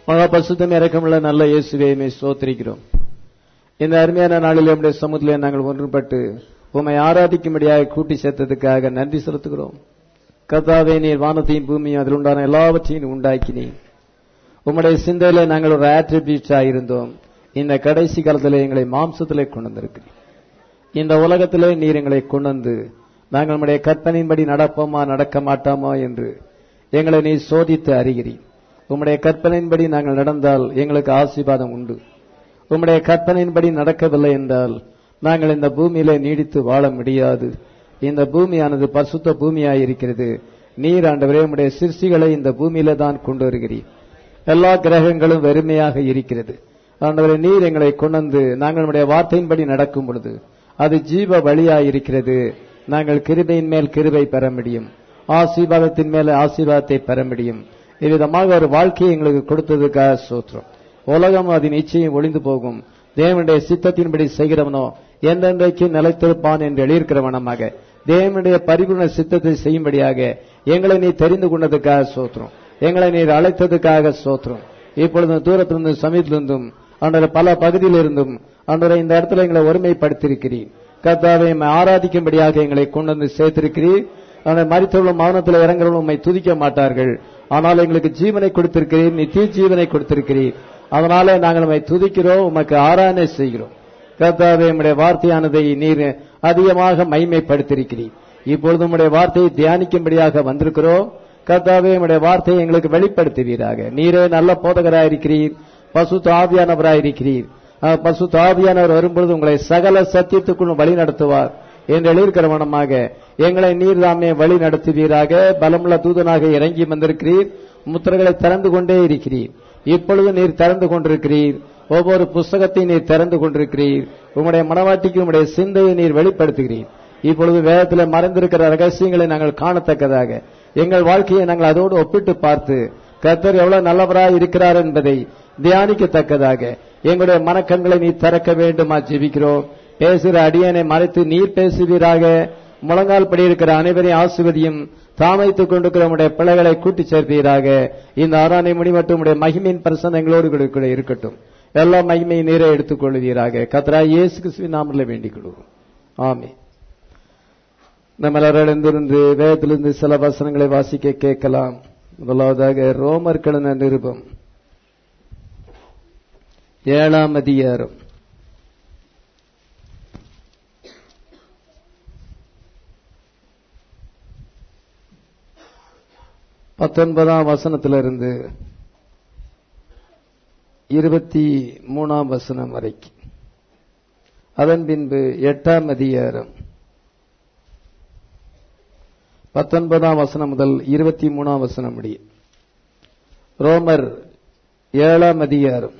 மகா பசுத்தம் இறக்கமுள்ள நல்ல இயேசுவையுமே சோத்திரிக்கிறோம் இந்த அருமையான நாளில் நம்முடைய சமூகத்திலே நாங்கள் ஒன்றுபட்டு உம்மை ஆராதிக்கும்படியாக கூட்டி சேர்த்ததுக்காக நன்றி செலுத்துகிறோம் கர்த்தாவே நீர் வானத்தையும் பூமியும் அதில் உண்டான எல்லாவற்றையும் உண்டாக்கினீர் உம்முடைய சிந்தையில நாங்கள் ஒரு ஆட்ரிபியூட்ஸா இருந்தோம் இந்த கடைசி காலத்திலே எங்களை மாம்சத்திலே கொண்டு வந்திருக்கிறீர் இந்த உலகத்திலே நீர் எங்களை கொண்டு வந்து நாங்கள் நம்முடைய கற்பனையின்படி நடப்போமா நடக்க மாட்டோமா என்று எங்களை நீ சோதித்து அறிகிறீர் உம்முடைய கற்பனையின்படி நாங்கள் நடந்தால் எங்களுக்கு ஆசீர்வாதம் உண்டு உம்முடைய கற்பனையின்படி நடக்கவில்லை என்றால் நாங்கள் இந்த பூமியிலே நீடித்து வாழ முடியாது இந்த பூமியானது பசுத்த பூமியாய் இருக்கிறது நீர் ஆண்டவரே உம்முடைய சிற்சிகளை இந்த பூமியில தான் கொண்டு வருகிறீர் எல்லா கிரகங்களும் வெறுமையாக இருக்கிறது ஆண்டவரே நீர் எங்களை கொண்டு நாங்கள் நம்முடைய வார்த்தையின்படி நடக்கும் பொழுது அது ஜீவ வழியாய் இருக்கிறது நாங்கள் கிருபையின் மேல் கிருபை பெற முடியும் ஆசீர்வாதத்தின் மேல ஆசீர்வாதத்தை பெற முடியும் இவ்விதமாக ஒரு வாழ்க்கையை எங்களுக்கு கொடுத்ததுக்காக சோத்திரம் உலகம் அதன் இச்சையும் ஒளிந்து போகும் தேவனுடைய சித்தத்தின்படி செய்கிறவனோ என்றென்றைக்கு நிலைத்திருப்பான் என்று எழுதியிருக்கிறவனமாக தேவனுடைய பரிபூர்ண சித்தத்தை செய்யும்படியாக எங்களை நீ தெரிந்து கொண்டதுக்காக சோத்திரம் எங்களை நீர் அழைத்ததுக்காக சோத்திரம் இப்பொழுது தூரத்திலிருந்தும் சமீபத்திலிருந்தும் அன்றரை பல பகுதியிலிருந்தும் அன்றரை இந்த இடத்துல எங்களை ஒருமைப்படுத்தியிருக்கிறீர் கர்த்தாவை ஆராதிக்கும்படியாக எங்களை கொண்டு வந்து சேர்த்திருக்கிறீர் ஆனால் மறித்தவர்களும் மௌனத்தில் இறங்குறவர்களும் உண்மை துதிக்க மாட்டார்கள் ஆனால் எங்களுக்கு ஜீவனை கொடுத்திருக்கிறீர் நித்திய ஜீவனை கொடுத்திருக்கிறீர் அதனால நாங்கள் உண்மை துதிக்கிறோம் உமக்கு ஆராதனை செய்கிறோம் கர்த்தாவே உம்முடைய வார்த்தையானதை நீர் அதிகமாக மைமைப்படுத்தியிருக்கிறீர் இப்பொழுது உம்முடைய வார்த்தையை தியானிக்கும்படியாக வந்திருக்கிறோம் கர்த்தாவே உம்முடைய வார்த்தையை எங்களுக்கு வெளிப்படுத்துவீராக நீரே நல்ல போதகராயிருக்கிறீர் பசு தாவியானவராயிருக்கிறீர் பசு தாவியானவர் வரும்பொழுது உங்களை சகல சத்தியத்துக்குள் வழி நடத்துவார் என்று எழுதியிருக்கிறவனமாக எங்களை நீர் தாமே வழி நடத்துவீராக பலமுள்ள தூதனாக இறங்கி வந்திருக்கிறீர் முத்திரைகளை திறந்து கொண்டே இருக்கிறீர் இப்பொழுது நீர் திறந்து கொண்டிருக்கிறீர் ஒவ்வொரு புஸ்தகத்தை நீர் திறந்து கொண்டிருக்கிறீர் உங்களுடைய மனவாட்டிக்கு உங்களுடைய சிந்தையை நீர் வெளிப்படுத்துகிறீர் இப்பொழுது வேதத்தில் மறைந்திருக்கிற ரகசியங்களை நாங்கள் காணத்தக்கதாக எங்கள் வாழ்க்கையை நாங்கள் அதோடு ஒப்பிட்டு பார்த்து கர்த்தர் எவ்வளவு நல்லவராய் இருக்கிறார் என்பதை தியானிக்கத்தக்கதாக எங்களுடைய மனக்கண்களை நீ திறக்க வேண்டுமா ஜெபிக்கிறோம் பேசுகிற அடியனை மறைத்து நீர் பேசுவீராக முழங்கால் படி இருக்கிற அனைவரையும் ஆசிர்வதியும் தாமைத்துக் கொண்டிருக்கிற உடைய பிள்ளைகளை கூட்டி சேர்ப்பீராக இந்த ஆராணை முடி மற்றும் உடைய மகிமையின் பிரசன் எங்களோடு கூட இருக்கட்டும் எல்லா மகிமையை நீரை எடுத்துக் கொள்வீராக கத்ரா இயேசு கிறிஸ்துவின் நாமத்தில் வேண்டிக் கொள்வோம் ஆமே நம்ம எல்லாரும் எழுந்திருந்து வேதத்திலிருந்து சில வசனங்களை வாசிக்க கேட்கலாம் முதலாவதாக ரோமர் கலன நிருபம் ஏழாம் அதிகாரம் பத்தொன்பதாம் வசனத்திலிருந்து இருபத்தி மூணாம் வசனம் வரைக்கும் அதன் பின்பு எட்டாம் அதிகாரம் பத்தொன்பதாம் வசனம் முதல் இருபத்தி மூணாம் வசனம் முடியும் ரோமர் ஏழாம் அதிகாரம்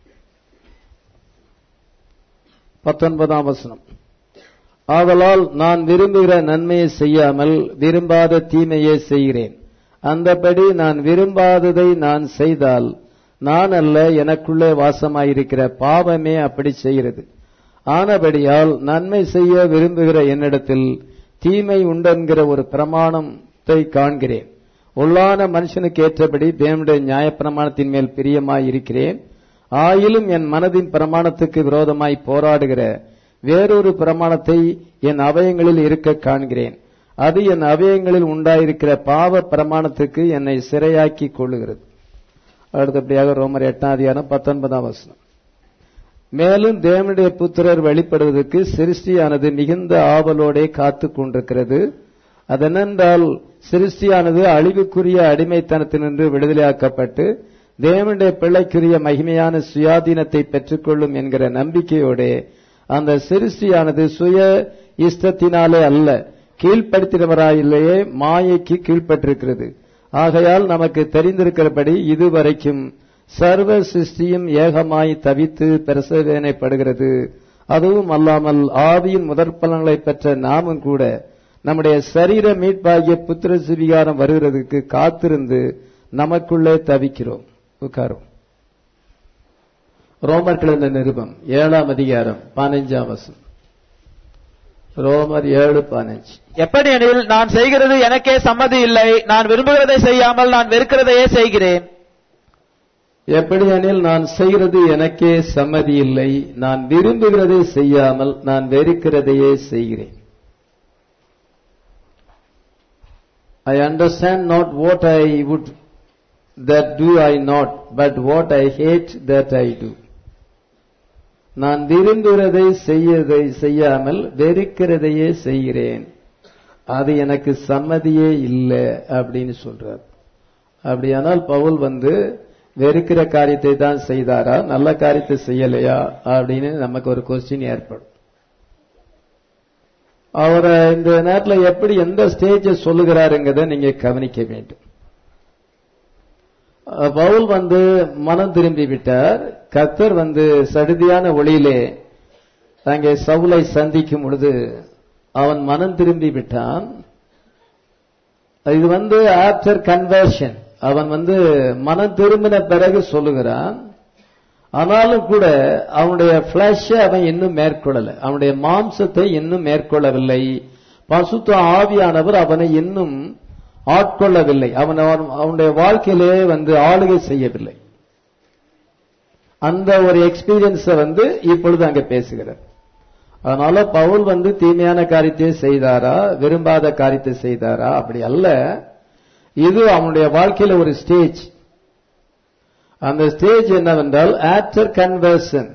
பத்தொன்பதாம் வசனம் ஆதலால் நான் விரும்புகிற நன்மையை செய்யாமல் விரும்பாத தீமையை செய்கிறேன் அந்தபடி நான் விரும்பாததை நான் செய்தால் நான் அல்ல எனக்குள்ளே வாசமாயிருக்கிற பாவமே அப்படி செய்கிறது ஆனபடியால் நன்மை செய்ய விரும்புகிற என்னிடத்தில் தீமை உண்டென்கிற ஒரு பிரமாணத்தை காண்கிறேன் உள்ளான மனுஷனுக்கு ஏற்றபடி தேவனுடைய நியாயப்பிரமாணத்தின் மேல் பிரியமாய் இருக்கிறேன் ஆயிலும் என் மனதின் பிரமாணத்துக்கு விரோதமாய் போராடுகிற வேறொரு பிரமாணத்தை என் அவயங்களில் இருக்க காண்கிறேன் அது என் அவயங்களில் உண்டாயிருக்கிற பாவ பிரமாணத்துக்கு என்னை சிறையாக்கி கொள்ளுகிறது அடுத்தபடியாக ரோமர் எட்டாம் அதிகாரம் பத்தொன்பதாம் வசனம் மேலும் தேவனுடைய புத்திரர் வெளிப்படுவதற்கு சிருஷ்டியானது மிகுந்த ஆவலோடே காத்து கொண்டிருக்கிறது அதனென்றால் சிருஷ்டியானது அழிவுக்குரிய அடிமைத்தனத்தினின்று விடுதலையாக்கப்பட்டு தேவனுடைய பிள்ளைக்குரிய மகிமையான சுயாதீனத்தை பெற்றுக்கொள்ளும் என்கிற நம்பிக்கையோடே அந்த சிருஷ்டியானது சுய இஷ்டத்தினாலே அல்ல கீழ்ப்படுத்தினவராயிலேயே மாயைக்கு கீழ்ப்பட்டிருக்கிறது ஆகையால் நமக்கு தெரிந்திருக்கிறபடி இதுவரைக்கும் சர்வ சிருஷ்டியும் ஏகமாய் தவித்து பிரசவேனைப்படுகிறது அதுவும் அல்லாமல் ஆவியின் முதற் பலன்களை பெற்ற நாமும் கூட நம்முடைய சரீர மீட்பாகிய புத்திர சிவிகாரம் வருகிறதுக்கு காத்திருந்து நமக்குள்ளே தவிக்கிறோம் உட்காரும் ரோமர் கிழந்த நிருபம் ஏழாம் அதிகாரம் பதினைஞ்சாம் வசம் ரோமர் ஏழு பதினஞ்சு எப்படி எனில் நான் செய்கிறது எனக்கே சம்மதி இல்லை நான் விரும்புகிறதை செய்யாமல் நான் வெறுக்கிறதையே செய்கிறேன் எப்படியெனில் நான் செய்கிறது எனக்கே சம்மதி இல்லை நான் விரும்புகிறதை செய்யாமல் நான் வெறுக்கிறதையே செய்கிறேன் I understand not what I would that do I not, but what I hate that I do. நான் விரும்புகிறதை செய்யதை செய்யாமல் வெறுக்கிறதையே செய்கிறேன் அது எனக்கு சம்மதியே இல்லை அப்படின்னு சொல்றார் அப்படியானால் பவுல் வந்து வெறுக்கிற காரியத்தை தான் செய்தாரா நல்ல காரியத்தை செய்யலையா அப்படின்னு நமக்கு ஒரு கொஸ்டின் ஏற்படும் அவரை இந்த நேரத்தில் எப்படி எந்த ஸ்டேஜ சொல்லுகிறாருங்கிறத நீங்க கவனிக்க வேண்டும் அஹ் பவுல் வந்து மனம் திரும்பி விட்டார் கத்தர் வந்து சடுதியான ஒளியிலே அங்கே சவுலை சந்திக்கும் பொழுது அவன் மனம் திரும்பி விட்டான் இது வந்து ஆப்டர் கன்வர்ஷன் அவன் வந்து மனம் திரும்பின பிறகு சொல்லுகிறான் ஆனாலும் கூட அவனுடைய பிளஷ அவன் இன்னும் மேற்கொள்ளல அவனுடைய மாம்சத்தை இன்னும் மேற்கொள்ளவில்லை பசுத்த ஆவியானவர் அவனை இன்னும் ஆட்கொள்ளவில்லை அவன் அவன்- அவனுடைய வாழ்க்கையிலே வந்து ஆளுகை செய்யவில்லை அந்த ஒரு எக்ஸ்பீரியன்ஸ வந்து இப்பொழுது அங்க பேசுகிறார் அதனால பவுல் வந்து தீமையான காரியத்தை செய்தாரா விரும்பாத காரியத்தை செய்தாரா அப்படி அல்ல இது அவனுடைய வாழ்க்கையில ஒரு ஸ்டேஜ் அந்த ஸ்டேஜ் என்னவென்றால் after conversion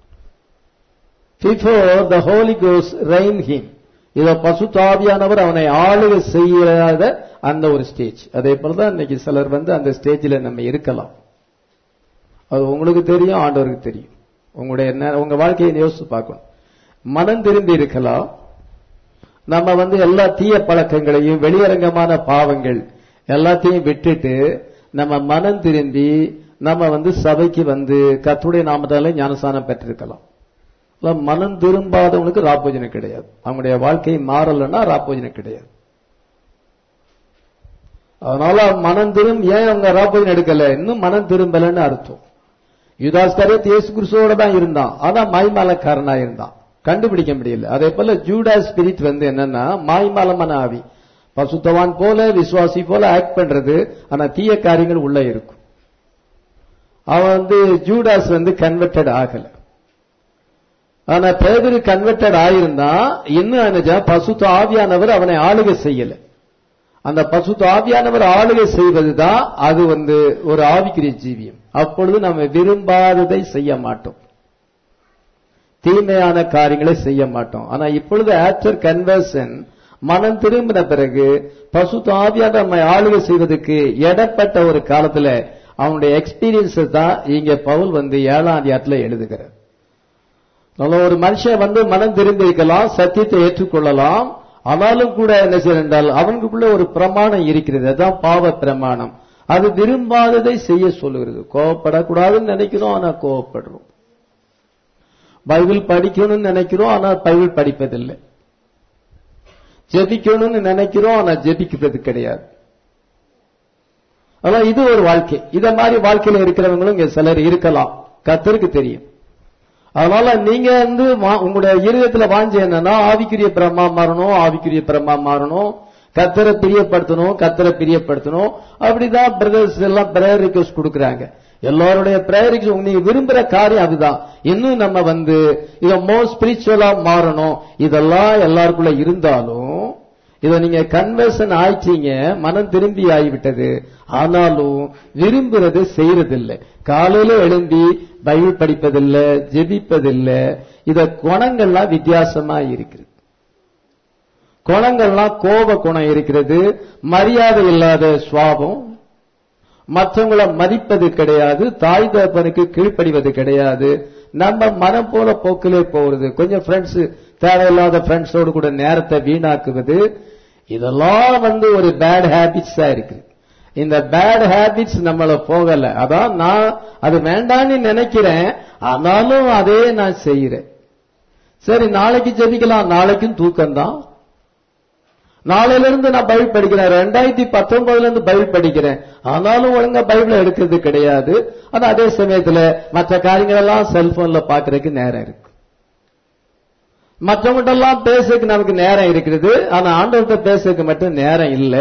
before the holy கோஸ் ரெயின் ஹிம் இத பசுத்தாவியானவர் அவனை ஆளுகை செய்யாத அந்த ஒரு ஸ்டேஜ் அதே போலதான் இன்னைக்கு சிலர் வந்து அந்த ஸ்டேஜில் நம்ம இருக்கலாம் அது உங்களுக்கு தெரியும் ஆண்டவருக்கு தெரியும் உங்களுடைய நே- உங்க வாழ்க்கையை யோசிச்சு பார்க்கணும் மனம் திரும்பி இருக்கலாம் நம்ம வந்து எல்லா தீய பழக்கங்களையும் வெளியரங்கமான பாவங்கள் எல்லாத்தையும் விட்டுட்டு நம்ம மனம் திரும்பி நம்ம வந்து சபைக்கு வந்து கத்துடைய நாமத்தால ஞானசானம் பெற்றிருக்கலாம் இல்ல மனம் திரும்பாதவங்களுக்கு ராப்போஜனம் கிடையாது அவங்களுடைய வாழ்க்கை மாறலைன்னா ராப்போஜனம் கிடையாது அதனால மனம் திரும்ப ஏன் அவங்க ராப்போஜனம் எடுக்கல இன்னும் மனம் திரும்பலன்னு அர்த்தம் யுதாஸ்கரத் இயேசு கிறிஸ்துவோட தான் இருந்தான் ஆனா மாய்மாலக்காரனா இருந்தான் கண்டுபிடிக்க முடியல அதே போல ஜூடா ஸ்பிரிட் வந்து என்னன்னா மாய்மாலமான ஆவி பசுத்தவான் போல விசுவாசி போல ஆக்ட் பண்றது ஆனா தீய காரியங்கள் உள்ள இருக்கும் அவன் வந்து ஜூடாஸ் வந்து கன்வெர்டட் ஆகல ஆனா பேதரு கன்வெர்டட் ஆயிருந்தா இன்னும் என்ன பசுத்த ஆவியானவர் அவனை ஆளுகை செய்யல அந்த பசுத்த ஆவியானவர் ஆளுகை செய்வதுதான் அது வந்து ஒரு ஆவிக்குரிய ஜீவியம் அப்பொழுது நம்ம விரும்பாததை செய்ய மாட்டோம் தீமையான காரியங்களை செய்ய மாட்டோம் ஆனா இப்பொழுது ஆஃப்டர் கன்வர்சன் மனம் திரும்பின பிறகு பசுத்த ஆவியாக நம்மை ஆளுகை செய்வதற்கு எடப்பட்ட ஒரு காலத்துல அவனுடைய எக்ஸ்பீரியன்ஸ் தான் இங்க பவுல் வந்து ஏழாம் அதிகாரத்துல எழுதுகிறார் நல்ல ஒரு மனுஷன் வந்து மனம் திரும்பி இருக்கலாம் சத்தியத்தை ஏற்றுக்கொள்ளலாம் ஆனாலும் கூட என்ன செய்ய என்றால் அவனுக்குள்ள ஒரு பிரமாணம் இருக்கிறது அதான் பாவ பிரமாணம் அது விரும்பாததை செய்ய சொல்லுகிறது கோவப்படக்கூடாதுன்னு நினைக்கிறோம் ஆனா கோவப்படுறோம் பைபிள் படிக்கணும்னு நினைக்கிறோம் ஆனா பைபிள் படிப்பதில்லை ஜெபிக்கணும்னு நினைக்கிறோம் ஆனா ஜெபிக்கிறது கிடையாது அதான் இது ஒரு வாழ்க்கை இத மாதிரி வாழ்க்கையில இருக்கிறவங்களும் இங்க சிலர் இருக்கலாம் கத்தருக்கு தெரியும் அதனால நீங்க வந்து வா- உங்களுடைய இருதயத்துல வாஞ்ச என்னன்னா ஆவிக்குரிய பிரம்மா மாறணும் ஆவிக்குரிய பிரம்மா மாறணும் கத்தரை பிரியப்படுத்தணும் கத்தரை பிரியப்படுத்தணும் அப்படிதான் பிரதர்ஸ் எல்லாம் பிரேயர் ரிக்வஸ்ட் கொடுக்கறாங்க எல்லாருடைய பிரேயர் ரிக்வஸ்ட் நீங்க விரும்புற காரியம் அதுதான் இன்னும் நம்ம வந்து இத மோர் ஸ்பிரிச்சுவலா மாறணும் இதெல்லாம் எல்லாருக்குள்ள இருந்தாலும் இத நீங்க கன்வர்சன் ஆயிட்டீங்க மனம் திரும்பி ஆகிவிட்டது ஆனாலும் விரும்புறது செய்யறதில்லை காலையில எழும்பி பைபிள் படிப்பதில்லை ஜெபிப்பதில்லை இத குணங்கள்லாம் வித்தியாசமா இருக்குது குணங்கள்லாம் கோப குணம் இருக்கிறது மரியாதை இல்லாத சுவாபம் மற்றவங்கள மதிப்பது கிடையாது தாய் தகப்பனுக்கு கீழ்ப்படிவது கிடையாது நம்ம மனம் போல போக்கிலே போறது கொஞ்சம் ஃப்ரெண்ட்ஸ் தேவையில்லாத ஃப்ரெண்ட்ஸோடு கூட நேரத்தை வீணாக்குவது இதெல்லாம் வந்து ஒரு பேட் ஹேபிட்ஸா இருக்கு இந்த பேட் ஹேபிட்ஸ் நம்மள போகல அதான் நான் அது வேண்டான்னு நினைக்கிறேன் ஆனாலும் அதே நான் செய்யறேன் சரி நாளைக்கு ஜெபிக்கலாம் நாளைக்கும் தூக்கம்தான் நாளையில இருந்து நான் பைபிள் படிக்கிறேன் ரெண்டாயிரத்தி பத்தொன்பதுல இருந்து பைபிள் படிக்கிறேன் ஆனாலும் ஒழுங்கா பைபிள் எடுக்கிறது கிடையாது ஆனா அதே சமயத்துல மற்ற காரியங்கள் எல்லாம் செல்போன்ல பாக்குறதுக்கு நேரம் இருக்கு மற்றவங்கிட்ட எல்லாம் பேசுறதுக்கு நமக்கு நேரம் இருக்கிறது ஆனா ஆண்டவர்கிட்ட பேசுறதுக்கு மட்டும் நேரம் இல்ல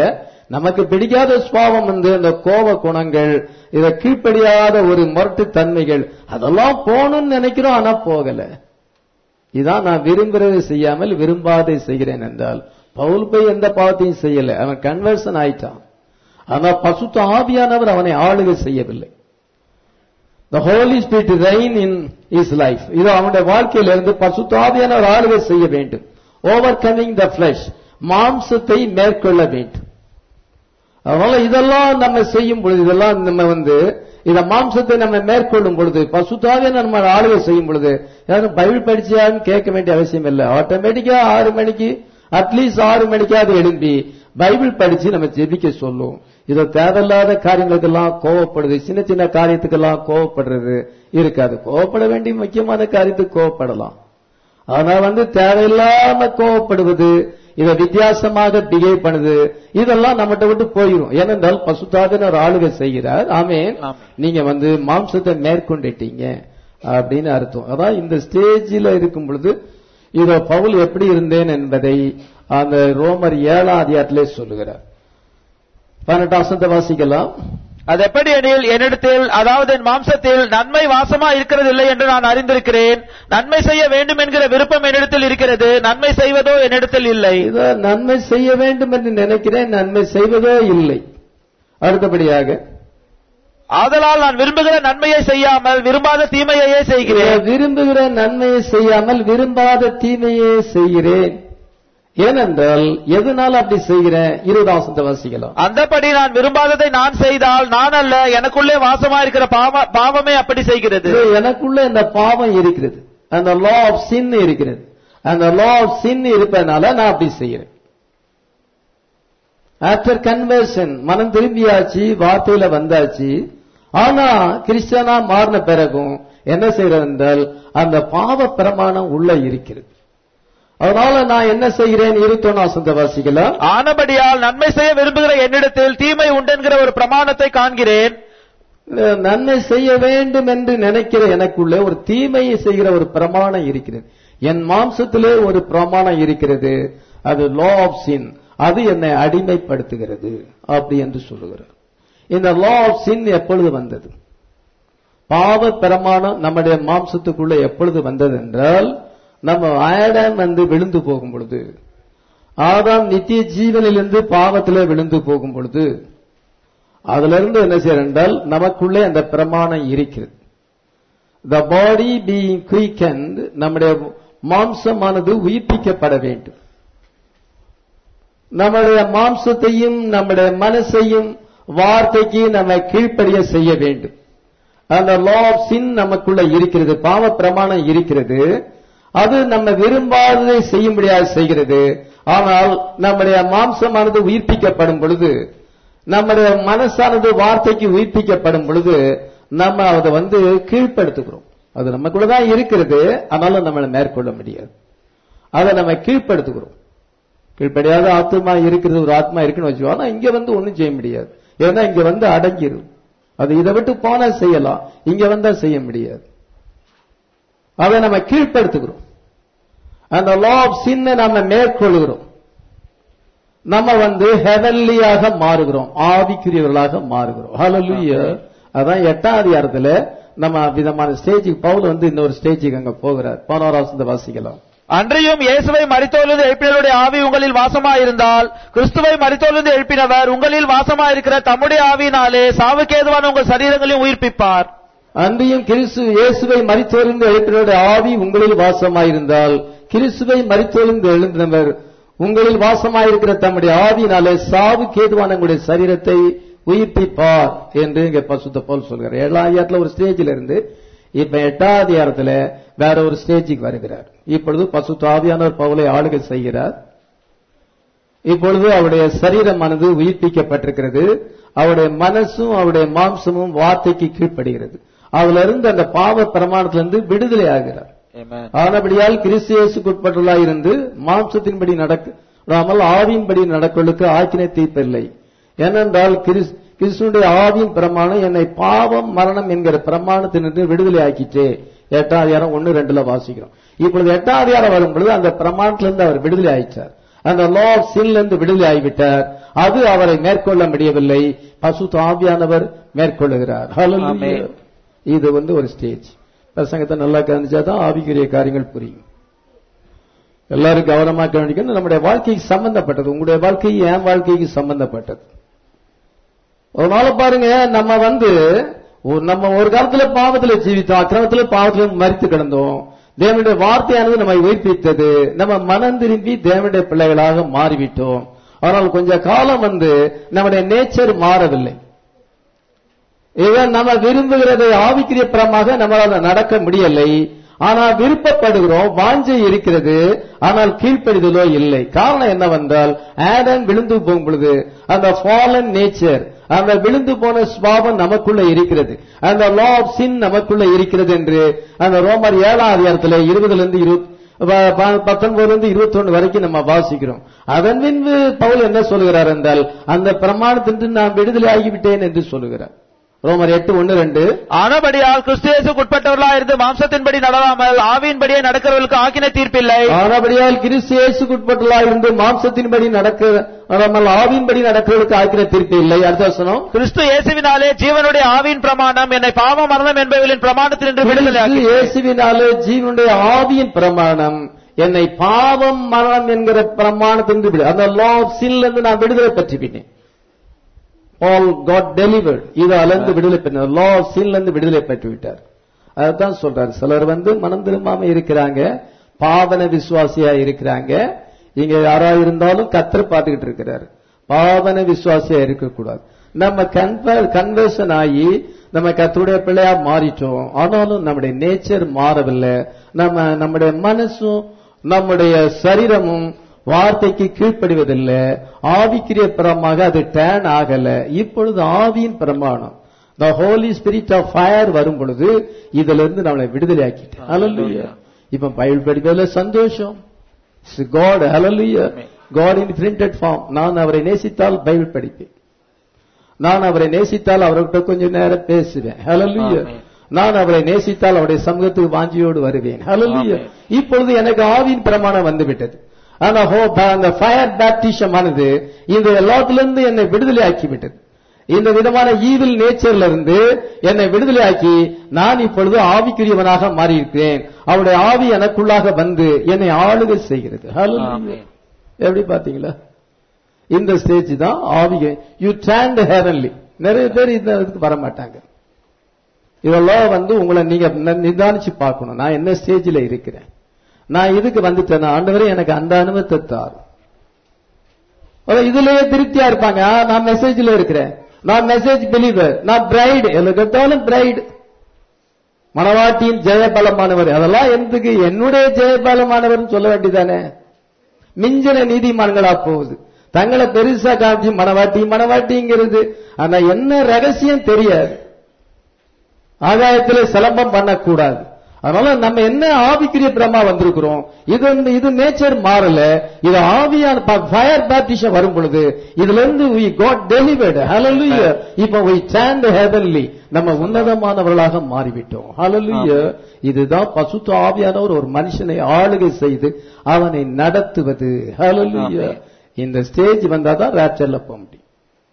நமக்கு பிடிக்காத சுவாவம் வந்து அந்த கோப குணங்கள் இத கீழ்ப்படியாத ஒரு முரட்டு தன்மைகள் அதெல்லாம் போகணும்னு நினைக்கிறோம் ஆனா போகல இதான் நான் விரும்புறதை செய்யாமல் விரும்பாதை செய்கிறேன் என்றால் பவுல் போய் எந்த பாவத்தையும் செய்யல அவன் கன்வர்சன் ஆயிட்டான் ஆனா பசுத்த ஆவியானவர் அவனை ஆளுகை செய்யவில்லை the holy spirit reign in his life இது அவனுடைய வாழ்க்கையில இருந்து பசுத்த ஆவியானவர் ஆளுகை செய்ய வேண்டும் ஓவர் கமிங் த பிளஷ் மாம்சத்தை மேற்கொள்ள வேண்டும் அதனால இதெல்லாம் நம்ம செய்யும் பொழுது இதெல்லாம் நம்ம வந்து இத மாம்சத்தை நம்ம மேற்கொள்ளும் பொழுது பசுத்தாவே நம்ம ஆளுகை செய்யும் பொழுது யாரும் பைபிள் படிச்சியான்னு கேட்க வேண்டிய அவசியம் இல்லை ஆட்டோமேட்டிக்கா ஆறு மணிக்கு அட்லீஸ்ட் ஆறு மணிக்காவது எழும்பி பைபிள் படிச்சு நம்ம ஜெபிக்க சொல்லும் இது தேவையில்லாத காரியங்களுக்கெல்லாம் கோவப்படுது சின்ன சின்ன காரியத்துக்கெல்லாம் கோவப்படுறது இருக்காது கோவப்பட வேண்டிய முக்கியமான காரியத்துக்கு கோவப்படலாம் ஆனா வந்து தேவையில்லாம கோவப்படுவது இத வித்தியாசமாக பிஹேவ் பண்ணுது இதெல்லாம் நம்மகிட்ட விட்டு போயிடும் ஏனென்றால் பசுத்தாவின் ஒரு ஆளுகை செய்கிறார் ஆமே ஆமென். நீங்க வந்து மாம்சத்தை மேற்கொண்டுட்டீங்க அப்படின்னு அர்த்தம் அதான் இந்த ஸ்டேஜில் இருக்கும் பொழுது இத பவுல் எப்படி இருந்தேன் என்பதை அந்த ரோமர் ஏழாம் அதிகாரத்திலே சொல்லுகிறார் பதினெட்டாம் வசனத்தை வாசிக்கலாம் அது எப்படி எனில் என்னிடத்தில் அதாவது என் மாம்சத்தில் நன்மை வாசமா இருக்கிறதில்லை என்று நான் அறிந்திருக்கிறேன் நன்மை செய்ய வேண்டும் என்கிற விருப்பம் என்னிடத்தில் இருக்கிறது நன்மை செய்வதோ என்னிடத்தில் இல்லை இத நன்மை செய்ய வேண்டும் என்று நினைக்கிறேன் நன்மை செய்வதே இல்லை அடுத்தபடியாக ஆதலால் நான் விரும்புகிற நன்மையை செய்யாமல் விரும்பாத தீமையையே செய்கிறேன் இதை விரும்புகிற நன்மையை செய்யாமல் விரும்பாத தீமையே செய்கிறேன் ஏனென்றால் எதனால அப்படி செய்கிறேன் இருபதாம் வசனத்தை வாசிக்கலாம் அந்தபடி நான் விரும்பாததை நான் செய்தால் நான் அல்ல எனக்குள்ளே வாசமா இருக்கிற பாவ- பாவமே அப்படி செய்கிறது இது எனக்குள்ள இந்த பாவம் இருக்கிறது அந்த லா ஆஃப் சின் இருக்கிறது அந்த லா ஆஃப் சின் இருப்பதனால நான் அப்படி செய்கிறேன் ஆஃப்டர் கன்வர்ஷன் மனம் திரும்பியாச்சு வார்த்தையில வந்தாச்சு ஆனா கிறிஸ்டியனா மாறின பிறகும் என்ன செய்யறது என்றால் அந்த பாவ பிரமாணம் உள்ள இருக்கிறது அதனால நான் என்ன செய்கிறேன் இருத்தொன்னாசந்த வாசிக்கலாம் ஆனபடியால் நன்மை செய்ய விரும்புகிற என்னிடத்தில் தீமை உண்டென்கிற ஒரு பிரமாணத்தை காண்கிறேன் நன்மை செய்ய வேண்டும் என்று நினைக்கிற எனக்குள்ளே ஒரு தீமையை செய்கிற ஒரு பிரமாணம் இருக்கிறது என் மாம்சத்திலே ஒரு பிரமாணம் இருக்கிறது அது லா ஆஃப் சின் அது என்னை அடிமைப்படுத்துகிறது அப்படி என்று சொல்லுகிறார் இந்த லா ஆஃப் சின் எப்பொழுது வந்தது பாவ பிரமாணம் நம்முடைய மாம்சத்துக்குள்ள எப்பொழுது வந்தது என்றால் நம்ம ஆடம் வந்து விழுந்து போகும் பொழுது ஆதாம் நித்திய ஜீவனிலிருந்து பாவத்திலே விழுந்து போகும் பொழுது அதுல இருந்து என்ன செய்யற என்றால் நமக்குள்ளே அந்த பிரமாணம் இருக்கிறது த பாடி பீயிங் குயிக்கண்ட் நம்முடைய மாம்சமானது உயிர்ப்பிக்கப்பட வேண்டும் நம்முடைய மாம்சத்தையும் நம்முடைய மனசையும் வார்த்தைக்கு நம்ம கீழ்ப்படிய செய்ய வேண்டும் அந்த லா ஆஃப் சின் நமக்குள்ள இருக்கிறது பாவ பிரமாணம் இருக்கிறது அது நம்ம விரும்பாததை செய்யும்படியாக செய்கிறது ஆனால் நம்முடைய மாம்சமானது உயிர்ப்பிக்கப்படும் பொழுது நம்முடைய மனசானது வார்த்தைக்கு உயிர்ப்பிக்கப்படும் பொழுது நம்ம அதை வந்து கீழ்ப்படுத்துகிறோம் அது நமக்குள்ளதான் இருக்கிறது ஆனாலும் நம்மளை மேற்கொள்ள முடியாது அதை நம்ம கீழ்ப்படுத்துகிறோம் கீழ்ப்படியாத ஆத்மா இருக்கிறது ஒரு ஆத்மா இருக்குன்னு வச்சுக்கோ ஆனா இங்க வந்து ஒண்ணும் செய்ய முடியாது ஏன்னா இங்க வந்து அடங்கிரும் அது இதை விட்டு போனா செய்யலாம் இங்க வந்தா செய்ய முடியாது அதை நம்ம கீழ்ப்படுத்துகிறோம் அந்த லா ஆஃப் சின்ன நம்ம மேற்கொள்கிறோம் நம்ம வந்து ஹெவன்லியாக மாறுகிறோம் ஆவிக்குரியவர்களாக மாறுகிறோம் ஹalleluya அதான் எட்டாம் அதிகாரத்துல நம்ம விதமான ஸ்டேஜுக்கு பவுல் வந்து இன்னொரு ஸ்டேஜுக்கு அங்க போகிறார் பதினோராவது வாசிக்கலாம் அன்றியும் இயேசுவை மரித்தோலிருந்து எழுப்பினருடைய ஆவி உங்களில் வாசமாயிருந்தால் கிறிஸ்துவை மரித்தோலிருந்து எழுப்பினவர் உங்களில் வாசமாயிருக்கிற தம்முடைய ஆவியினாலே சாவுக்கேதுவான உங்கள் சரீரங்களையும் உயிர்ப்பிப்பார் அன்றியும் கிறிஸ்து இயேசுவை மரித்தோரிந்து எழுப்பினருடைய ஆவி உங்களில் வாசமாயிருந்தால் கிறிஸ்துவை மரித்தோரிந்து எழுந்தவர் உங்களில் வாசமாயிருக்கிற தம்முடைய ஆவியினாலே சாவு கேதுவான உங்களுடைய சரீரத்தை உயிர்ப்பிப்பார் என்று இங்க பசுத்த போல் சொல்கிறார் ஏழாம் அதிகாரத்துல ஒரு ஸ்டேஜில் இருந்து இப்ப எட்டாம் அதிகாரத்துல வேற ஒரு ஸ்டேஜுக்கு வருகிறார் இப்பொழுது பசுத்த ஆவியானவர் பவுலை ஆளுகை செய்கிறார் இப்பொழுது அவருடைய சரீரமானது உயிர்ப்பிக்கப்பட்டிருக்கிறது அவருடைய மனசும் அவருடைய மாம்சமும் வார்த்தைக்கு கீழ்ப்படுகிறது அதுல இருந்து அந்த பாவ பிரமாணத்திலிருந்து விடுதலை ஆகிறார் ஆனபடியால் கிறிஸ்து இயேசுக்குட்பட்டுள்ளாய் இருந்து மாம்சத்தின்படி நடக்காமல் ஆவியின்படி நடக்கலுக்கு ஆக்கினை தீர்ப்பில்லை ஏனென்றால் கிறிஸ்- கிறிஸ்துடைய ஆவியின் பிரமாணம் என்னை பாவம் மரணம் என்கிற பிரமாணத்தினின்று விடுதலை ஆக்கிச்சே எட்டாம் அதிகாரம் ஒன்னு ரெண்டுல வாசிக்கிறோம் இப்பொழுது எட்டாம் அதிகாரம் வரும் பொழுது அந்த பிரமாணத்திலிருந்து அவர் விடுதலை ஆயிச்சார் அந்த லா ஆஃப் சின்ல இருந்து விடுதலை ஆகிவிட்டார் அது அவரை மேற்கொள்ள முடியவில்லை பசுத்த ஆவியானவர் மேற்கொள்ளுகிறார் Hallelujah. Amen. இது வந்து ஒரு ஸ்டேஜ் பிரசங்கத்தை நல்லா கவனிச்சாதான் ஆவிக்குரிய காரியங்கள் புரியும் எல்லாரும் கவனமா கவனிக்கணும் நம்முடைய வாழ்க்கைக்கு சம்பந்தப்பட்டது உங்களுடைய வாழ்க்கை என் வாழ்க்கைக்கு சம்பந்தப்பட்டது ஒரு நாள் பாருங்க நம்ம வந்து ஒரு- நம்ம ஒரு காலத்துல பாவத்துல ஜீவித்தோம் அக்கிரமத்துல பாவத்துல மறித்து கிடந்தோம் தேவனுடைய வார்த்தையானது நம்மை உயிர்ப்பித்தது நம்ம மனம் திரும்பி தேவனுடைய பிள்ளைகளாக மாறிவிட்டோம் ஆனால் கொஞ்ச காலம் வந்து நம்முடைய நேச்சர் மாறவில்லை இவன் நம்ம விரும்புகிறதை ஆவிக்குரிய புறமாக நம்மளால நடக்க முடியலை ஆனால் விருப்பப்படுகிறோம் வாஞ்சை இருக்கிறது ஆனால் கீழ்ப்படிதலோ இல்லை காரணம் என்னவென்றால் ஆடம் விழுந்து போகும் பொழுது அந்த ஃபாலன் நேச்சர் அந்த விழுந்து போன சுவாபம் நமக்குள்ள இருக்கிறது அந்த லா ஆஃப் சின் நமக்குள்ள இருக்கிறது என்று அந்த ரோமர் ஏழாம் அதிகாரத்தில் இருபதுல இருந்து இருபத்தி பத்தொன்பதுல இருந்து இருபத்தி ஒண்ணு வரைக்கும் நம்ம வாசிக்கிறோம் அதன் பின்பு பவுல் என்ன சொல்லுகிறார் என்றால் அந்த பிரமாணத்தின்று நான் விடுதலை ஆகிவிட்டேன் என்று சொல்லுகிறார் ரோமர் எட்டு ஒன்னு ரெண்டு ஆனபடியால் கிறிஸ்துவேசுக்கு உட்பட்டவர்களா இருந்து மாம்சத்தின்படி நடவாமல் ஆவியின்படியே நடக்கிறவர்களுக்கு ஆக்கின தீர்ப்பில்லை ஆனபடியால் கிறிஸ்து இயேசுக்குட்பட்டலா இருந்து மாம்சத்தின்படி நடக்க நடமல் ஆவின்படி நடக்கிறதுக்கு ஆக்கின தீர்ப்பு இல்லை அடுத்த வசனம் கிறிஸ்து இயேசுவினாலே ஜீவனுடைய ஆவியின் பிரமாணம் என்னை பாவ மரணம் என்பவர்களின் பிரமாணத்தினின்று விடுதலை கிறிஸ்து இயேசுவினாலே ஜீவனுடைய ஆவியின் பிரமாணம் என்னை பாவம் மரணம் என்கிற பிரமாணத்திலிருந்து விடு அந்த லா ஆஃப் சின்ல இருந்து நான் விடுதலை பெற்றுவிட்டேன் ஆல் காட் டெலிவர்ட் இது அலர்ந்து விடுதலை பெற்ற லா ஆஃப் சின்ல இருந்து விடுதலை பெற்று விட்டார் அதான் சொல்றாரு சிலர் வந்து மனம் திரும்பாம இருக்கிறாங்க பாவன விசுவாசியா இருக்கிறாங்க இங்க யாரா இருந்தாலும் கத்தர் பார்த்துக்கிட்டு இருக்கிறாரு பாவன விசுவாசியா இருக்கக்கூடாது நம்ம கன்வர்ஷன் ஆகி நம்ம கத்தருடைய பிள்ளையா மாறிட்டோம் ஆனாலும் நம்முடைய நேச்சர் மாறவில்லை நம்ம நம்முடைய மனசும் நம்முடைய சரீரமும் வார்த்தைக்கு கீழ்ப்படிவதில்லை ஆவிக்குரிய பிரமாக அது டேன் ஆகல இப்பொழுது ஆவியின் பிரமாணம் the holy spirit of fire வரும் பொழுது இதுல இருந்து நம்மளை விடுதலை ஆக்கிட்டேன் ஹalleluya இப்ப பைபிள் படிப்பதுல சந்தோஷம் God hallelujah God in printed form நான் அவரை நேசித்தால் பைபிள் படிப்பேன் நான் அவரை நேசித்தால் அவர்கிட்ட கொஞ்சம் நேரம் பேசுவேன் ஹalleluya ஆமென். நான் அவரை நேசித்தால் அவருடைய சமூகத்துக்கு வாஞ்சியோடு வருவேன் ஹalleluya ஆமென். இப்பொழுது எனக்கு ஆவியின் பிரமாணம் வந்து விட்டது ஆனா ஹோ- அந்த ஃபயர் பேப்டிஷம் ஆனது இந்த எல்லாத்திலிருந்து என்னை விடுதலை ஆக்கி விட்டது இந்த விதமான ஈவில் நேச்சர்ல இருந்து என்னை விடுதலை ஆக்கி நான் இப்பொழுது ஆவிக்குரியவனாக மாறியிருக்கிறேன் அவருடைய ஆவி எனக்குள்ளாக வந்து என்னை ஆளுகை செய்கிறது Hallelujah. ஆமென். எப்படி பாத்தீங்களா இந்த ஸ்டேஜ் தான் ஆவிகை யூ ட்ராண்ட் ஹேவன்லி நிறைய பேர் இந்த இதுக்கு வர மாட்டாங்க இதெல்லாம் வந்து உங்களை நீங்க ந- நிதானிச்சு பார்க்கணும் நான் என்ன ஸ்டேஜில் இருக்கிறேன் நான் இதுக்கு வந்துட்டேன் ஆண்டவரே எனக்கு அந்த அனுபவத்தை தார் அதான் இதுலயே திருப்தியா இருப்பாங்க ஆ, நான் மெசேஜ்ல இருக்கிறேன் நான் மெசேஜ் பிலீவர் நான் பிரைடு எனக்கு எடுத்தாலும் பிரைடு மணவாட்டியின் ஜெயபலமானவர் அதெல்லாம் எதுக்கு என்னுடைய ஜெயபலமானவர் சொல்ல வேண்டியதானே மிஞ்சின நீதிமான்களா போகுது தங்களை பெருசா காமிச்சு மணவாட்டி மணவாட்டிங்கிறது ஆனா என்ன ரகசியம் தெரியாது ஆகாயத்துல சிலம்பம் பண்ணக்கூடாது அதனால நம்ம என்ன ஆவிக்குரிய பிரமா வந்திருக்கிறோம் இது வந்து இது நேச்சர் மாறல இது ஆவியான ஃபயர் பேப்டிஷன் வரும் பொழுது இதுல இருந்து we got delivered hallelujah இப்ப we stand heavenly நம்ம உன்னதமானவர்களாக மாறிவிட்டோம் hallelujah இதுதான் பசுத்த ஆவியானவர் ஒரு மனுஷனை ஆளுகை செய்து அவனை நடத்துவது hallelujah இந்த ஸ்டேஜ் வந்தாதான் ராப்சர்ல போக முடியும்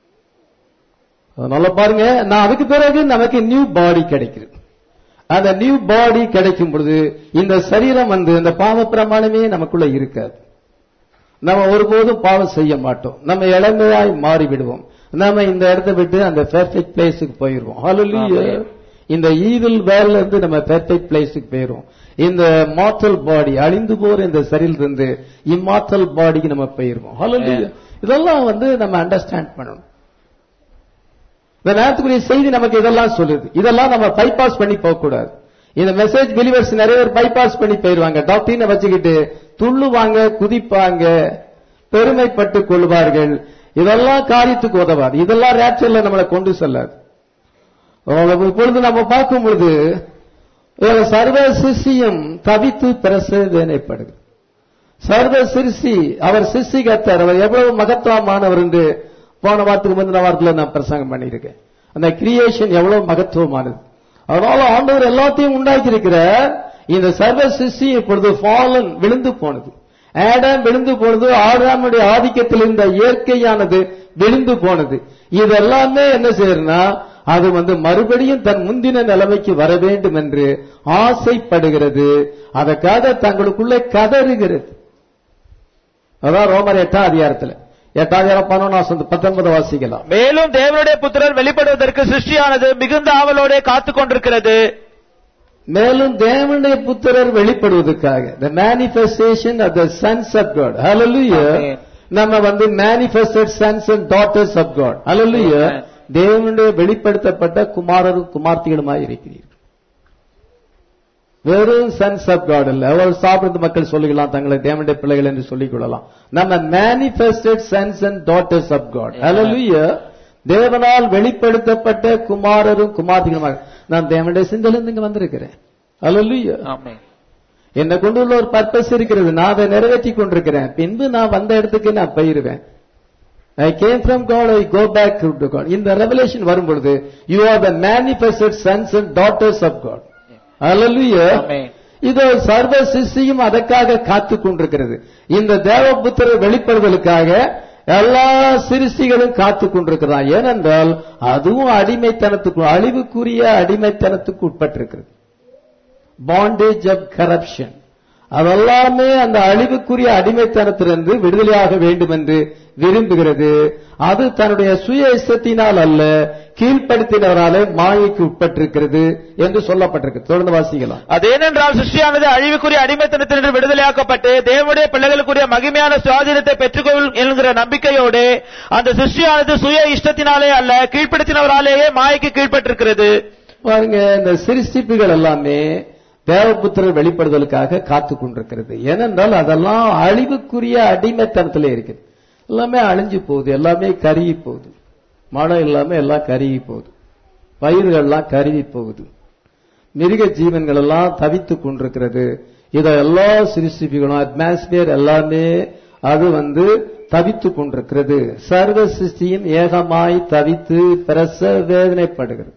அதனால பாருங்க நான் அதுக்கு பிறகு நமக்கு நியூ பாடி கிடைக்கிறது அந்த நியூ பாடி கிடைக்கும் பொழுது இந்த சரீரம் வந்து இந்த பாவ பிரமாணமே நமக்குள்ள இருக்காது நம்ம ஒருபோதும் பாவம் செய்ய மாட்டோம் நம்ம இளமையாய் மாறி விடுவோம் நம்ம இந்த இடத்தை விட்டு அந்த பெர்ஃபெக்ட் பிளேஸுக்கு போயிருவோம் ஹalleluya Amen. இந்த ஈவில் வேர்ல இருந்து நம்ம பெர்ஃபெக்ட் பிளேஸுக்கு போயிரும் இந்த மார்டல் பாடி அழிந்து போற இந்த சரீரில் இருந்து இம்மார்டல் பாடிக்கு நம்ம போயிருவோம் ஹalleluya இதெல்லாம் வந்து நம்ம அண்டர்ஸ்டாண்ட் பண்ணணும் இந்த நேரத்துக்குரிய செய்தி நமக்கு இதெல்லாம் சொல்லுது இதெல்லாம் நம்ம பைபாஸ் பண்ணி போக கூடாது இந்த மெசேஜ் பிலிவர்ஸ் நிறைய பேர் பைபாஸ் பண்ணி போயிருவாங்க டாக்டரினை வச்சுக்கிட்டு துள்ளுவாங்க குதிப்பாங்க பெருமைப்பட்டு கொள்வார்கள் இதெல்லாம் காரியத்துக்கு உதவாது இதெல்லாம் ரேப்சர்ல நம்மளை கொண்டு செல்லாது இப்பொழுது நம்ம பார்க்கும் பொழுது ஒரு சர்வ சிசியம் தவித்து பிரச வேனைப்படுது சர்வ சிறுசி அவர் சிருஷ்டி கர்த்தர் அவர் எவ்வளவு மகத்துவமானவர் என்று போன வாரத்துக்கு முந்தின வாரத்தில் நான் பிரசங்கம் பண்ணியிருக்கேன் அந்த கிரியேஷன் எவ்வளவு மகத்துவமானது அதனால ஆண்டவர் எல்லாத்தையும் உண்டாக்கி இருக்கிற இந்த சர்வ சிருஷ்டி இப்பொழுது ஃபாலன் விழுந்து போனது ஆடாம் விழுந்து பொழுது ஆடாமுடைய ஆதிக்கத்தில் இருந்த இயற்கையானது விழுந்து போனது இதெல்லாமே என்ன செய்யறதுன்னா அது வந்து மறுபடியும் தன் முந்தின நிலைமைக்கு வர வேண்டும் என்று ஆசைப்படுகிறது அதற்காக தங்களுக்குள்ளே கதறுகிறது அதான் ரோமர் எட்டாம் அதிகாரத்துல எட்டாம் அதிகாரம் பதினொன்று பத்தொன்பது வாசிக்கலாம் மேலும் தேவனுடைய புத்திரர் வெளிப்படுவதற்கு சிருஷ்டியானது மிகுந்த ஆவலோட காத்துக் கொண்டிருக்கிறது மேலும் தேவனுடைய புத்திரர் வெளிப்படுவதற்காக the manifestation of the sons of God hallelujah Amen. நம்ம வந்து manifested sons and daughters of God hallelujah Amen. தேவனுடைய வெளிப்படுத்தப்பட்ட குமாரரும் குமார்த்திகளுமாய் இருக்கிறீர்கள் வெறும் சன்ஸ் ஆஃப் காட் இல்ல அவர் சாப்பிடுறது மக்கள் சொல்லிக்கலாம் தங்களை தேவனுடைய பிள்ளைகள் என்று சொல்லிக் கொள்ளலாம் நம்ம manifested sons and daughters of God Amen. Hallelujah தேவனால் வெளிப்படுத்தப்பட்ட குமாரரும் குமார்த்திகளுமாக நான் தேவனுடைய சிந்தையிலிருந்து இங்க வந்திருக்கிறேன் ஹalleluya ஆமென் என்னை கொண்டு உள்ள ஒரு பர்பஸ் இருக்கிறது நான் அதை நிறைவேற்றி கொண்டிருக்கிறேன் பின்பு நான் வந்த இடத்துக்கு நான் போயிருவேன் I came from God I go back to God இந்த ரெவலேஷன் வரும் பொழுது you are the manifested sons and daughters of God hallelujah amen இது சர்வ சிஷ்டியும் அதற்காக காத்துக் கொண்டிருக்கிறது இந்த தேவபுத்திரர் வெளிப்படுதலுக்காக எல்லா சிருஷ்டிகளும் காத்துக் கொண்டிருக்கிறான் ஏனென்றால் அதுவும் அடிமைத்தனத்துக்கு அழிவுக்குரிய அடிமைத்தனத்துக்கு உட்பட்டிருக்கிறது பாண்டேஜ் ஆஃப் கரப்ஷன் அதெல்லாமே அந்த அழிவுக்குரிய அடிமைத்தனத்திலிருந்து விடுதலையாக வேண்டும் என்று விரும்புகிறது அது தன்னுடைய சுய இஷ்டத்தினால் அல்ல கீழ்ப்படுத்தினவராலே மாயைக்கு உட்பட்டிருக்கிறது என்று சொல்லப்பட்டிருக்கு தொடர்ந்து வாசிக்கலாம் அதேனென்றால் சிருஷ்டியானது அழிவுக்குரிய அடிமைத்தனத்தினின்று விடுதலையாக்கப்பட்டு தேவனுடைய பிள்ளைகளுக்குரிய மகிமையான சுவாதீனத்தை பெற்றுக்கொள் என்கிற நம்பிக்கையோடு அந்த சிருஷ்டியானது சுய இஷ்டத்தினாலே அல்ல கீழ்ப்படுத்தினவராலேயே மாயைக்கு கீழ்ப்பட்டிருக்கிறது பாருங்க இந்த சிருஷ்டிப்புகள் எல்லாமே தேவபுத்திரர் வெளிப்படுதலுக்காக காத்துக் கொண்டிருக்கிறது ஏனென்றால் அதெல்லாம் அழிவுக்குரிய அடிமைத்தனத்திலே இருக்குது எல்லாமே அழிஞ்சு போகுது எல்லாமே கருகி போகுது மழை இல்லாம எல்லாம் கருகி போகுது பயிர்கள்லாம் கருகி போகுது மிருக ஜீவன்கள் எல்லாம் தவித்துக் கொண்டிருக்கிறது இத எல்லா சிருஷ்டிப்புகளும் அட்மாஸ்பியர் எல்லாமே அது வந்து தவித்துக் கொண்டிருக்கிறது சர்வ சிருஷ்டியும் ஏகமாய் தவித்து பிரச வேதனைப்படுகிறது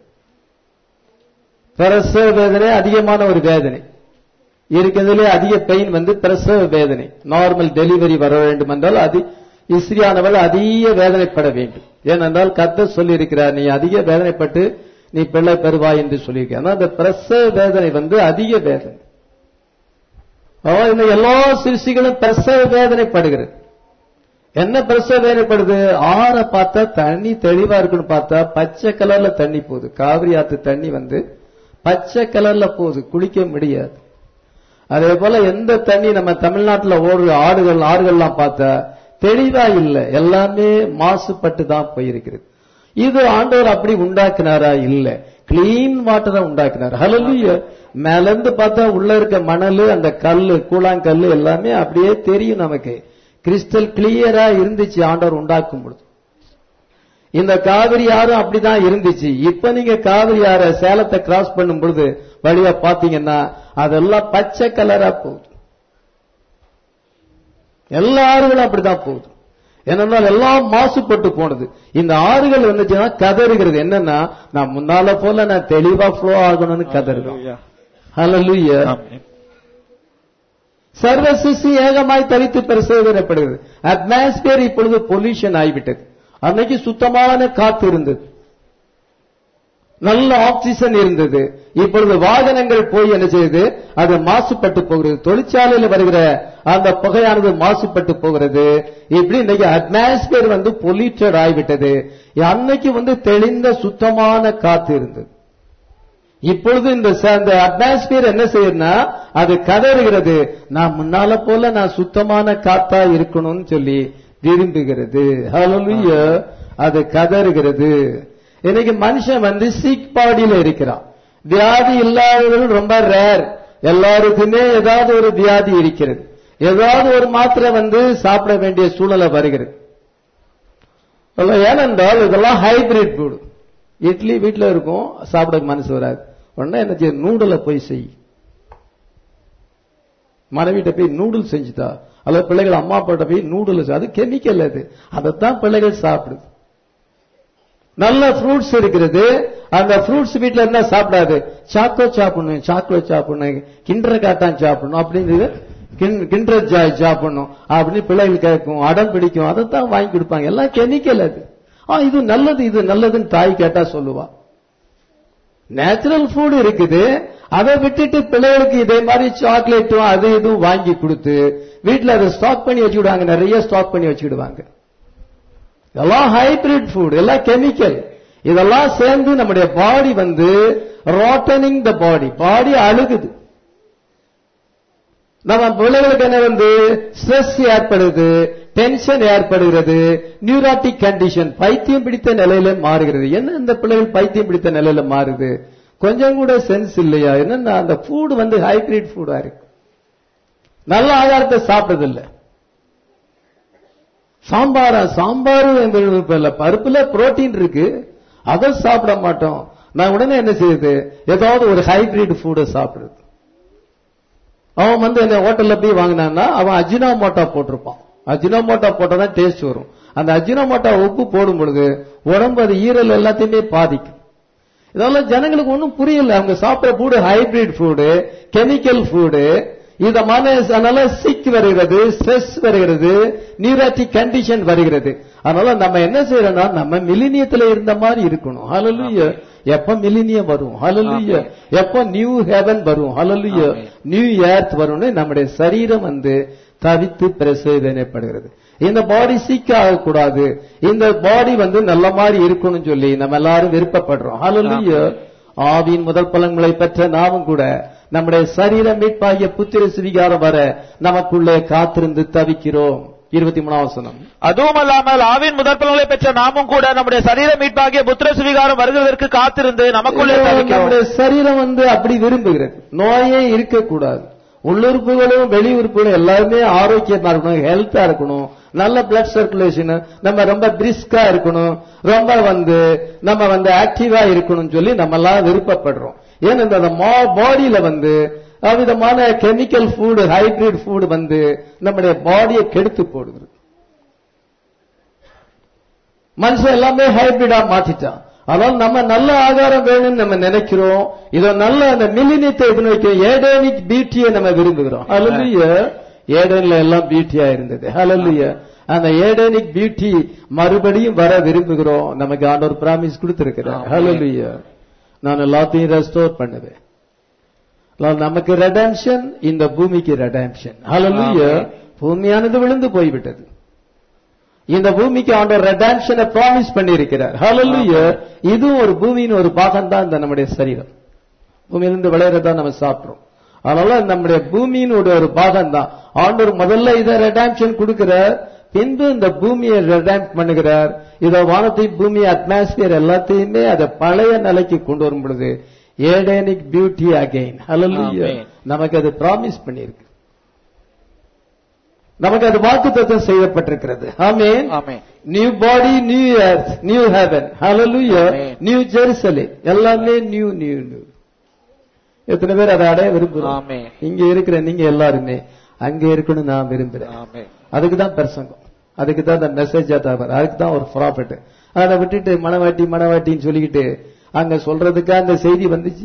பிரசவ வேதனை அதிகமான ஒரு வேதனை இருக்கிறதுலே அதிக பெயின் வந்து பிரசவ வேதனை நார்மல் டெலிவரி வர வேண்டும் என்றால் அது இஸ்ரியானவள் அதிக வேதனைப்பட வேண்டும் ஏனென்றால் கர்த்தர் சொல்லி இருக்கிறார் நீ அதிக வேதனைப்பட்டு நீ பிள்ளை பெறுவாய் என்று சொல்லியிருக்க ஆனா அந்த பிரசவ வேதனை வந்து அதிக வேதனை அதாவது இந்த எல்லா சிறுசிகளும் பிரசவ வேதனைப்படுகிறது என்ன பிரசவ வேதனைப்படுது ஆற பார்த்தா தண்ணி தெளிவா இருக்குன்னு பார்த்தா பச்சை கலர்ல தண்ணி போகுது காவிரி ஆத்து தண்ணி வந்து பச்சை கலர்ல போகுது குளிக்க முடியாது அதே போல எந்த தண்ணி நம்ம தமிழ்நாட்டுல ஓடுற ஆடுகள் ஆறுகள்லாம் பார்த்தா தெளிவா இல்ல எல்லாமே மாசுபட்டு தான் போயிருக்கிறது இது ஆண்டவர் அப்படி உண்டாக்குனாரா இல்ல கிளீன் வாட்டரை உண்டாக்குனார் ஹalleluya மேல இருந்து பார்த்தா உள்ள இருக்க மணல் அந்த கல்லு கூழாங்கல்லு எல்லாமே அப்படியே தெரியும் நமக்கு கிறிஸ்டல் கிளியரா இருந்துச்சு ஆண்டவர் உண்டாக்கும் பொழுது இந்த காவிரி ஆறும் அப்படிதான் இருந்துச்சு இப்ப நீங்க காவிரி ஆற சேலத்தை கிராஸ் பண்ணும் பொழுது வழியா பாத்தீங்கன்னா அதெல்லாம் பச்சை கலரா போகுது எல்லா ஆறுகளும் அப்படிதான் போகுது என்னன்னா எல்லாம் மாசுபட்டு போனது இந்த ஆறுகள் வந்துச்சுன்னா கதறுகிறது என்னன்னா நான் முன்னால போல நான் தெளிவா ஃப்ளோ ஆகணும்னு கதறுறோம் ஹalleluya ஆமென். சர்வ சிசி ஏகமாய் தவித்து பிரசோதனைப்படுகிறது அட்மாஸ்பியர் இப்பொழுது பொல்யூஷன் ஆகிவிட்டது அன்னைக்கு சுத்தமான காத்து இருந்தது நல்ல ஆக்சிஜன் இருந்தது இப்பொழுது வாகனங்கள் போய் என்ன செய்யுது அது மாசுபட்டு போகிறது தொழிற்சாலையில் வருகிற அந்த புகையானது மாசுபட்டு போகிறது இப்படி இன்னைக்கு அட்மாஸ்பியர் வந்து பொல்யூட்டட் ஆகிவிட்டது அன்னைக்கு வந்து தெளிந்த சுத்தமான காத்து இருந்தது இப்பொழுது இந்த ச- இந்த அட்மாஸ்பியர் என்ன செய்யுதுன்னா அது கதறுகிறது நான் முன்னால போல நான் சுத்தமான காத்தா இருக்கணும்னு சொல்லி விரும்புகிறது ஹalleluya அது கதறுகிறது இன்னைக்கு மனுஷன் வந்து சிக் பாடியில இருக்கிறான் வியாதி இல்லாதவர்கள் ரொம்ப ரேர் எல்லாருக்குமே ஏதாவது ஒரு வியாதி இருக்கிறது ஏதாவது ஒரு மாத்திரை வந்து சாப்பிட வேண்டிய சூழ்நிலை வருகிறது அல்ல, ஏனென்றால் இதெல்லாம் ஹைபிரிட் ஃபுட் இட்லி வீட்ல இருக்கும் சாப்பிட மனசு வராது உடனே என்ன செய்ய நூடுல போய் செய் மனைவிட்ட போய் நூடுல் செஞ்சுதா அல்லது பிள்ளைகள் அம்மா அப்பாட்ட போய் நூடுல் அது கெமிக்கல் அது அதைத்தான் பிள்ளைகள் சாப்பிடுது நல்ல ஃப்ரூட்ஸ் இருக்கிறது அந்த ஃப்ரூட்ஸ் வீட்ல இருந்தா சாப்பிடாது சாக்கோ சாப்பிடணும் சாக்லேட் சாப்பிடணும் கிண்டர் காட்டான் சாப்பிடணும் அப்படிங்கிறது கிண்டர் ஜாய் சாப்பிடணும் அப்படின்னு பிள்ளைகள் கேட்கும் அடம் பிடிக்கும் அதை தான் வாங்கி கொடுப்பாங்க எல்லாம் கெமிக்கல் அது ஆ இது நல்லது இது நல்லதுன்னு தாய் கேட்டா சொல்லுவா நேச்சுரல் ஃபுட் இருக்குது அதை விட்டுட்டு பிள்ளைகளுக்கு இதே மாதிரி சாக்லேட்டும் அது இதுவும் வாங்கி கொடுத்து வீட்டுல அதை ஸ்டாக் பண்ணி வச்சுக்கிடுவாங்க நிறைய ஸ்டாக் பண்ணி வச்சுக்கிடுவாங்க இதெல்லாம் ஹைபிரிட் ஃபுட் எல்லாம் கெமிக்கல் இதெல்லாம் சேர்ந்து நம்முடைய பாடி வந்து ராட்டனிங் த பாடி பாடி அழுகுது நம்ம பிள்ளைகளுக்கு என்ன வந்து ஸ்ட்ரெஸ் ஏற்படுது டென்ஷன் ஏற்படுகிறது நியூராட்டிக் கண்டிஷன் பைத்தியம் பிடித்த நிலையில மாறுகிறது என்ன இந்த பிள்ளைகள் பைத்தியம் பிடித்த நிலையில மாறுது கொஞ்சம் கூட சென்ஸ் இல்லையா என்னன்னா அந்த ஃபுட் வந்து ஹைபிரிட் ஃபுட்டா இருக்கு நல்ல ஆகாரத்தை சாப்பிட்டதில்லை சாம்பாரா சாம்பார் இல்ல பருப்புல புரோட்டீன் இருக்கு அதை சாப்பிட மாட்டோம் நான் உடனே என்ன செய்யுது ஏதாவது ஒரு ஹைபிரிட் ஃபுட்டை சாப்பிடுறது அவன் வந்து என்ன ஹோட்டல்ல போய் வாங்கினான்னா அவன் அஜினோமோட்டா போட்டிருப்பான் அஜினோமோட்டா போட்டா தான் டேஸ்ட் வரும் அந்த அஜினோமோட்டா உப்பு போடும் பொழுது உடம்பு அது ஈரல் எல்லாத்தையுமே பாதிக்கும் இதெல்லாம் ஜனங்களுக்கு ஒன்றும் புரியல அவங்க சாப்பிட்ற food hybrid food chemical food இத அதனால சிக் வருகிறது ஸ்ட்ரெஸ் வருகிறது நியூராட்டிக் கண்டிஷன் வருகிறது அதனால நம்ம என்ன செய்யறோம்னா நம்ம மிலினியத்துல இருந்த மாதிரி இருக்கணும் ஹalleluya எப்ப மிலினியம் வரும் ஹalleluya எப்ப நியூ ஹெவன் வரும் ஹalleluya நியூ எர்த் வரும்னு நம்முடைய சரீரம் வந்து தவித்து பிரசோதனைப்படுகிறது இந்த பாடி சீக் ஆகக்கூடாது இந்த பாடி வந்து நல்ல மாதிரி இருக்கணும்னு சொல்லி நம்ம எல்லாரும் விருப்பப்படுறோம் ஹalleluya ஆவியின் முதல் பலன்களை பெற்ற நாமும் கூட நம்முடைய சரீரம் மீட்பாகிய புத்திர சுவிகாரம் வர நமக்குள்ளே காத்திருந்து தவிக்கிறோம் இருபத்தி மூணாம் வசனம் அதுவும் அல்லாமல் ஆவின் முதற் பலன்களை பெற்ற நாமும் கூட நம்முடைய சரீர மீட்பாகிய புத்திர சுவிகாரம் வருகிறதற்கு காத்திருந்து நமக்குள்ளே தவிக்கிறோம். நம்முடைய சரீரம் வந்து அப்படி விரும்புகிறது நோயே இருக்கக்கூடாது உள்ளுறுப்புகளும் வெளி உறுப்புகளும் எல்லாருமே ஆரோக்கியமா இருக்கணும் ஹெல்த்தா இருக்கணும் நல்ல பிளட் சர்க்குலேஷன் நம்ம ரொம்ப பிரிஸ்கா இருக்கணும் ரொம்ப வந்து நம்ம வந்து ஆக்டிவா இருக்கணும்னு சொல்லி நம்ம எல்லாம் விருப்பப்படுறோம் ஏன்னா இந்த பாடியில வந்து விதமான கெமிக்கல் ஃபுட் ஹைபிரிட் ஃபுட் வந்து நம்முடைய பாடியை கெடுத்து போடுகிறது மனுஷன் எல்லாமே ஹைபிரிடா மாத்திட்டான் அதனால நம்ம நல்ல ஆகாரம் வேணும்னு நம்ம நினைக்கிறோம் இத நல்ல அந்த மில்லினியத்தை வைக்கிறோம் ஏடேனிக் பியூட்டியை நம்ம விரும்புகிறோம் ஹalleluya ஏடேன்ல எல்லாம் பியூட்டியா இருந்தது ஹalleluya அந்த ஏடேனிக் பியூட்டி மறுபடியும் வர விரும்புகிறோம் நமக்கு ஆண்டவர் பிராமிஸ் கொடுத்திருக்கிறார் ஹalleluya நான் எல்லாத்தையும் ரெஸ்டோர் பண்ணுவேன் அதாவது நமக்கு ரெடம்ஷன் இந்த பூமிக்கு ரெடம்ஷன் ஹalleluya பூமியானது விழுந்து போய்விட்டது இந்த பூமிக்கு ஆண்டவர் ரெடாம்ஷனை ப்ராமிஸ் பண்ணி இருக்கிறார் ஹalleluya இதுவும் ஒரு பூமியின் ஒரு பாகம் தான் இந்த நம்முடைய சரீரம் பூமியிலிருந்து விளையிறதா நம்ம சாப்பிடுறோம் அதனால நம்முடைய பூமியின் ஒரு ஒரு பாகம் தான் ஆண்டவர் முதல்ல இதை ரெடாம்ஷன் கொடுக்கிறார் பின்பு இந்த பூமியை ரெடாம் பண்ணுகிறார் இத வானத்தை பூமி அட்மாஸ்பியர் எல்லாத்தையுமே அதை பழைய நிலைக்கு கொண்டு வரும் பொழுது Edenic beauty again hallelujah Amen. நமக்கு அது ப்ராமிஸ் பண்ணியிருக்கு நமக்கு அது வாக்குத்தத்தம் செய்யப்பட்டிருக்கிறது amen amen. New body new earth new heaven hallelujah Amen. New Jerusalem எல்லாமே நியூ நியூ நியூ எத்தனை பேர் அதை அடைய விரும்புறோம் ஆமென். இங்க இருக்கிற நீங்க எல்லாருமே அங்க இருக்கணும் நான் விரும்புறேன் ஆமென். அதுக்கு தான் பிரசங்கம் அதுக்கு தான் அந்த மெசேஜ் தவிர அதுக்கு தான் ஒரு ப்ராஃபிட் அதை விட்டுட்டு மனவாட்டி மனவாட்டின்னு சொல்லிக்கிட்டு அங்க சொல்றதுக்கு அந்த செய்தி வந்துச்சு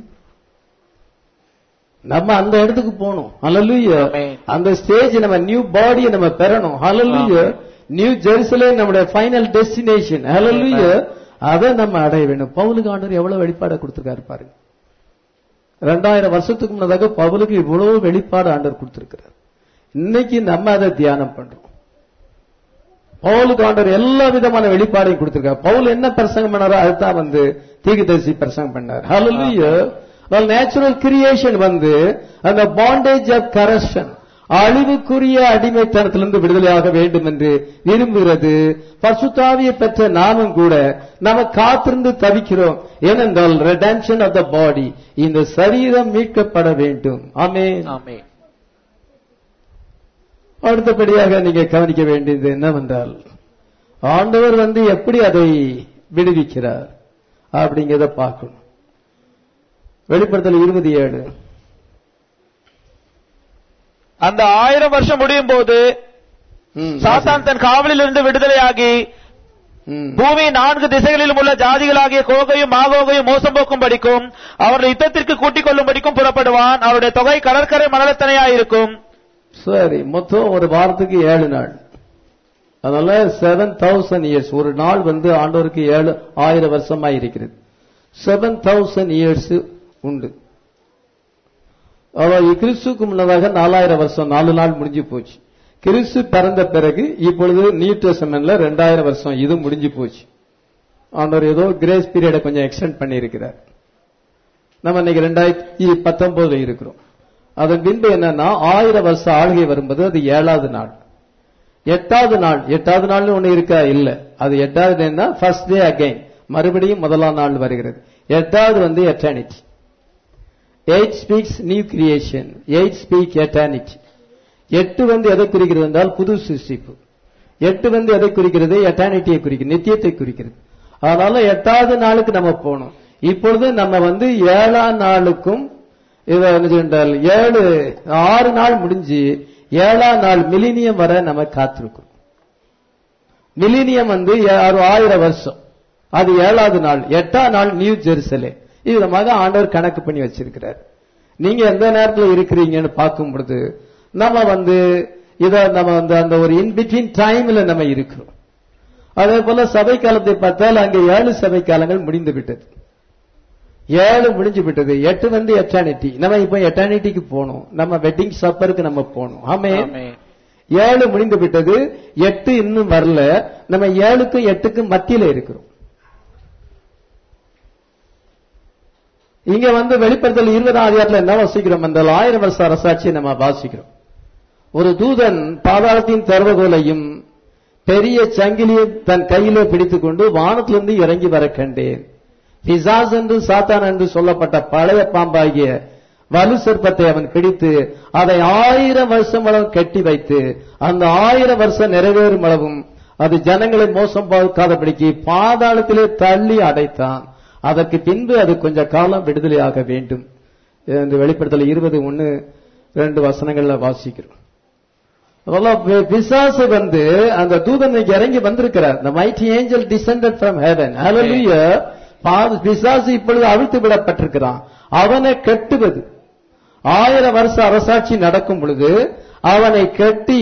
நம்ம அந்த இடத்துக்கு போகணும் ஹalleluya Amen. அந்த ஸ்டேஜ் நம்ம நியூ பாடியை நம்ம பெறணும் ஹalleluya நியூ ஜெருசலேம் நம்முடைய ஃபைனல் டெஸ்டினேஷன் ஹalleluya அதை நம்ம அடைய வேண்டும் பவுலுக்கு ஆண்டவர் எவ்வளவு வெளிப்பாடை கொடுத்திருக்காரு பாருங்க ரெண்டாயிரம் வருஷத்துக்கு முன்னதாக பவுலுக்கு இவ்வளவு வெளிப்பாடு ஆண்டவர் கொடுத்திருக்கிறார் இன்னைக்கு நம்ம அதை தியானம் பண்றோம் பவுலுக்கு ஆண்டவர் எல்லா விதமான வெளிப்பாடையும் கொடுத்திருக்காரு பவுல் என்ன பிரசங்கம் பண்ணாரோ அதுதான் வந்து தீர்க்கதரிசி பிரசங்கம் பண்ணார் ஹalleluya நேச்சுரல் கிரியேஷன் வந்து அந்த பாண்டேஜ் ஆஃப் கரப்ஷன் அழிவுக்குரிய அடிமைத்தனத்திலிருந்து விடுதலையாக வேண்டும் என்று விரும்புகிறது பசுத்தாவியை பெற்ற நாமும் கூட நம்ம காத்திருந்து தவிக்கிறோம் ஏனென்றால் ரெடம்ஷன் ஆஃப் த பாடி இந்த சரீரம் மீட்கப்பட வேண்டும் ஆமென் ஆமென். அடுத்தபடியாக நீங்க கவனிக்க வேண்டியது என்னவென்றால் ஆண்டவர் வந்து எப்படி அதை விடுவிக்கிறார் அப்படிங்கிறத பார்க்கணும் வெளிப்படுத்தல் இருபது ஏழு அந்த ஆயிரம் வருஷம் முடியும் போது சாத்தான் தன் காவலில் இருந்து விடுதலையாகி ம். பூமி நான்கு திசைகளிலும் உள்ள ஜாதிகளாகிய கோகையும் மாகோகையும் மோசம் போக்கும் படிக்கும் அவர்களை யுத்தத்திற்கு கூட்டிக் கொள்ளும் படிக்கும் புறப்படுவான் அவருடைய தொகை கடற்கரை மணலத்தனையாயிருக்கும் சரி மொத்தம் ஒரு வாரத்துக்கு ஏழு நாள் அதனால செவன் தௌசண்ட் இயர்ஸ் ஒரு நாள் வந்து ஆண்டவருக்கு ஏழு ஆயிரம் வருஷமா இருக்கிறது செவன் தௌசண்ட் இயர்ஸ் உண்டு அதாவது கிறிஸ்துக்கு முன்னதாக நாலாயிரம் வருஷம் நாலு நாள் முடிஞ்சு போச்சு கிறிஸ்து பிறந்த பிறகு இப்பொழுது நியூ டெஸ்டமென்ட்ல ரெண்டாயிரம் வருஷம் இது முடிஞ்சு போச்சு ஆண்டவர் ஏதோ கிரேஸ் பீரியடை கொஞ்சம் எக்ஸ்டெண்ட் பண்ணியிருக்கிறார் நம்ம இன்னைக்கு ரெண்டாயிரத்தி பத்தொன்பதுல இருக்கிறோம் அதன் பின்பு என்னன்னா ஆயிரம் வருஷம் ஆளுகை வரும்போது அது ஏழாவது நாள் எட்டாவது நாள் எட்டாவது நாள்னு ஒண்ணு இருக்கா இல்ல அது எட்டாவது என்ன ஃபர்ஸ்ட் டே அகைன் மறுபடியும் முதலாம் நாள் வருகிறது எட்டாவது வந்து eternity eight speaks new creation eight speak eternity எட்டு வந்து எதை குறிக்கிறது என்றால் புது சிருஷ்டிப்பு எட்டு வந்து எதை குறிக்கிறது எட்டர்னிட்டியை குறிக்கிறது நித்தியத்தை குறிக்கிறது அதனால எட்டாவது நாளுக்கு நம்ம போகணும் இப்பொழுது நம்ம வந்து ஏழாம் நாளுக்கும் இதை என்ன என்றால் ஏழு ஆறு நாள் முடிஞ்சு ஏழாம் நாள் மிலினியம் வர நம்ம காத்திருக்கிறோம் மிலினியம் வந்து ஏ- ஒரு ஆயிரம் வருஷம் அது ஏழாவது நாள் எட்டாம் நாள் நியூ ஜெருசலே இது விதமாக ஆண்டவர் கணக்கு பண்ணி வச்சிருக்கிறார் நீங்க எந்த நேரத்தில் இருக்கிறீங்கன்னு பார்க்கும் பொழுது நம்ம வந்து இத நம்ம வந்து அந்த ஒரு இன் பிட்வீன் டைம்ல நம்ம இருக்கிறோம் அதே போல சபை காலத்தை பார்த்தால் அங்கே ஏழு சபை காலங்கள் முடிந்து விட்டது ஏழு முடிஞ்சு விட்டது எட்டு வந்து எட்டானிட்டி நம்ம இப்போ எட்டானிட்டிக்கு போகணும் நம்ம வெட்டிங் சப்பருக்கு நம்ம போகணும் ஆமே ஆமென். ஏழு முடிந்து விட்டது எட்டு இன்னும் வரல நம்ம ஏழுக்கும் எட்டுக்கும் மத்தியில இருக்கிறோம் இங்க வந்து வெளிப்படுத்தல் இருபதாம் அதிகாரத்துல என்ன வாசிக்கிறோம் அந்த ஆயிரம் வருஷ அரசாட்சியை நம்ம வாசிக்கிறோம் ஒரு தூதன் பாதாளத்தின் திறவுகோலையும் பெரிய சங்கிலியை தன் கையிலே பிடித்துக்கொண்டு வானத்திலிருந்து இறங்கி வர கண்டேன் பிசாஸ் என்று சாத்தான் என்று சொல்லப்பட்ட பழைய பாம்பாகிய வலு சர்ப்பத்தை அவன் பிடித்து அதை ஆயிரம் வருஷம் அளவு கட்டி வைத்து அந்த ஆயிரம் வருஷம் நிறைவேறும் அளவும் அது ஜனங்களை மோசம் பார்க்காதபடிக்கு பாதாளத்திலே தள்ளி அடைத்தான் அதற்கு பின்பு அது கொஞ்ச காலம் விடுதலையாக வேண்டும் இந்த வெளிப்படுத்தல் இருபது ஒன்னு ரெண்டு வசனங்கள்ல வாசிக்கிறோம் அதெல்லாம் பி- பிசாசு வந்து அந்த தூதன் இங்க இறங்கி வந்திருக்கிறார் the mighty angel descended from heaven hallelujah பா- பிசாசு இப்பொழுது அவிழ்த்து விடப்பட்டிருக்கிறான் அவனை கட்டுவது ஆயிரம் வருஷ அரசாட்சி நடக்கும் பொழுது அவனை கட்டி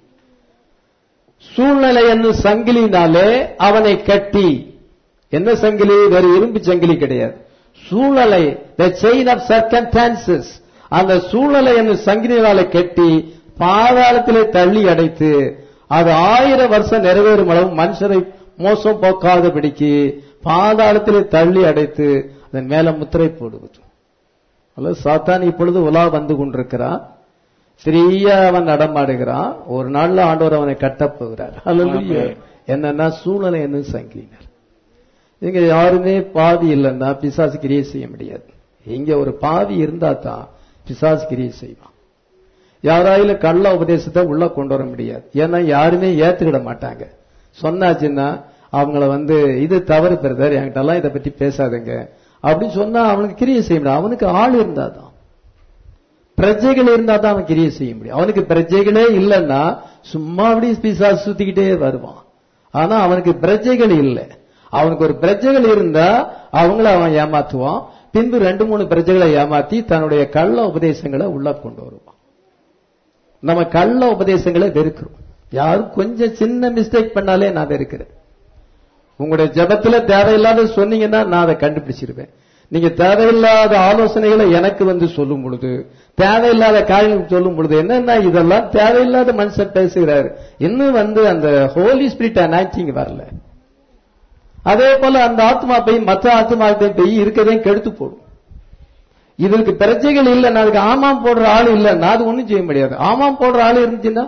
சூழ்நிலை என்னும் சங்கிலினாலே அவனை கட்டி என்ன சங்கிலி வேறு இரும்பு சங்கிலி கிடையாது சூழ்நிலை த செயின் ஆஃப் சர்க்கன்டான்சஸ் அந்த சூழ்நிலை என்னும் சங்கிலினாலே கட்டி பாதாளத்திலே தள்ளி அடைத்து அது ஆயிரம் வருஷம் நிறைவேறும் அளவு மனுஷரை மோசம் போக்காதபடிக்கு பாதாளத்திலே தள்ளி அடைத்து அதன் மேல முத்திரை போடுவது அல்ல சாத்தான் இப்பொழுது உலா வந்து கொண்டிருக்கிறான் ஃப்ரீயா அவன் நடமாடுகிறான் ஒரு நாள்ல ஆண்டவர் அவனை கட்டப் போகிறார் அல்ல என்னன்னா சூழ்நிலை என்ன சங்கினர் இங்க யாருமே பாவி இல்லைன்னா பிசாசு கிரியை செய்ய முடியாது இங்க ஒரு பாவி இருந்தா தான் பிசாசு கிரியை செய்வான் யாராயிலும் கள்ள உபதேசத்தை உள்ள கொண்டு வர முடியாது ஏன்னா யாருமே ஏத்துக்கிட மாட்டாங்க சொன்னாச்சுன்னா அவங்கள வந்து இது தவறு பிரதர் என்கிட்ட எல்லாம் இதை பத்தி பேசாதுங்க அப்படின்னு சொன்னா அவனுக்கு கிரியை செய்ய முடியாது அவனுக்கு ஆள் இருந்தாதான் பிரஜைகள் இருந்தா தான் அவன் கிரியை செய்ய முடியும் அவனுக்கு பிரஜைகளே இல்லைன்னா சும்மா அப்படி பிசாசு சுத்திக்கிட்டே வருவான் ஆனா அவனுக்கு பிரஜைகள் இல்லை அவனுக்கு ஒரு பிரஜைகள் இருந்தா அவங்கள அவன் ஏமாத்துவான் பின்பு ரெண்டு மூணு பிரஜைகளை ஏமாத்தி தன்னுடைய கள்ள உபதேசங்களை உள்ள கொண்டு வருவான் நம்ம கள்ள உபதேசங்களை வெறுக்கிறோம் யாரும் கொஞ்சம் சின்ன மிஸ்டேக் பண்ணாலே நான் வெறுக்கிறேன் உங்களுடைய ஜெபத்துல தேவையில்லாத சொன்னீங்கன்னா நான் அதை கண்டுபிடிச்சிருவேன் நீங்க தேவையில்லாத ஆலோசனைகளை எனக்கு வந்து சொல்லும் பொழுது தேவையில்லாத காரியங்கள் சொல்லும் பொழுது என்னன்னா இதெல்லாம் தேவையில்லாத மனுஷன் பேசுகிறாரு இன்னும் வந்து அந்த ஹோலி ஸ்பிரிட் அனாக்டிங் வரல அதே போல அந்த ஆத்மா போய் மற்ற ஆத்மாக்களை போய் இருக்கதையும் கெடுத்து போடும் இதற்கு பிரச்சனைகள் இல்லைன்னா அதுக்கு ஆமாம் போடுற ஆள் இல்லைன்னா அது ஒண்ணும் செய்ய முடியாது ஆமாம் போடுற ஆள் இருந்துச்சுன்னா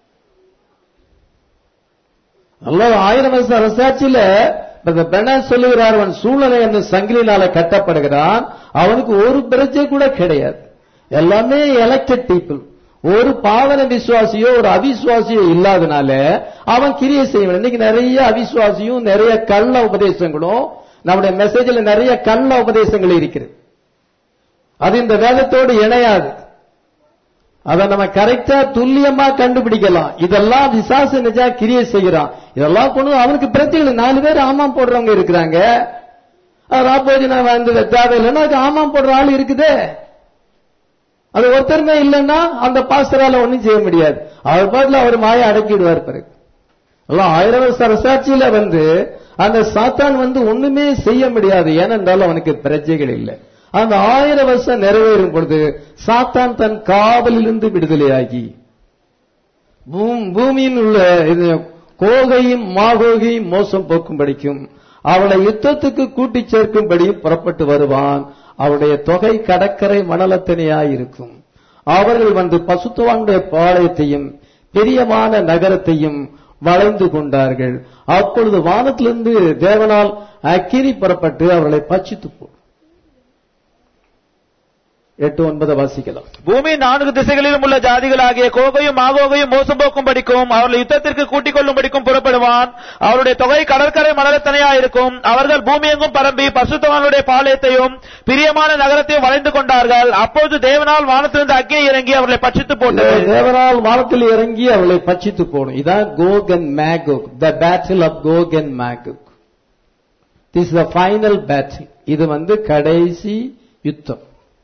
அல்ல ஆயிரம் வருஷம் அரசாட்சியில பெனாஸ் சொல்லுகிறார் அவன் சூழ்நிலை என்ற சங்கிலினால கட்டப்படுகிறான் அவனுக்கு ஒரு பிரச்சனை கூட கிடையாது எல்லாமே எலெக்டட் பீப்புள் ஒரு பாவன விசுவாசியோ ஒரு அவிசுவாசியோ இல்லாதனால அவன் கிரியை செய்வான் இன்னைக்கு நிறைய அவிசுவாசியும் நிறைய கள்ள உபதேசங்களும் நம்முடைய மெசேஜ்ல நிறைய கள்ள உபதேசங்கள் இருக்கிறது அது இந்த வேதத்தோடு இணையாது அதை நம்ம கரெக்டா துல்லியமா கண்டுபிடிக்கலாம் இதெல்லாம் விசாச நிஜா கிரியை செய்கிறான் இதெல்லாம் கொண்டு வந்து அவனுக்கு பிரச்சனை நாலு பேர் ஆமாம் போடுறவங்க இருக்கிறாங்க ராபோஜனா வந்து தேவையில்லைன்னா அதுக்கு ஆமாம் போடுற ஆள் இருக்குதே அது ஒருத்தருமே இல்லைன்னா அந்த பாஸ்டரால ஒண்ணும் செய்ய முடியாது அவர் பாட்டுல அவர் மாய அடக்கிடுவார் பிறகு எல்லாம் ஆயிரம் வருஷ அரசாட்சியில வந்து அந்த சாத்தான் வந்து ஒண்ணுமே செய்ய முடியாது ஏனென்றால் அவனுக்கு பிரஜைகள் இல்லை அந்த ஆயிரம் வருஷம் நிறைவேறும் பொழுது சாத்தான் தன் காவலிலிருந்து விடுதலையாகி பூம்- பூமியில் உள்ள இது கோகையும் மாகோகையும் மோசம் போக்கும்படிக்கும் அவளை யுத்தத்துக்கு கூட்டிச் சேர்க்கும்படியும் புறப்பட்டு வருவான் அவருடைய தொகை கடற்கரை மணலத்தனையாயிருக்கும் அவர்கள் வந்து பசுத்தவானுடைய பாளையத்தையும் பிரியமான நகரத்தையும் வளைந்து கொண்டார்கள் அப்பொழுது வானத்திலிருந்து தேவனால் அக்கினி புறப்பட்டு அவர்களை பட்சித்து போ எட்டு ஒன்பதை வாசிக்கலாம் பூமி நான்கு திசைகளிலும் உள்ள ஜாதிகளாகிய கோகையும் மாகோகையும் மோசம் போக்கும் படிக்கும் அவர்களை யுத்தத்திற்கு கூட்டிக் கொள்ளும் படிக்கும் புறப்படுவான் அவருடைய தொகை கடற்கரை மணலத்தனையா இருக்கும் அவர்கள் பூமி எங்கும் பரம்பி பசுத்தவானுடைய பாளையத்தையும் பிரியமான நகரத்தையும் வளைந்து கொண்டார்கள் அப்போது தேவனால் வானத்திலிருந்து அக்கினி இறங்கி அவர்களை பட்சித்து போட்டது தேவனால் வானத்தில் இறங்கி அவளை பட்சித்து போடும் இதான் Gog and Magog the battle of Gog and Magog this the final battle இது வந்து கடைசி யுத்தம்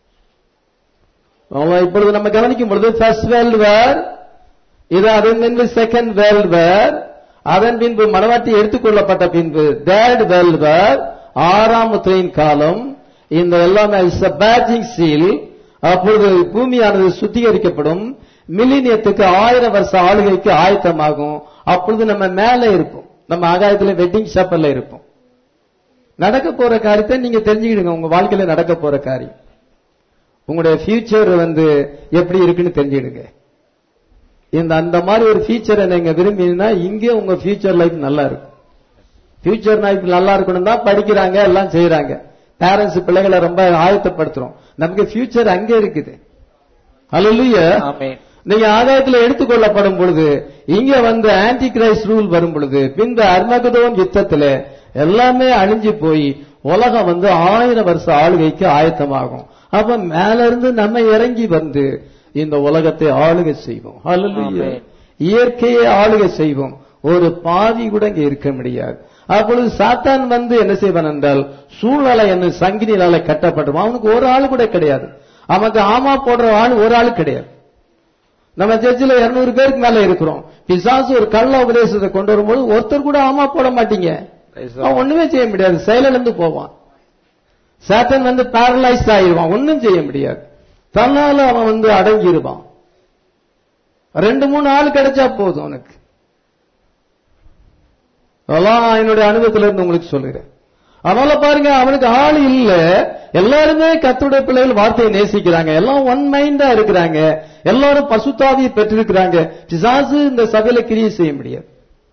ஆமா, இப்பொழுது நம்ம கவனிக்கும் பொழுது ஃபர்ஸ்ட் வேர்ல்ட் வேர் இது அதன் பின்பு செகண்ட் வேர்ல்ட் வேர் அதன் பின்பு மனவாட்டி எடுத்துக்கொள்ளப்பட்ட பின்பு தேர்ட் வேர்ல்ட் வேர் ஆறாம் முத்திரையின் காலம் இந்த எல்லாமே பேஜிங் சீல் அப்பொழுது பூமியானது சுத்திகரிக்கப்படும் மில்லினியத்துக்கு ஆயிரம் வருஷ ஆளுகைக்கு ஆயத்தமாகும் அப்பொழுது நம்ம மேலே இருப்போம் நம்ம ஆகாயத்துல வெட்டிங் ஷாப்பர்ல இருப்போம் நடக்க போற காரியத்தை நீங்க தெரிஞ்சுக்கிடுங்க உங்க வாழ்க்கையில நடக்க போற காரியம் உங்களுடைய ஃபியூச்சர் வந்து எப்படி இருக்குன்னு தெரிஞ்சுடுங்க இந்த அந்த மாதிரி ஒரு ஃபியூச்சரை நீங்க விரும்பினா இங்கே உங்க ஃபியூச்சர் லைஃப் நல்லா இருக்கும் ஃபியூச்சர் லைஃப் நல்லா இருக்கணும் தான் படிக்கிறாங்க எல்லாம் செய்யறாங்க பேரண்ட்ஸ் பிள்ளைகளை ரொம்ப ஆயத்தப்படுத்துறோம் நமக்கு ஃபியூச்சர் அங்கே இருக்குது அல்ல ஆமென். நீங்க ஆதாயத்தில் எடுத்துக்கொள்ளப்படும் பொழுது இங்க வந்து ஆன்டி கிரைஸ்ட் ரூல் வரும் பொழுது பின்பு அர்மகதோன் யுத்தத்துல எல்லாமே அழிஞ்சு போய் உலகம் வந்து ஆயிரம் வருஷ ஆளுகைக்கு ஆயத்தமாகும் அப்ப மேல இருந்து நம்ம இறங்கி வந்து இந்த உலகத்தை ஆளுகை செய்வோம் ஹalleluya ஆமென். இயற்கையை ஆளுகை செய்வோம் ஒரு பாதி கூட இங்க இருக்க முடியாது அப்பொழுது சாத்தான் வந்து என்ன செய்வான் என்றால் சூழ்நிலை என்ன சங்கினியால கட்டப்பட்டுவான் அவனுக்கு ஒரு ஆள் கூட கிடையாது அவனுக்கு ஆமா போடுற ஆள் ஒரு ஆள் கிடையாது நம்ம சர்ச்சில் இருநூறு பேருக்கு மேல இருக்கிறோம் பிசாசு ஒரு கள்ள உபதேசத்தை கொண்டு வரும்போது ஒருத்தர் கூட ஆமா போட மாட்டீங்க அவன் ஒண்ணுமே செய்ய முடியாது செயலிழந்து போவான் சாத்தன் வந்து பேரலைஸ்ட் ஆயிருவான் ஒண்ணும் செய்ய முடியாது தன்னால அவன் வந்து அடங்கிருவான் ரெண்டு மூணு ஆள் கிடைச்சா போதும் உனக்கு அதெல்லாம் நான் என்னுடைய அனுபவத்துல இருந்து உங்களுக்கு சொல்லுகிறேன் அதனால பாருங்க அவனுக்கு ஆள் இல்ல எல்லாருமே கத்துடைய பிள்ளைகள் வார்த்தையை நேசிக்கிறாங்க எல்லாம் ஒன் மைண்டா இருக்கிறாங்க எல்லாரும் பசுத்தாவியை பெற்றிருக்கிறாங்க பிசாசு இந்த சபையில கிரியை செய்ய முடியாது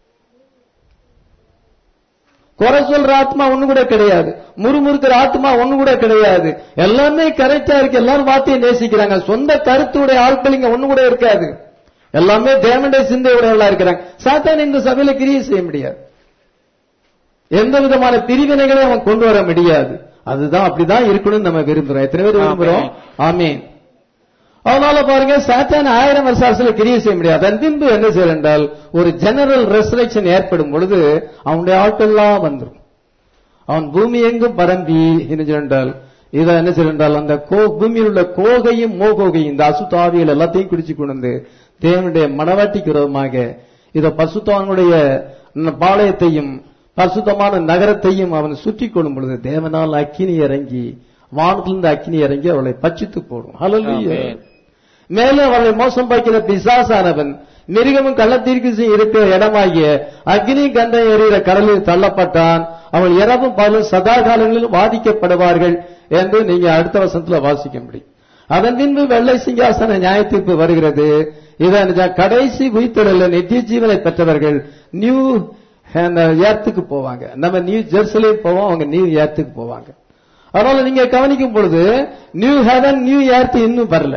குறை சொல்ற ஆத்மா ஒண்ணு கூட கிடையாது முறுமுறுக்கிற ஆத்மா ஒண்ணு கூட கிடையாது எல்லாமே கரெக்டா இருக்கு எல்லாரும் வார்த்தையை நேசிக்கிறாங்க சொந்த கருத்துடைய ஆட்கள் இங்க ஒண்ணு கூட இருக்காது எல்லாமே தேவனுடைய சிந்தையுடையவர்களா இருக்கிறாங்க சாத்தான் இந்த சபையில கிரியை செய்ய முடியாது எந்த விதமான பிரிவினைகளையும் அவன் கொண்டு வர முடியாது அதுதான் அப்படிதான் இருக்கணும்னு நம்ம விரும்புறோம் எத்தனை பேர் விரும்புறோம் ஆமீன் அதனால பாருங்க சாத்தான் ஆயிரம் வருஷ அரசுல கிரியை செய்ய முடியாது அதன் பின்பு என்ன செய்ய என்றால் ஒரு ஜெனரல் ரெசரக்ஷன் ஏற்படும் பொழுது அவனுடைய ஆட்கள்லாம் வந்துரும் அவன் பூமி எங்கும் பரம்பி என்ன செய்ய என்றால் இதை என்ன செய்ய என்றால் அந்த கோ பூமியில் உள்ள கோகையும் மோகோகையும் இந்த அசுத்தாவிகள் எல்லாத்தையும் குடிச்சு கொண்டு வந்து தேவனுடைய மனவாட்டிக்கு விரோதமாக இத பசுத்தாவனுடைய பாளையத்தையும் பரிசுத்தமான நகரத்தையும் அவன் சுற்றி கொள்ளும் பொழுது தேவனால் அக்கினி இறங்கி வானத்திலிருந்து அக்கினி இறங்கி அவளை பச்சித்து போடும் ஹalleluya ஆமென். மேலும் அவளை மோசம் பார்க்கிற பிசாசானவன் மிருகமும் கள்ளத்தீர்க்கு இருக்கிற இடமாகிய அக்னி கண்டம் எறிகிற கடலில் தள்ளப்பட்டான் அவள் இரவும் பகலும் சதா காலங்களிலும் வாதிக்கப்படுவார்கள் என்று நீங்க அடுத்த வசனத்துல வாசிக்க முடியும் அதன் பின்பு வெள்ளை சிங்காசன நியாயத்தீர்ப்பு வருகிறது இதான் கடைசி உயிர்த்தொழில நித்திய ஜீவனை பெற்றவர்கள் நியூ ஏர்த்துக்கு போவாங்க நம்ம நியூ ஜெருசலேம் போவோம் அவங்க நியூ ஏர்த்துக்கு போவாங்க அதனால நீங்க கவனிக்கும் பொழுது நியூ ஹெவன் நியூ ஏர்த் இன்னும் வரல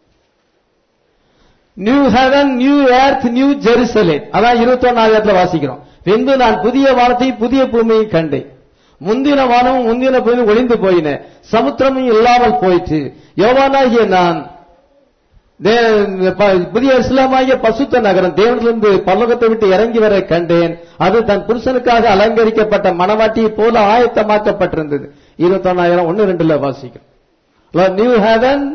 new heaven new earth new Jerusalem அதான் இருபத்தி ஒன்னாயிரத்துல வாசிக்கிறோம் பின்பு நான் புதிய வானத்தையும் புதிய பூமியையும் கண்டேன் முந்தின வானமும் முந்தின பூமி ஒளிந்து போயின சமுத்திரமும் இல்லாமல் போயிற்று யோவானாகிய நான் தே- ப- புதிய இஸ்லாமாகிய பசுத்த நகரம் தேவனிலிருந்து பல்லவத்தை விட்டு இறங்கி வர கண்டேன் அது தன் புருஷனுக்காக அலங்கரிக்கப்பட்ட மணவாட்டியை போல ஆயத்தமாக்கப்பட்டிருந்தது இருபத்தொன்னாயிரம் ஒன்னு ரெண்டுல வாசிக்கும் new heaven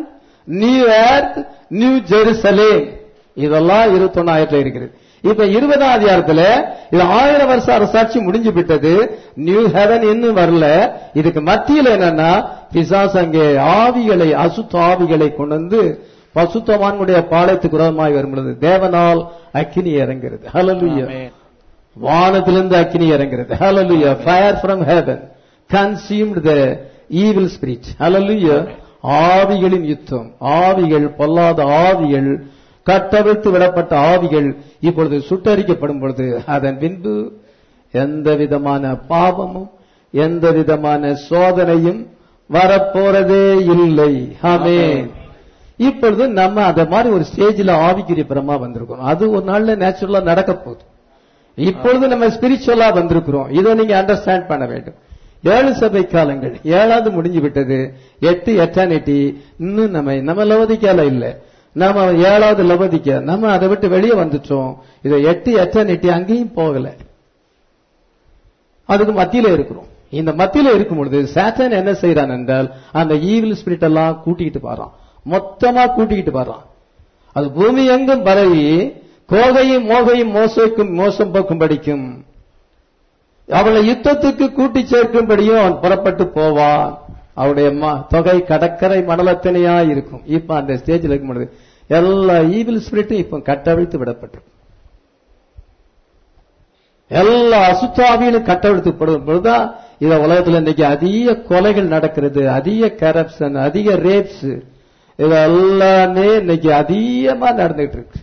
new earth new Jerusalem இதெல்லாம் இருபத்தொன்னாயிரத்துல இருக்கிறது இப்ப இருபதாம் அதிகாரத்துல இது ஆயிரம் வருஷம் அரசாட்சி முடிஞ்சு விட்டது நியூ ஹெவன் இன்னும் வரல இதுக்கு மத்தியில என்னன்னா பிசாஸ் அங்கே ஆவிகளை அசுத்த ஆவிகளை கொண்டு வந்து பசுத்தவான்களுடைய பாளையத்துக்கு விரோதமாய் வரும் பொழுது தேவனால் அக்கினி இறங்குறது ஹalleluya ஆமென். வானத்திலிருந்து அக்கினி இறங்குறது hallelujah fire from heaven consumed the evil spirit hallelujah ஆவிகளின் யுத்தம் ஆவிகள் பொல்லாத ஆவிகள் கட்டவிழ்த்து விடப்பட்ட ஆவிகள் இப்பொழுது சுட்டரிக்கப்படும் பொழுது அதன் பின்பு எந்த விதமான பாவமும் எந்த விதமான சோதனையும் வரப்போறதே இல்லை ஆமென் இப்பொழுது நம்ம அந்த மாதிரி ஒரு ஸ்டேஜ்ல ஆவிக்குரிய பிரமா வந்திருக்கோம் அது ஒரு நாள்ல நேச்சுரலா நடக்க போகுது இப்பொழுது நம்ம ஸ்பிரிச்சுவலா வந்திருக்கிறோம் இதை நீங்க அண்டர்ஸ்டாண்ட் பண்ண வேண்டும் ஏழு சபை காலங்கள் ஏழாவது முடிஞ்சு விட்டது எட்டு எட்டர்னிட்டி இன்னும் நம்ம நம்ம லவதிக்கால இல்ல நம்ம ஏழாவது லவதிக்க நம்ம அதை விட்டு வெளியே வந்துட்டோம் இதை எட்டு எட்டர்னிட்டி அங்கேயும் போகல அதுக்கு மத்தியில இருக்கிறோம் இந்த மத்தியில இருக்கும் பொழுது சாத்தான் என்ன செய்யறான் என்றால் அந்த ஈவில் ஸ்பிரிட் எல்லாம் கூட்டிக்கிட்டு பாறான் மொத்தமா கூட்டிக்கிட்டு பாறான் அது பூமி எங்கும் பரவி கோகையும் மோகையும் மோசைக்கும் மோசம் போக்கும்படிக்கும் அவளை யுத்தத்துக்கு கூட்டி சேர்க்கும்படியும் அவன் புறப்பட்டு போவான் அவருடைய ம- தொகை கடற்கரை மணலத்தனையா இருக்கும் இப்ப அந்த ஸ்டேஜில் இருக்கும் பொழுது எல்லா ஈவில் ஸ்பிரிட்டும் இப்ப கட்டவிழ்த்து விடப்பட்டிருக்கும் எல்லா அசுத்தாவியிலும் கட்டவிழ்த்துப்படும் பொழுதுதான் இந்த உலகத்துல இன்னைக்கு அதிக கொலைகள் நடக்கிறது அதிக கரப்ஷன் அதிக ரேப்ஸ் இது எல்லாமே இன்னைக்கு அதிகமா நடந்துட்டு இருக்கு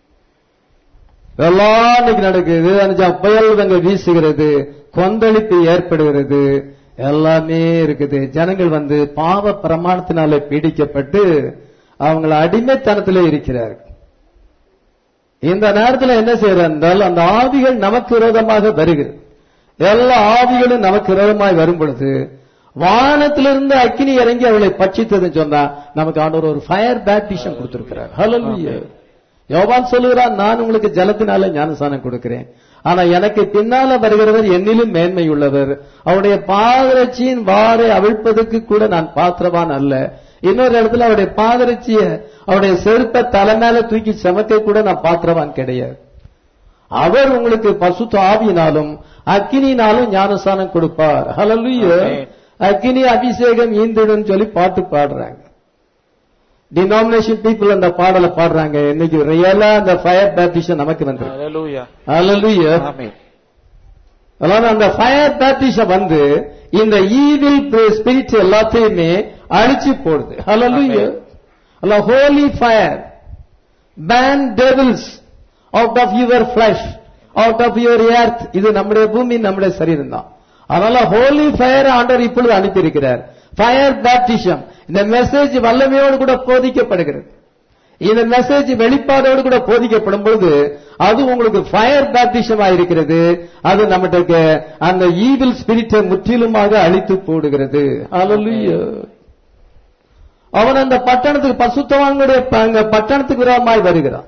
எல்லாம் இன்னைக்கு நடக்குது அஞ்சா புயல் அங்க வீசுகிறது கொந்தளிப்பு ஏற்படுகிறது எல்லாமே இருக்குது ஜனங்கள் வந்து பாவ பிரமாணத்தினால பீடிக்கப்பட்டு அவங்கள அடிமைத்தனத்திலே இருக்கிறார்கள் இந்த நேரத்தில் என்ன செய்யறது என்றால் அந்த ஆவிகள் நமக்கு விரோதமாக வருகிறது எல்லா ஆவிகளும் நமக்கு விரோதமாய் வரும் பொழுது வானத்திலிருந்து அக்கினி இறங்கி அவளை பட்சித்ததுன்னு சொன்னா நமக்கு ஆண்டவர் ஒரு ஃபயர் பேப்டிஷன் கொடுத்திருக்கிறார் ஹalleluya யோவான் சொல்லுகிறான் நான் உங்களுக்கு ஜலத்தினால ஞானசானம் கொடுக்கிறேன் ஆனா எனக்கு பின்னால வருகிறவர் என்னிலும் மேன்மை உள்ளவர் அவருடைய பாதரட்சியின் வாரை அவிழ்ப்பதற்கு கூட நான் பாத்திரவான் அல்ல இன்னொரு இடத்துல அவருடைய பாதரட்சிய அவருடைய செருப்பை தலை மேல தூக்கி செமக்க கூட நான் பாத்திரவான் கிடையாது அவர் உங்களுக்கு பசுத்த ஆவியினாலும் அக்கினினாலும் ஞானசானம் கொடுப்பார் ஹalleluya ஆமென். அக்கினி அபிஷேகம் ஈந்திடும் சொல்லி பாட்டு பாடுறாங்க டினாமினேஷன் பீப்புள் அந்த பாடலை பாடுறாங்க இன்னைக்கு ரியலா அந்த ஃபயர் பேப்டிஷன் நமக்கு வந்திருக்கு Hallelujah. ஹalleluya ஆமென். அதாவது அந்த ஃபயர் பேப்டிஷன் வந்து இந்த ஈவில் ஸ்பிரிட் எல்லாத்தையுமே அழிச்சு போடுது ஹalleluya அல்ல holy fire ban devils out of your flesh out of your earth இது நம்முடைய பூமி நம்முடைய சரீரம் தான் அதனால ஹோலி ஃபயர் ஆண்டவர் இப்பொழுது அனுப்பியிருக்கிறார் ஃபயர் பேப்டிஷம் இந்த மெசேஜ் வல்லமையோடு கூட போதிக்கப்படுகிறது இந்த மெசேஜ் வெளிப்பாடோடு கூட போதிக்கப்படும் பொழுது அது உங்களுக்கு ஃபயர் பேப்டிஷமா இருக்கிறது அது நம்மகிட்ட அந்த ஈவில் ஸ்பிரிட்டை முற்றிலுமாக அழித்து போடுகிறது Hallelujah. அவன் அந்த பட்டணத்துக்கு பசுத்தவான்களுடைய ப- அங்க பட்டணத்துக்கு விரோதமாய் வருகிறான்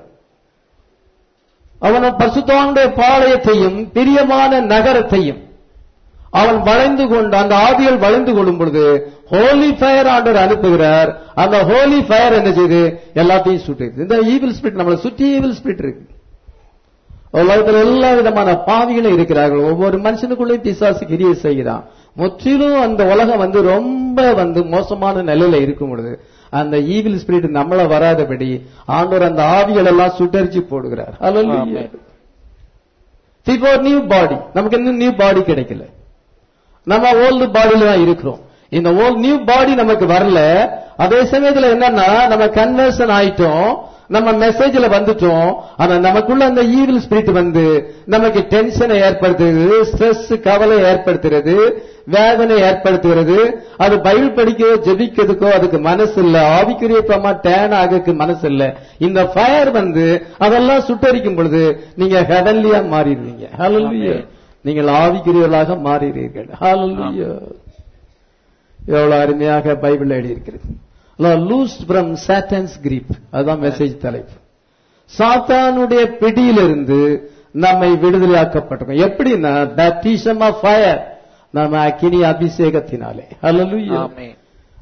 அவன் பசுத்தவான்களுடைய பாளையத்தையும் பிரியமான நகரத்தையும் அவன் வளைந்து கொண்டு அந்த ஆவிகள் வளைந்து கொள்ளும் பொழுது ஹோலி ஃபயர் ஆண்டவர் அனுப்புகிறார் அந்த ஹோலி ஃபயர் என்ன செய்யுது எல்லாத்தையும் சுட்டுது இந்த ஈவில் ஸ்பிரிட் நம்மளை சுற்றி ஈவில் ஸ்பிரிட் இருக்கு உலகத்தில் எல்லா விதமான பாவிகளும் இருக்கிறார்கள் ஒவ்வொரு மனுஷனுக்குள்ளே பிசாசு கிரியை செய்கிறான் முற்றிலும் அந்த உலகம் வந்து ரொம்ப வந்து மோசமான நிலையில இருக்கும் பொழுது அந்த ஈவில் ஸ்பிரிட் நம்மள வராதபடி ஆண்டவர் அந்த ஆவிகள் எல்லாம் சுட்டரிச்சு போடுகிறார் Hallelujah. ஆமென். இப்போ நியூ பாடி நமக்கு இன்னும் நியூ பாடி கிடைக்கல நம்ம ஓல்டு பாடியில தான் இருக்கிறோம் இந்த ஓல்ட் நியூ பாடி நமக்கு வரல அதே சமயத்துல என்னன்னா நம்ம கன்வர்ஷன் ஆயிட்டோம் நம்ம மெசேஜ்ல வந்துட்டோம் ஆனா நமக்குள்ள அந்த ஈவில் ஸ்பிரிட் வந்து நமக்கு டென்ஷனை ஏற்படுத்துகிறது ஸ்ட்ரெஸ் கவலை ஏற்படுத்துகிறது வேதனை ஏற்படுத்துகிறது அது பைபிள் படிக்கவோ ஜெபிக்கிறதுக்கோ அதுக்கு மனசு இல்ல ஆவிக்குரிய பிரமா டேன் ஆகக்கு மனசு இல்ல இந்த ஃபயர் வந்து அதெல்லாம் சுட்டரிக்கும் பொழுது நீங்க ஹெவன்லியா மாறிடுவீங்க ஹalleluya நீங்கள் ஆவிக்குரியவர்களாக மாறுகிறீர்கள் ஹalleluya எவ்வளவு அருமையாக பைபிள் எழுதியிருக்கிறது லூஸ் ஃப்ரம் சாட்டன்ஸ் கிரீப் அதுதான் மெசேஜ் தலைப்பு சாத்தானுடைய பிடியிலிருந்து நம்மை விடுதலையாக்கப்பட்டிருக்கோம் எப்படின்னா பேப்டிசம் ஆஃப் ஃபயர் நம்ம அக்கினி அபிஷேகத்தினாலே ஹalleluya ஆமென்.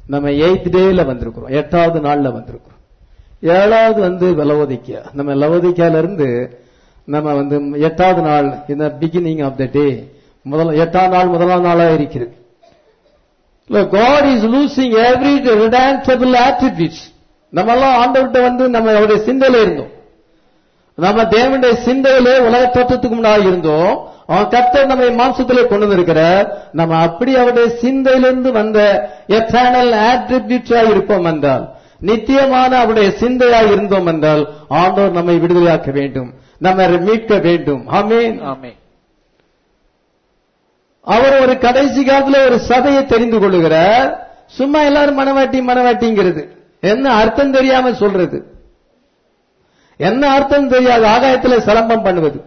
நம்ம எயித் டேல வந்திருக்கிறோம் எட்டாவது நாள்ல வந்திருக்கிறோம் ஏழாவது வந்து லவோதிக்கா நம்ம லவோதிக்கால இருந்து நம்ம வந்து எட்டாவது நாள் இந்த பிகினிங் ஆஃப் த டே முதல் எட்டாம் நாள் முதலாம் நாளா இருக்கிறது God is loosing every responsible attitudes நம்ம எல்லாம் ஆண்டவர்கிட்ட வந்து நம்ம அவருடைய சிந்தையில இருந்தோம் நம்ம தேவனுடைய சிந்தையிலே உலக தோற்றத்துக்கு முன்னாடி இருந்தோம் அவன் கர்த்தர் நம்மை மாம்சத்திலே கொண்டு வந்திருக்கிறார் நம்ம அப்படி அவருடைய சிந்தையிலிருந்து வந்த எத்தர்னல் ஆட்ரிபியூட்டா இருப்போம் என்றால் நித்தியமான அவருடைய சிந்தையாய் இருந்தோம் என்றால் ஆண்டவர் நம்மை விடுதலையாக்க வேண்டும் நம்ம மீட்க வேண்டும் ஆமென் ஆமென் அவர் ஒரு கடைசி காலத்துல ஒரு சபையை தெரிந்து கொள்ளுகிறார் சும்மா எல்லாரும் மனவாட்டி மனவாட்டிங்கிறது என்ன அர்த்தம் தெரியாம சொல்றது என்ன அர்த்தம் தெரியாது ஆகாயத்துல சிலம்பம் பண்ணுவது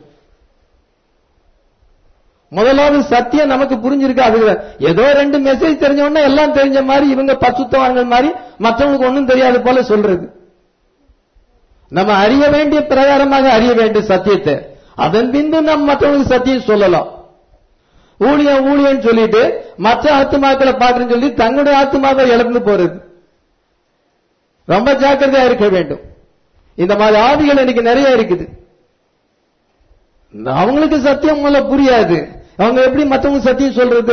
முதலாவது சத்தியம் நமக்கு புரிஞ்சிருக்கு அது ஏதோ ரெண்டு மெசேஜ் தெரிஞ்ச உடனே எல்லாம் தெரிஞ்ச மாதிரி இவங்க பசுத்தவான்கள் மாதிரி மற்றவங்களுக்கு ஒண்ணும் தெரியாது போல சொல்றது நம்ம அறிய வேண்டிய பிரகாரமாக அறிய வேண்டிய சத்தியத்தை அதன் பின்பு நம்ம மற்றவங்களுக்கு சத்தியம் சொல்லலாம் ஊழியம் ஊழியம் சொல்லிட்டு மற்ற ஆத்துமாக்களை பாக்குறேன்னு சொல்லி தங்களுடைய ஆத்துமாவை இழந்து போறது ரொம்ப ஜாக்கிரதையா இருக்க வேண்டும் இந்த மாதிரி ஆவிகள் இன்னைக்கு நிறைய இருக்குது அவங்களுக்கு சத்தியம் முதல்ல புரியாது அவங்க எப்படி மத்தவங்க சத்தியம் சொல்றது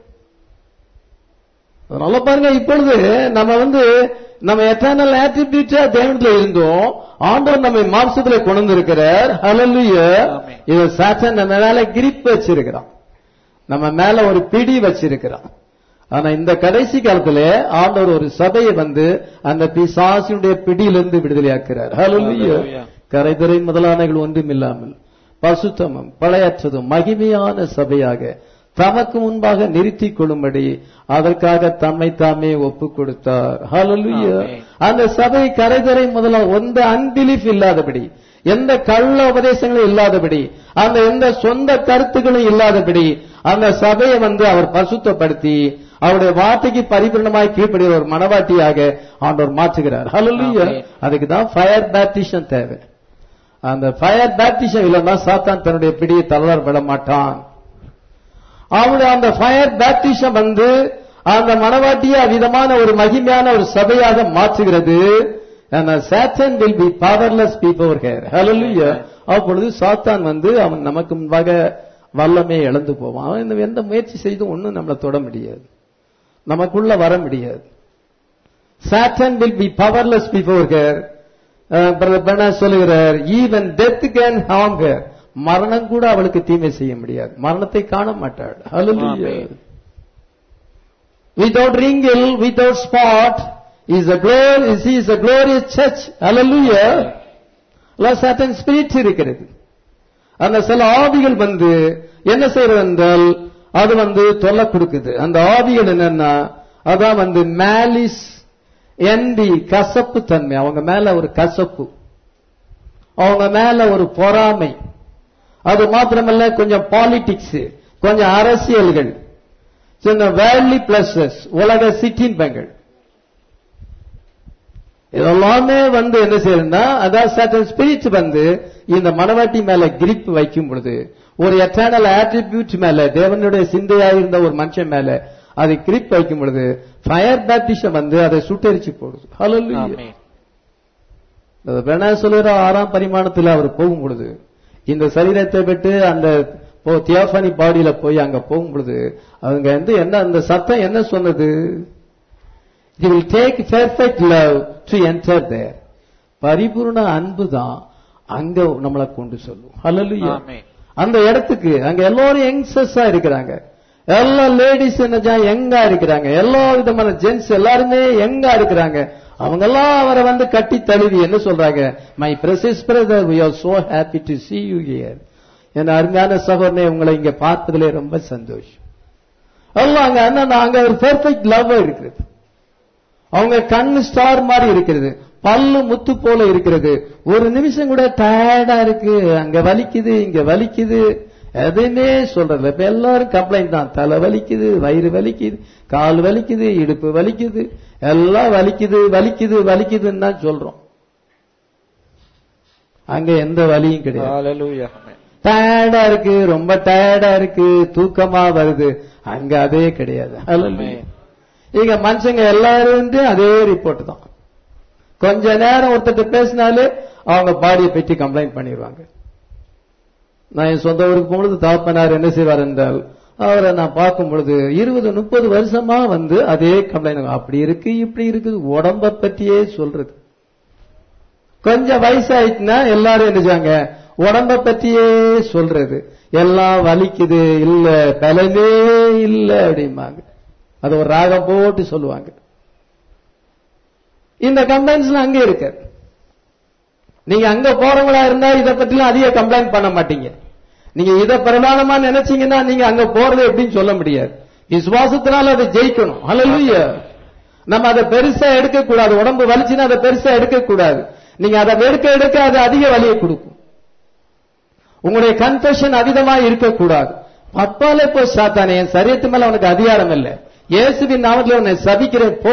நல்லா பாருங்க இப்பொழுது நம்ம வந்து நம்ம எத்தர்னல் ஆட்டிடியூட்டா தேவனத்துல இருந்தோம் ஆண்டவர் நம்மை மாம்சத்துல கொண்டு வந்திருக்கிறார் ஹalleluya ஆமென். இது சாத்தன் நம்ம மேல கிரிப் வச்சிருக்கிறான் நம்ம மேல ஒரு பிடி வச்சிருக்கிறான் ஆனா இந்த கடைசி காலத்துல ஆண்டவர் ஒரு சபையை வந்து அந்த பிசாசினுடைய பிடியிலிருந்து விடுதலையாக்குறார் ஹalleluya Hallelujah. கரைதுறை முதலானகள் ஒன்றும் இல்லாமல் பசுத்தமும் பழையற்றதும் மகிமையான சபையாக தமக்கு முன்பாக நிறுத்திக் கொள்ளும்படி அதற்காக தம்மை தாமே ஒப்பு கொடுத்தார் ஹalleluya ஆமென். அந்த சபை கரைதுறை முதலா எந்த அன்பிலீஃப் இல்லாதபடி எந்த கள்ள உபதேசங்களும் இல்லாதபடி அந்த எந்த சொந்த கருத்துக்களும் இல்லாதபடி அந்த சபையை வந்து அவர் பரிசுத்தப்படுத்தி அவருடைய வார்த்தைக்கு பரிபூர்ணமாய் கீழ்ப்படுகிற ஒரு மனவாட்டியாக ஆண்டவர் மாற்றுகிறார் ஹalleluya ஆமென். அதுக்கு தான் ஃபயர் பேப்டிஷன் தேவை அந்த ஃபயர் பேப்டிஷன் இல்லைன்னா சாத்தான் தன்னுடைய பிடியை தளர விட மாட்டான் அவனுடைய அந்த ஃபயர் பேப்டிஷம் வந்து அந்த மனவாட்டியை அவ்விதமான ஒரு மகிமையான ஒரு சபையாக மாற்றுகிறது and Satan will be powerless before her hallelujah அப்பொழுது சாத்தான் வந்து அவன் நமக்கு முன்பாக வல்லமே இழந்து போவான் அவன் இந்த எந்த முயற்சி செய்தும் ஒண்ணும் நம்மளை தொட முடியாது நமக்குள்ள வர முடியாது Satan will be powerless before her brother பெனா சொல்லுகிறார் even death can harm her மரணம் கூட அவளுக்கு தீமை செய்ய முடியாது மரணத்தை காண மாட்டாள் Hallelujah. Amen. without wrinkle without spot is a glory she is a glorious church hallelujah Satan spirit இருக்கிறது அந்த சில ஆவிகள் வந்து என்ன செய்யறது என்றால் அது வந்து தொல்லை கொடுக்குது அந்த ஆவிகள் என்னன்னா அதான் வந்து மேலிஸ் என்டி கசப்பு தன்மை அவங்க மேல ஒரு கசப்பு அவங்க மேல ஒரு பொறாமை அது மாத்திரமல்ல கொஞ்சம் பாலிடிக்ஸ் கொஞ்சம் அரசியல்கள் சின்ன வேர்லி பிளஸஸ் உலக சிற்றின்பங்கள் இதெல்லாமே வந்து என்ன செய்யுதுன்னா அதான் சர்டன் ஸ்பிரிட் வந்து இந்த மனவாட்டி மேல கிரிப் வைக்கும் பொழுது ஒரு எட்டர்னல் ஆட்ரிபியூட் மேல தேவனுடைய சிந்தையா இருந்த ஒரு மனுஷன் மேல அதை கிரிப் வைக்கும் பொழுது ஃபயர் பேப்டிஷம் வந்து அதை சுட்டரிச்சு போடுது ஹலோ ஆமென். வேணா சொல்லுற ஆறாம் பரிமாணத்தில் அவர் போகும் பொழுது இந்த சரீரத்தை விட்டு அந்த தியோஃபனி பாடியில போய் அங்க போகும் பொழுது அவங்க வந்து என்ன அந்த சத்தம் என்ன சொன்னது he will take perfect love to enter there பரிபூர்ண அன்பு தான் அங்க நம்மளை கொண்டு சொல்லும் ஹalleluya ஆமென். அந்த இடத்துக்கு அங்க எல்லாரும் யங்ஸ்டர்ஸா இருக்கிறாங்க எல்லா லேடிஸ் என்ன யங்கா இருக்கிறாங்க எல்லா விதமான ஜென்ஸ் எல்லாருமே யங்கா இருக்கிறாங்க அவங்க எல்லாம் அவரை வந்து கட்டி தழுவி என்ன சொல்றாங்க my precious brother we are so happy to see you here என் அருமையான சகோதரனே உங்களை இங்க பார்ப்பதிலே ரொம்ப சந்தோஷம் எல்லாம் அங்க என்ன அங்க ஒரு பெர்ஃபெக்ட் லவ் இருக்கிறது அவங்க கண்ணு ஸ்டார் மாதிரி இருக்கிறது பல்லு முத்து போல இருக்கிறது ஒரு நிமிஷம் கூட டயர்டா இருக்கு அங்க வலிக்குது இங்க வலிக்குது எதுவுமே சொல்றது இப்ப எல்லாரும் கம்ப்ளைண்ட் தான் தலை வலிக்குது வயிறு வலிக்குது கால் வலிக்குது இடுப்பு வலிக்குது எல்லாம் வலிக்குது வலிக்குது வலிக்குதுன்னு தான் சொல்றோம் அங்க எந்த வலியும் கிடையாது Hallelujah. Amen. டயர்டா இருக்கு ரொம்ப டயர்டா இருக்கு தூக்கமா வருது அங்க அதே கிடையாது Hallelujah. Amen. இங்க மனுஷங்க எல்லாரும் அதே ரிப்போர்ட் தான் கொஞ்ச நேரம் ஒருத்தர் பேசினாலே அவங்க பாடியை பற்றி கம்ப்ளைண்ட் பண்ணிடுவாங்க நான் என் சொந்த ஊருக்கு போகும்பொழுது தாப்பனார் என்ன செய்வார் என்றால் அவரை நான் பார்க்கும் பொழுது இருபது முப்பது வருஷமா வந்து அதே கம்ப்ளைண்ட் அப்படி இருக்கு இப்படி இருக்குது உடம்ப பற்றியே சொல்றது கொஞ்சம் வயசாயிட்டுனா எல்லாரும் என்ன செய்வாங்க உடம்ப பற்றியே சொல்றது எல்லாம் வலிக்குது இல்ல பலமே இல்ல அப்படிம்பாங்க அது ஒரு ராகம் போட்டு சொல்லுவாங்க இந்த கம்ப்ளைண்ட்ஸ்லாம் அங்கே இருக்கு நீங்க அங்க போறவங்களா இருந்தா இத பத்திலாம் அதிக கம்ப்ளைண்ட் பண்ண மாட்டீங்க நீங்க இத பிரதானமா நினைச்சீங்கன்னா நீங்க அங்க போறது எப்படின்னு சொல்ல முடியாது விசுவாசத்தினால அதை ஜெயிக்கணும் ஹalleluya நம்ம அதை பெருசா எடுக்க கூடாது உடம்பு வலிச்சுன்னா அதை பெருசா எடுக்க கூடாது நீங்க அதை எடுக்க எடுக்க அது அதிக வலியை கொடுக்கும் உங்களுடைய கன்ஃபெஷன் அதிகமா இருக்கக்கூடாது பப்பாலே போ சாத்தானே என் சரியத்து மேல உனக்கு அதிகாரம் இல்லை இயேசுவின் நாமத்தில் உன்னை சபிக்கிறேன் போ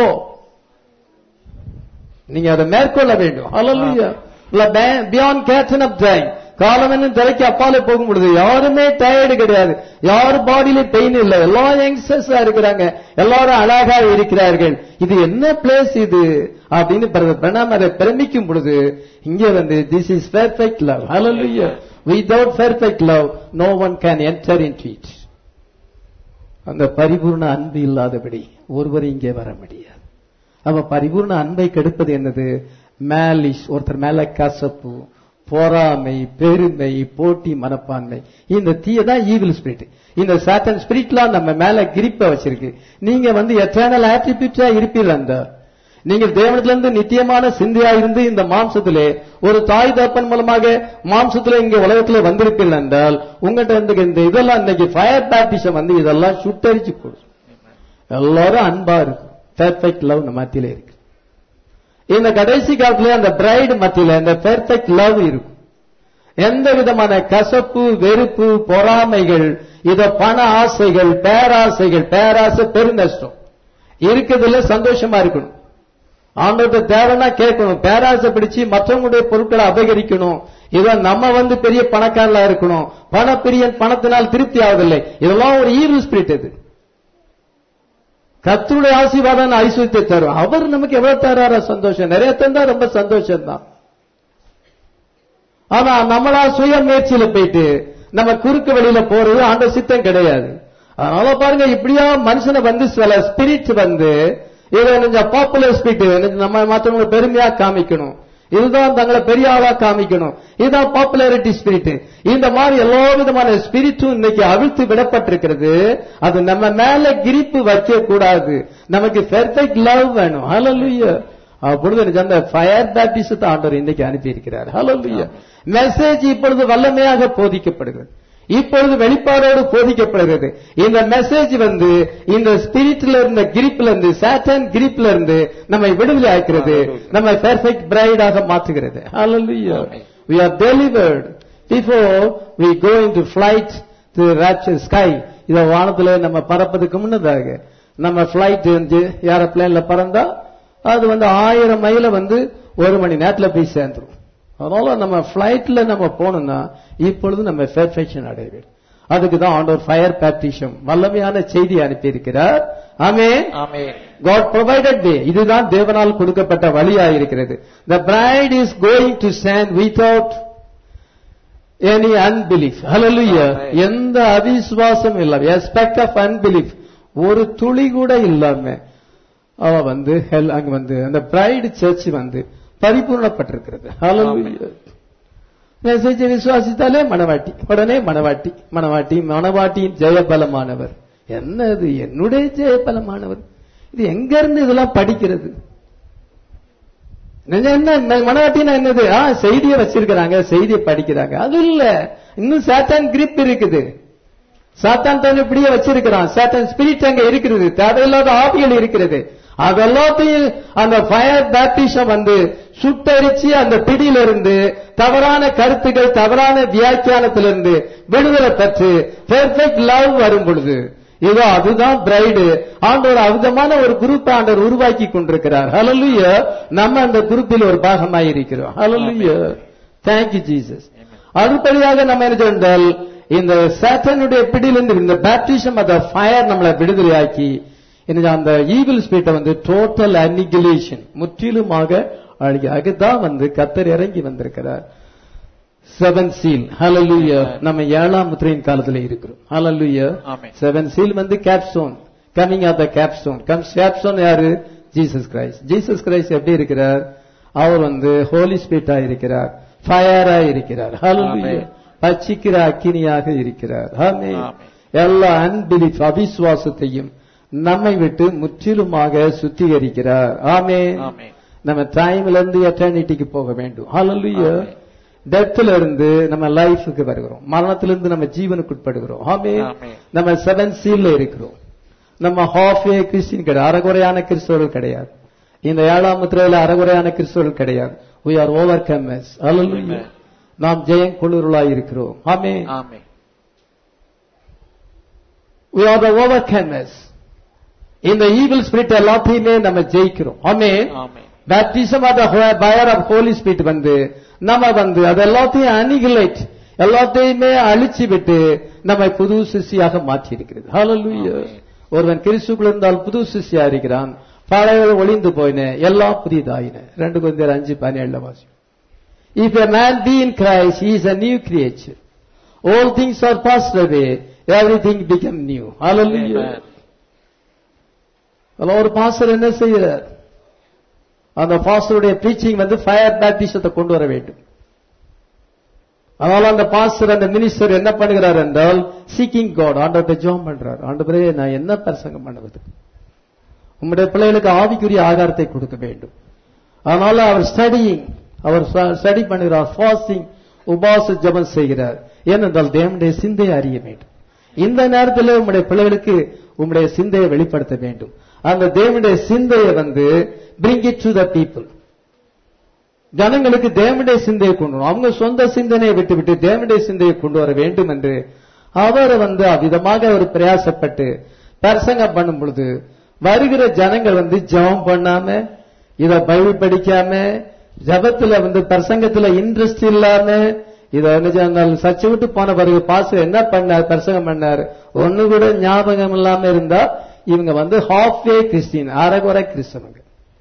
நீங்க அதை மேற்கொள்ள வேண்டும் hallelujah beyond curtain of time காலம் என்ன தலைக்கு அப்பாலே போகும் பொழுது யாருமே டயர்டு கிடையாது யார் பாடியில பெயின் இல்ல எல்லா யங்ஸ்டர்ஸா இருக்கிறாங்க எல்லாரும் அழகா இருக்கிறார்கள் இது என்ன பிளேஸ் இது அப்படின்னு பிரணாம் அதை பிரமிக்கும் பொழுது இங்க வந்து this is perfect love hallelujah without perfect love no one can enter into it அந்த பரிபூர்ண அன்பு இல்லாதபடி ஒருவர் இங்கே வர முடியாது அப்ப பரிபூர்ண அன்பை கெடுப்பது என்னது மேலிஷ் ஒருத்தர் மேல கசப்பு பொறாமை பெருமை போட்டி மனப்பான்மை இந்த தீய தான் ஈவில் ஸ்பிரிட் இந்த சாட்டன் ஸ்பிரிட்லாம் நம்ம மேல கிரிப்ப வச்சிருக்கு நீங்க வந்து எட்டர்னல் ஆட்டிபியூட்டா இருப்பீர்கள் அந்த நீங்கள் தேவனத்திலிருந்து நித்தியமான சிந்தையா இருந்து இந்த மாம்சத்திலே ஒரு தாய் தப்பன் மூலமாக மாம்சத்திலே இங்க உலகத்துல வந்திருப்பீர்கள் என்றால் உங்கள்கிட்ட வந்து இந்த இதெல்லாம் இன்னைக்கு ஃபயர் பேப்டிஷம் வந்து இதெல்லாம் சுட்டரிச்சு போடும் எல்லாரும் அன்பா இருக்கும் பெர்ஃபெக்ட் லவ் நம்ம மத்தியில இருக்கு இந்த கடைசி காலத்துல அந்த பிரைடு மத்தியில இந்த பெர்ஃபெக்ட் லவ் இருக்கும் எந்த விதமான கசப்பு வெறுப்பு பொறாமைகள் இத பண ஆசைகள் பேராசைகள் பேராசை பெருநஷ்டம் இருக்கிறதுல சந்தோஷமா இருக்கணும் ஆண்டோட தேவைன்னா கேட்கணும் பேராசை பிடிச்சு மற்றவங்களுடைய பொருட்களை அபகரிக்கணும் இத நம்ம வந்து பெரிய பணக்காரலா இருக்கணும் பண பிரியன் பணத்தினால் திருப்தி ஆவதில்லை இதெல்லாம் ஒரு ஈவில் ஸ்பிரிட் இது கத்தருடைய ஆசீர்வாதம் ஐஸ்வர்யத்தை தரும் அவர் நமக்கு எவ்வளவு தராரா சந்தோஷம் நிறைய தந்தா ரொம்ப சந்தோஷம் தான் ஆனா நம்மளா சுய முயற்சியில போயிட்டு நம்ம குறுக்கு வழியில போறது ஆண்ட சித்தம் கிடையாது அதனால பாருங்க இப்படியா மனுஷனை வந்து சில ஸ்பிரிட் வந்து இதை கொஞ்சம் பாப்புலர் ஸ்பிரிட் நம்ம மற்றவங்களை பெருமையா காமிக்கணும் இதுதான் தங்களை பெரிய ஆளா காமிக்கணும் இதுதான் பாப்புலாரிட்டி ஸ்பிரிட் இந்த மாதிரி எல்லா விதமான ஸ்பிரிட்டும் இன்னைக்கு அவிழ்த்து விடப்பட்டிருக்கிறது அது நம்ம மேல கிரிப்பு வைக்க கூடாது நமக்கு பெர்ஃபெக்ட் லவ் வேணும் ஹalleluya அப்பொழுது எனக்கு அந்த ஃபயர் பேப்டிசத்தை ஆண்டவர் இன்னைக்கு அனுப்பி இருக்கிறார் ஹalleluya மெசேஜ் இப்பொழுது வல்லமையாக போதிக்கப்படுகிறது இப்பொழுது வெளிப்பாடோடு போதிக்கப்படுகிறது இந்த மெசேஜ் வந்து இந்த ஸ்பிரிட்ல இருந்த கிரிப்ல இருந்து சாட்டன் கிரிப்ல இருந்து நம்மை விடுதலை ஆக்கிறது நம்ம பெர்ஃபெக்ட் பிரைடாக மாற்றுகிறது hallelujah we are delivered before we go into flight to rapture sky இத வானத்துல நம்ம பறப்பதுக்கு முன்னதாக நம்ம பிளைட் வந்து ஏரோப்ளேன்ல பறந்தா அது வந்து ஆயிரம் மைல வந்து ஒரு மணி நேரத்துல போய் சேர்ந்துரும் அதனால நம்ம பிளைட்ல நம்ம போனோம்னா இப்பொழுது நம்ம பெர்ஃபெக்ஷன் அடைவோம் அதுக்கு தான் ஆண்டவர் ஃபயர் பேப்டிஷம் வல்லமையான செய்தி அனுப்பி இருக்கிறார் ஆமே ஆமென் காட் ப்ரொவைடட் வே இதுதான் தேவனால் கொடுக்கப்பட்ட வழியா இருக்கிறது the bride is going to stand without any unbelief hallelujah Amen. எந்த அவிசுவாசம் இல்லாம எஸ்பெக்ட் ஆஃப் அன்பிலீஃப் ஒரு துளி கூட இல்லாம அவ வந்து ஹெல் அங்க வந்து அந்த பிரைடு சர்ச் வந்து பரிபூர்ணப்பட்டிருக்கிறது ஹalleluya மெசேஜ் விசுவாசித்தாலே மனவாட்டி உடனே மனவாட்டி மனவாட்டி மனவாட்டியின் ஜெயபலமானவர் என்னது என்னுடைய ஜெயபலமானவர் இது எங்க இருந்து இதெல்லாம் படிக்கிறது நிஜம் என்ன மனவாட்டினா என்னது ஆ செய்தியை வச்சிருக்கிறாங்க செய்தியை படிக்கிறாங்க அது இல்ல இன்னும் சாத்தான் கிரிப் இருக்குது சாத்தான் தன் இப்படியே வச்சிருக்கிறான் சாத்தான் ஸ்பிரிட் அங்க இருக்கிறது தேவையில்லாத ஆவிகள் இருக்கிறது அதெல்லாத்தையும் அந்த ஃபயர் பேப்டிஷம் வந்து சுட்டரிச்சு அந்த பிடியிலிருந்து தவறான கருத்துக்கள் தவறான வியாக்கியானத்திலிருந்து விடுதலை பெற்று பெர்ஃபெக்ட் லவ் வரும் பொழுது இதோ அதுதான் பிரைடு ஆண்டவர் அவிதமான ஒரு குரூப் ஆண்டவர் உருவாக்கி கொண்டிருக்கிறார் ஹalleluya நம்ம அந்த குரூப்பில் ஒரு பாகமாய் இருக்கிறோம் ஹalleluya thank you ஜீசஸ் அடுத்தபடியாக நம்ம என்ன சொன்னால் இந்த சாத்தனுடைய பிடியிலிருந்து இந்த பேப்டிசம் அந்த ஃபயர் நம்மளை விடுதலையாக்கி இன்னைக்கு அந்த ஈவில் ஸ்பிரிட்டை வந்து டோட்டல் அனிகுலேஷன் முற்றிலுமாக அழிக்க அதுதான் வந்து கத்தர் இறங்கி வந்திருக்கிறார் செவன் சீல் ஹalleluya நம்ம ஏழாம் முத்திரையின் காலத்துல இருக்கிறோம் ஹalleluya ஆமென். செவன் சீல் வந்து capstone coming of the capstone comes capstone யாரு ஜீசஸ் கிரைஸ்ட் ஜீசஸ் கிரைஸ்ட் எப்படி இருக்கிறார் அவர் வந்து ஹோலி ஸ்பிரிட்டா இருக்கிறார் ஃபயரா இருக்கிறார் ஹalleluya ஆமென். பச்சிக்கிற அக்கினியாக இருக்கிறார் ஆமென் ஆமென். எல்லா அன்பிலிஃப் அவிசுவாசத்தையும் நம்மை விட்டு முற்றிலுமாக சுத்திகரிக்கிறார் ஆமென் ஆமென். நம்ம டைம்ல இருந்து எட்டர்னிட்டிக்கு போக வேண்டும் ஹalleluya ஆமென். டெத்ல இருந்து நம்ம லைஃபுக்கு வருகிறோம் மரணத்திலிருந்து நம்ம ஜீவனுக்கு உட்படுகிறோம் ஆமென் ஆமென். நம்ம செவன் சீல்ல இருக்கிறோம் நம்ம ஹாஃப் ஏ கிறிஸ்டின் கிடையாது அறகுறையான கிறிஸ்தவர்கள் கிடையாது இந்த ஏழாம் முத்திரையில அறகுறையான கிறிஸ்தவர்கள் கிடையாது we are overcomers hallelujah Amen. நாம் ஜெயம் கொள்ளுருளாய் இருக்கிறோம் ஆமென் ஆமென் we are the overcomers இந்த ஈவில் ஸ்பிரிட் எல்லாத்தையுமே நம்ம ஜெயிக்கிறோம் ஆமென் ஆமென் baptism of the fire of Holy Spirit வந்து நம்ம வந்து அது எல்லாத்தையும் அனிகுலேட் எல்லாத்தையுமே அழிச்சு விட்டு நம்மை புது சிஷியாக மாற்றி இருக்கிறது ஹalleluya Amen. ஒருவன் கிறிஸ்துக்குள்ள இருந்தால் புது சிஷியா இருக்கிறான் பழைய ஒளிந்து போயின எல்லாம் புதிதாயின ரெண்டு கொஞ்சம் அஞ்சு பதினேழுல வாசி if a man be in Christ he is a new creature all things are passed away everything become new hallelujah Amen. அதுல ஒரு பாஸ்டர் என்ன செய்யறார் அந்த பாஸ்டருடைய ப்ரீச்சிங் வந்து ஃபயர் பேப்டிசத்தை கொண்டு வர வேண்டும் அதனால அந்த பாஸ்டர் அந்த மினிஸ்டர் என்ன பண்ணுகிறார் என்றால் சீக்கிங் காட் ஆண்டவர்கிட்ட ஜெபம் பண்றார் ஆண்டவரே நான் என்ன பிரசங்கம் பண்ணுவது உம்முடைய பிள்ளைகளுக்கு ஆவிக்குரிய ஆகாரத்தை கொடுக்க வேண்டும் அதனால அவர் ஸ்டடியிங் அவர் ஸ்டடி பண்ணுகிறார் ஃபாஸ்டிங் உபாச ஜெபம் செய்கிறார் ஏனென்றால் தேவனுடைய சிந்தையை அறிய வேண்டும் இந்த நேரத்தில் உம்முடைய பிள்ளைகளுக்கு உம்முடைய சிந்தையை வெளிப்படுத்த வேண்டும் அந்த தேவனுடைய சிந்தையை வந்து bring it to the people ஜனங்களுக்கு தேவனுடைய சிந்தையை கொண்டு வரணும் அவங்க சொந்த சிந்தனையை விட்டுவிட்டு தேவனுடைய சிந்தையை கொண்டு வர வேண்டும் என்று அவர் வந்து அவ்விதமாக அவர் பிரயாசப்பட்டு பிரசங்கம் பண்ணும் பொழுது வருகிற ஜனங்கள் வந்து ஜெபம் பண்ணாம இத பைபிள் படிக்காம ஜபத்துல வந்து பிரசங்கத்துல இன்ட்ரெஸ்ட் இல்லாம இத என்ன சொன்னால் சர்ச்சை விட்டு போன பிறகு பாச என்ன பண்ணார் பிரசங்கம் பண்ணார் ஒண்ணு கூட ஞாபகம் இல்லாம இருந்தா இவங்க வந்து ஹாஃப் வே கிறிஸ்டின் அரைகுறை கிறிஸ்தவங்க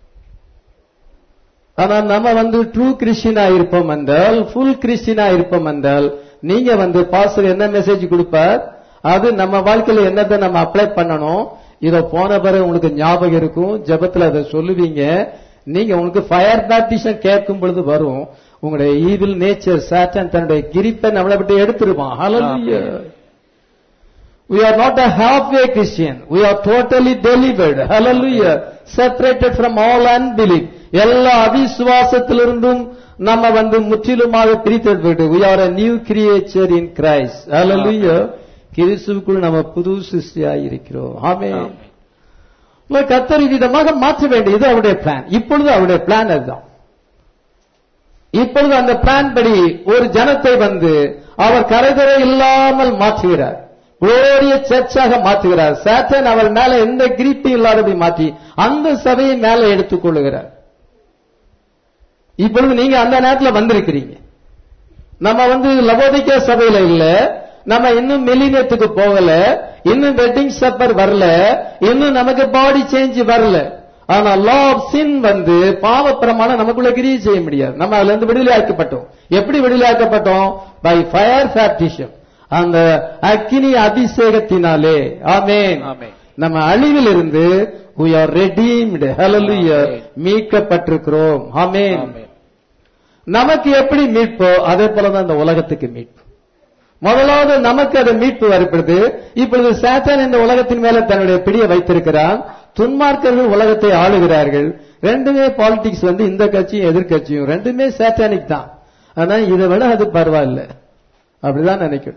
ஆனா நம்ம வந்து ட்ரூ கிறிஸ்டினா இருப்போம் என்றால் ஃபுல் கிறிஸ்டினா இருப்போம் என்றால் நீங்க வந்து பாஸ்டர் என்ன மெசேஜ் கொடுப்பார் அது நம்ம வாழ்க்கையில என்னத்தை நம்ம அப்ளை பண்ணணும் இத போன பிறகு உங்களுக்கு ஞாபகம் இருக்கும் ஜெபத்துல அதை சொல்லுவீங்க நீங்க உங்களுக்கு ஃபயர் பேப்டிஷன் கேட்கும் பொழுது வரும் உங்களுடைய ஈவில் நேச்சர் சாட்டன் தன்னுடைய கிரிப்பை நம்மளை விட்டு எடுத்துருவான் Hallelujah. We are not a halfway Christian. We are totally delivered. Hallelujah. Separated from all unbelief. எல்லா அவிசுவாசத்திலிருந்தும் நம்ம வந்து முற்றிலுமாக பிரித்தெடுப்பட்டு we are a new creature in Christ. Hallelujah. கிறிஸ்துவுக்குள் நம்ம புது சிருஷ்டியாய் இருக்கிறோம் ஆமென் ஆமென். உங்களை கத்தர் விதமாக மாற்ற வேண்டியது அவருடைய பிளான் இப்பொழுது அவருடைய பிளான் அதுதான் இப்பொழுது அந்த பிளான் படி ஒரு ஜனத்தை வந்து அவர் கரைதரை இல்லாமல் மாற்றுகிறார் குளோரிய சர்ச்சாக மாற்றுகிறார் சாத்தன் அவர் மேல எந்த கிரிப்பு இல்லாதபடி மாற்றி அந்த சபையை மேல எடுத்துக் கொள்ளுகிறார் இப்பொழுது நீங்க அந்த நேரத்துல வந்திருக்கிறீங்க நம்ம வந்து லவோதிக்கா சபையில இல்ல நம்ம இன்னும் மில்லினியத்துக்கு போகல இன்னும் வெட்டிங் சப்பர் வரல இன்னும் நமக்கு பாடி சேஞ்ச் வரல ஆனா லா ஆஃப் சின் வந்து பாவ பிரமாணம் நமக்குள்ள கிரியை செய்ய முடியாது நம்ம அதுல இருந்து விடுதலையாக்கப்பட்டோம் எப்படி விடுதலையாக்கப்பட்டோம் பை ஃபயர் பேப்டிஷன் அந்த அக்கினி அபிஷேகத்தினாலே ஆமென் ஆமென். நம்ம அழிவில் இருந்து we are redeemed hallelujah ஆமென். மீட்கப்பட்டிருக்கிறோம் ஆமென் ஆமென். நமக்கு எப்படி மீட்போ அதே போலதான் இந்த உலகத்துக்கு மீட்பு முதலாவது நமக்கு அது மீட்பு வருகிறது இப்பொழுது சாத்தான் இந்த உலகத்தின் மேல தன்னுடைய பிடியை வைத்திருக்கிறான் துன்மார்க்கர்கள் உலகத்தை ஆளுகிறார்கள் ரெண்டுமே பாலிடிக்ஸ் வந்து இந்த கட்சியும் எதிர்க்கட்சியும் ரெண்டுமே சாத்தானிக் தான் ஆனா இதை விட அது பரவாயில்ல அப்படிதான் நினைக்கணும்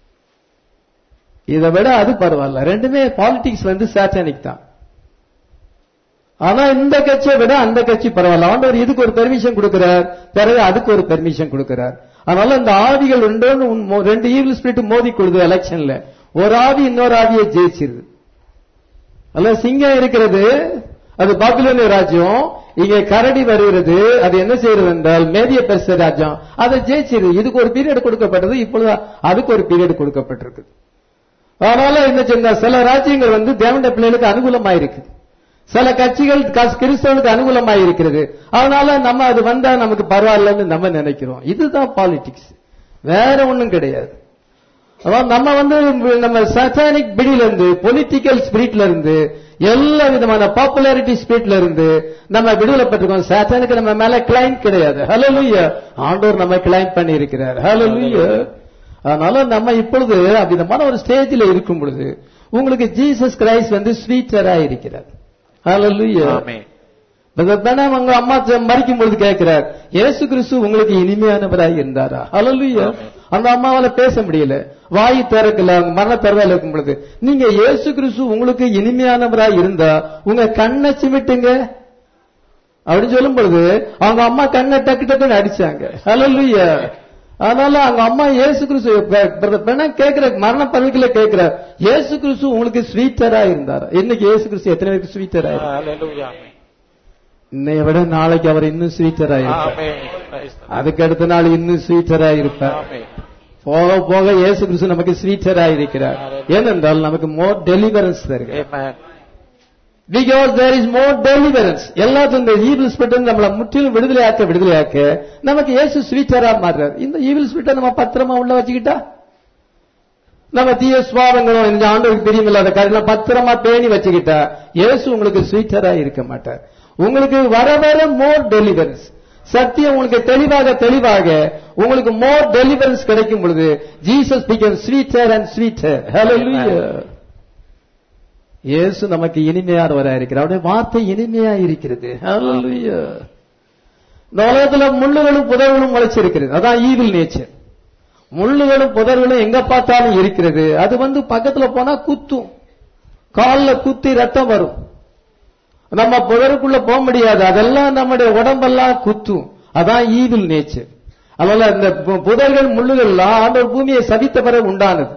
இதை விட அது பரவாயில்ல ரெண்டுமே பாலிடிக்ஸ் வந்து சாத்தானிக் தான் ஆனா இந்த கட்சியை விட அந்த கட்சி பரவாயில்ல ஆண்டவர் இதுக்கு ஒரு பெர்மிஷன் கொடுக்கிறார் பிறகு அதுக்கு ஒரு பெர்மிஷன் கொடுக்கிறார் அதனால இந்த ஆவிகள் ரெண்டோன்னு உன் மோ- ரெண்டு ஈவில் ஸ்பிரிட் மோதி கொள்ளுது எலெக்ஷன்ல ஒரு ஆவி இன்னொரு ஆவியை ஜெயிச்சிருது அல்ல சிங்கம் இருக்கிறது அது பாபிலோனிய ராஜ்யம் இங்க கரடி வருகிறது அது என்ன செய்யறது என்றால் மேதிய பெருச ராஜ்யம் அதை ஜெயிச்சிருது இதுக்கு ஒரு பீரியட் கொடுக்கப்பட்டது இப்பொழுது அதுக்கு ஒரு பீரியட் கொடுக்கப்பட்டிருக்கு அதனால என்ன சொன்னா சில ராஜ்யங்கள் வந்து தேவனுடைய பிள்ளைகளுக்கு அனுகூலமா இருக்கு சில கட்சிகள் கஸ்- கிறிஸ்தவனுக்கு அனுகூலமா இருக்கிறது அதனால நம்ம அது வந்தா நமக்கு பரவாயில்லன்னு நம்ம நினைக்கிறோம் இதுதான் பாலிடிக்ஸ் வேற ஒண்ணும் கிடையாது அதான் நம்ம வந்து நம்ம சட்டானிக் பிடியில இருந்து பொலிட்டிக்கல் ஸ்பிரிட்ல இருந்து எல்லா விதமான பாப்புலாரிட்டி ஸ்பிரிட்ல இருந்து நம்ம விடுதலை பெற்றுக்கோம் சாத்தானுக்கு நம்ம மேல கிளைம் கிடையாது ஹalleluya ஆண்டவர் நம்ம கிளைம் பண்ணி இருக்கிறார் ஹalleluya அதனால நம்ம இப்பொழுது அவ்விதமான ஒரு ஸ்டேஜில் இருக்கும் பொழுது உங்களுக்கு ஜீசஸ் கிரைஸ்ட் வந்து ஸ்வீட்டரா இருக்கிறார் ஹalleluya ஆமென் பிரதர் பெனாம் உங்க அம்மா ஜ- மரிக்கும் பொழுது கேட்கிறார் இயேசு கிறிஸ்து உங்களுக்கு இனிமையானவராய் இருந்தாரா ஹalleluya அந்த அம்மாவால பேச முடியல வாய் திறக்கல அவங்க மரண தருவாயில இருக்கும் பொழுது நீங்க இயேசு கிறிஸ்து உங்களுக்கு இனிமையானவராய் இருந்தா உங்க கண்ணை சிமிட்டுங்க அப்படின்னு சொல்லும் பொழுது அவங்க அம்மா கண்ணை டக்கு டக்குன்னு அடிச்சாங்க ஹalleluya அதனால அவங்க அம்மா இயேசு கிறிஸ்து பிரதர் பெனாம் கேட்கிற மரண பதவிக்குள்ள கேட்கிற இயேசு கிறிஸ்து உங்களுக்கு ஸ்வீட்டரா இருந்தாரா இன்னைக்கு இயேசு கிறிஸ்து எத்தனை பேருக்கு ஸ்வீட்டரா இருந்தார் ஹalleluya இன்னைய விட நாளைக்கு அவர் இன்னும் ஸ்வீட்டரா இருப்பார் ஆமென் Praise the Lord. அதுக்கு அடுத்த நாள் இன்னும் ஸ்வீட்டரா இருப்பார் ஆமென் போக போக இயேசு கிறிஸ்து நமக்கு ஸ்வீட்டரா இருக்கிறார் ஏனென்றால் நமக்கு மோர் டெலிவரன்ஸ் தருகிறார் Amen. Because there is more deliverance எல்லாத்துக்கும் இந்த ஈவில் ஸ்பிரிட் நம்மளை முற்றிலும் விடுதலையாக்க விடுதலையாக்க நமக்கு இயேசு ஸ்வீட்டரா மாறுறார் இந்த ஈவில் ஸ்பிரிட்டை நம்ம பத்திரமா உள்ள வச்சுக்கிட்டா நம்ம தீய சுவாபங்களும் இந்த ஆண்டவருக்கு தெரியுமில்லாத காரியெல்லாம் பத்திரமா பேணி வச்சுக்கிட்டா இயேசு உங்களுக்கு ஸ்வீட்டரா இருக்க மாட்டார் உங்களுக்கு வர வர மோர் டெலிவரன்ஸ் சத்தியம் உங்களுக்கு தெளிவாக தெளிவாக உங்களுக்கு மோர் டெலிவரன்ஸ் கிடைக்கும் பொழுது Jesus become sweeter and sweeter hallelujah இயேசு நமக்கு இனிமையானவரா இருக்கிறார் அவருடைய வார்த்தை இனிமையா இருக்கிறது ஹalleluya இந்த உலகத்துல முள்ளுகளும் புதர்களும் முளைச்சிருக்கிறது அதான் ஈவில் நேச்சர் முள்ளுகளும் புதர்களும் எங்க பார்த்தாலும் இருக்கிறது அது வந்து பக்கத்துல போனா குத்தும் கால்ல குத்தி ரத்தம் வரும் நம்ம புதருக்குள்ள போக முடியாது அதெல்லாம் நம்முடைய உடம்பெல்லாம் குத்தும் அதான் ஈவில் நேச்சர் அதனால இந்த பு- புதர்கள் முள்ளுகள்லாம் ஆண்டவர் பூமியை சபித்த பிறகு உண்டானது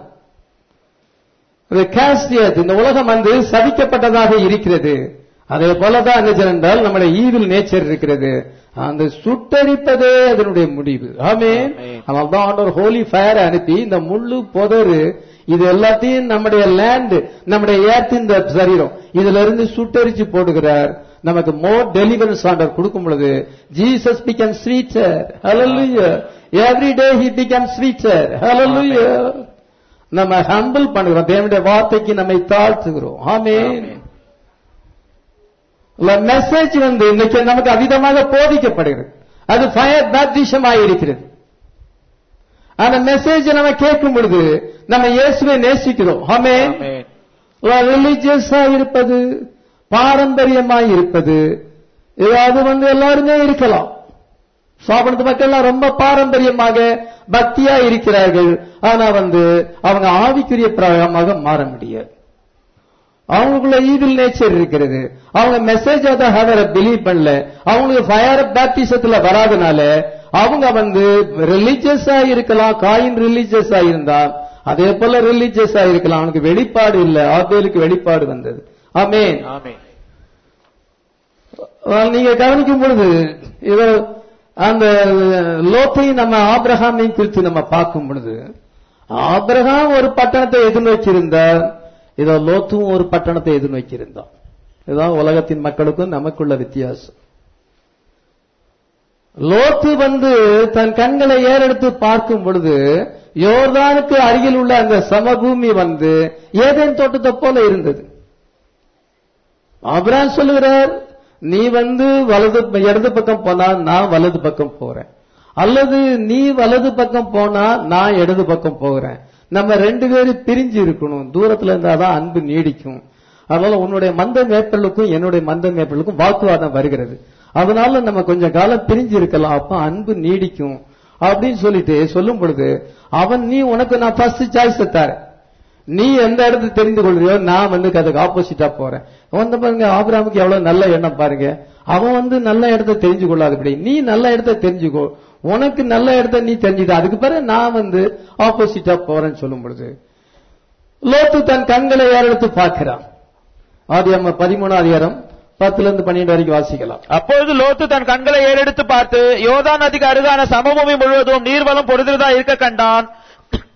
அது காஸ்டியத் இந்த உலகம் வந்து சபிக்கப்பட்டதாக இருக்கிறது அதே போலதான் என்ன என்றால் நம்முடைய ஈவில் நேச்சர் இருக்கிறது அந்த சுட்டரிப்பதே அதனுடைய முடிவு ஆமே ஆமென். அதனால தான் ஆண்டவர் ஹோலி ஃபயர் அனுப்பி இந்த முள்ளு புதரு இது எல்லாத்தையும் நம்முடைய லேண்ட் நம்முடைய ஏர்த் இந்த சரீரம் இதுல இருந்து சுட்டரிச்சு போடுகிறார் நமக்கு மோர் டெலிவரன்ஸ் ஆண்டர் கொடுக்கும் பொழுது Jesus become sweeter hallelujah every day he become sweeter hallelujah நம்ம ஹம்பிள் பண்ணுகிறோம் தேவனுடைய வார்த்தைக்கு நம்மை தாழ்த்துகிறோம் ஆமென் மெசேஜ் வந்து இன்னைக்கு நமக்கு அவிதமாக போதிக்கப்படுகிறது அது ஃபயர் பேப்டிஷம் இருக்கிறது அந்த மெசேஜ் நம்ம கேட்கும் பொழுது நம்ம இயேசுவை நேசிக்கிறோம் ஆமென் ஆமென் ரிலிஜியஸா இருப்பது பாரம்பரியமா இருப்பது இது அது வந்து எல்லாருமே இருக்கலாம் சாப்பிடுறது மக்கள்லாம் ரொம்ப பாரம்பரியமாக பக்தியா இருக்கிறார்கள் ஆனா வந்து அவங்க ஆவிக்குரிய பிரகாரமாக மாற முடியாது அவங்களுக்குள்ள ஈவில் நேச்சர் இருக்கிறது அவங்க மெசேஜ் அதை ஹவரை பிலீவ் பண்ணல அவங்களுக்கு ஃபயர் பேப்டிசத்துல வராதனால அவங்க வந்து ரிலீஜியஸா இருக்கலாம் காயின் ரிலீஜியஸா இருந்தா அதே போல ரிலீஜியஸா இருக்கலாம் அவனுக்கு வெளிப்பாடு இல்ல ஆபேலுக்கு வெளிப்பாடு வந்தது ஆமென் ஆமென் ஆனால் நீங்க கவனிக்கும் பொழுது இவர் அந்த லோத்தை நம்ம ஆபிரகாமையும் குறித்து நம்ம பார்க்கும் பொழுது ஆபிரகாம் ஒரு பட்டணத்தை எதிர்நோக்கியிருந்தார் இதோ லோத்தும் ஒரு பட்டணத்தை எதிர்நோக்கியிருந்தான் இதுதான் உலகத்தின் மக்களுக்கும் நமக்குள்ள வித்தியாசம் லோத்து வந்து தன் கண்களை ஏறெடுத்து பார்க்கும் பொழுது யோர்தானுக்கு அருகில் உள்ள அந்த சமபூமி வந்து ஏதேன் தோட்டத்தை போல இருந்தது ஆபிரகாம் சொல்லுகிறார் நீ வந்து வலது இடது பக்கம் போனா நான் வலது பக்கம் போறேன் அல்லது நீ வலது பக்கம் போனா நான் இடது பக்கம் போகிறேன் நம்ம ரெண்டு பேரும் பிரிஞ்சு இருக்கணும் தூரத்துல இருந்தாதான் அன்பு நீடிக்கும் அதனால உன்னுடைய மந்த மேப்பலுக்கும் என்னுடைய மந்த மேப்பலுக்கும் வாக்குவாதம் வருகிறது அதனால நம்ம கொஞ்சம் காலம் பிரிஞ்சு இருக்கலாம் அப்ப அன்பு நீடிக்கும் அப்படின்னு சொல்லிட்டு சொல்லும் பொழுது அவன் நீ உனக்கு நான் ஃபர்ஸ்ட் சாய்ஸ் தரேன் நீ எந்த இடத்துல தெரிந்து கொள்றியோ நான் வந்து அதுக்கு ஆப்போசிட்டா போறேன் வந்து பாருங்க ஆபிராமுக்கு எவ்வளவு நல்ல எண்ணம் பாருங்க அவன் வந்து நல்ல இடத்த தெரிஞ்சு கொள்ளாதபடி நீ நல்ல இடத்த தெரிஞ்சுக்கோ உனக்கு நல்ல இடத்த நீ தெரிஞ்சுட்ட அதுக்கு பிறகு நான் வந்து ஆப்போசிட்டா போறேன்னு சொல்லும் பொழுது லோத்து தன் கண்களை ஏறெடுத்து பார்க்கிறான் ஆதி அம்மா பதிமூணாம் அதிகாரம் பத்துல இருந்து பன்னிரண்டு வரைக்கும் வாசிக்கலாம் அப்பொழுது லோத்து தன் கண்களை ஏறெடுத்து பார்த்து யோர்தான் நதிக்கு அருகான சமபூமி முழுவதும் நீர்வளம் பொருதுறதா இருக்க கண்டான்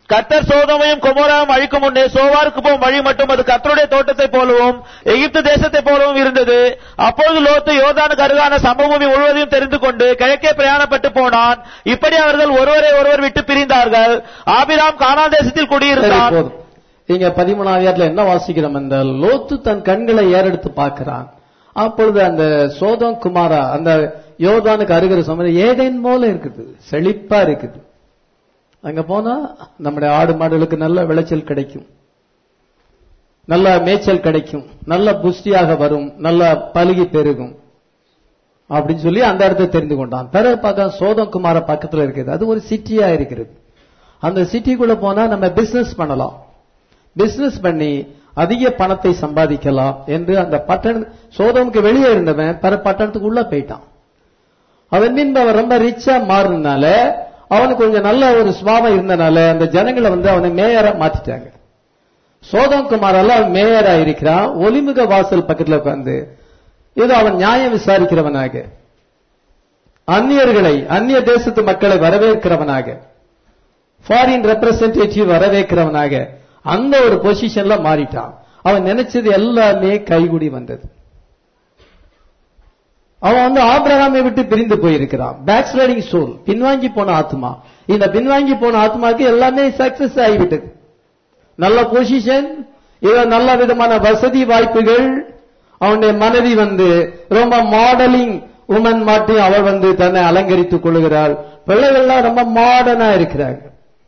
கர்த்தர் சோதோமையும் குமோராவும் அழிக்கும் முன்னே சோவாருக்கு போகும் வழி மட்டும் அது கர்த்தருடைய தோட்டத்தை போலவும் எகிப்து தேசத்தை போலவும் இருந்தது அப்பொழுது லோத்து யோர்தானுக்கு அருகான சமபூமி முழுவதையும் தெரிந்து கொண்டு கிழக்கே பிரயாணப்பட்டு போனான் இப்படி அவர்கள் ஒருவரை ஒருவர் விட்டு பிரிந்தார்கள் ஆபிராம் கானான் தேசத்தில் சரி, குடியிருந்தான் போதும் இங்க பதிமூணாவது என்ன வாசிக்கிறோம் அந்த லோத்து தன் கண்களை ஏறெடுத்து பார்க்கிறான் அப்பொழுது அந்த சோதம் குமாரா அந்த யோர்தானுக்கு அருகிற சமயம் ஏதேன் போல இருக்குது செழிப்பா இருக்குது அங்க போனா நம்முடைய ஆடு மாடுகளுக்கு நல்ல விளைச்சல் கிடைக்கும் நல்ல மேய்ச்சல் கிடைக்கும் நல்ல புஷ்டியாக வரும் நல்ல பலுகி பெருகும் அப்படின்னு சொல்லி அந்த இடத்தை தெரிந்து கொண்டான் பிறகு பார்க்க சோதம் குமார பக்கத்துல இருக்குது அது ஒரு சிட்டியா இருக்கிறது அந்த சிட்டிக்குள்ள போனா நம்ம பிசினஸ் பண்ணலாம் பிசினஸ் பண்ணி அதிக பணத்தை சம்பாதிக்கலாம் என்று அந்த பட்டண சோதமுக்கு வெளியே இருந்தவன் பிற பட்டணத்துக்கு உள்ள போயிட்டான் அவன் பின்பு அவன் ரொம்ப ரிச்சா மாறினால அவனுக்கு கொஞ்சம் நல்ல ஒரு சுபாவம் இருந்தனால அந்த ஜனங்களை வந்து அவனை மேயரா மாத்திட்டாங்க சோதம் குமாரால அவன் மேயரா இருக்கிறான் ஒலிமுக வாசல் பக்கத்துல உட்கார்ந்து ஏதோ அவன் நியாயம் விசாரிக்கிறவனாக அந்நியர்களை அந்நிய தேசத்து மக்களை வரவேற்கிறவனாக ஃபாரின் ரெப்ரசன்டேட்டிவ் வரவேற்கிறவனாக அந்த ஒரு பொசிஷன்ல மாறிட்டான் அவன் நினைச்சது எல்லாமே கைகூடி வந்தது அவன் வந்து ஆபிரகாமை விட்டு பிரிந்து போயிருக்கிறான் பேக் ஸ்லைடிங் சோல் பின்வாங்கி போன ஆத்மா இந்த பின்வாங்கி போன ஆத்மாக்கு எல்லாமே சக்சஸ் ஆகிவிட்டது நல்ல பொசிஷன் ஏதோ நல்ல விதமான வசதி வாய்ப்புகள் அவனுடைய மனைவி வந்து ரொம்ப மாடலிங் உமன் மாட்டி அவள் வந்து தன்னை அலங்கரித்துக் கொள்ளுகிறாள் பிள்ளைகள்லாம் ரொம்ப மாடர்னா இருக்கிறாங்க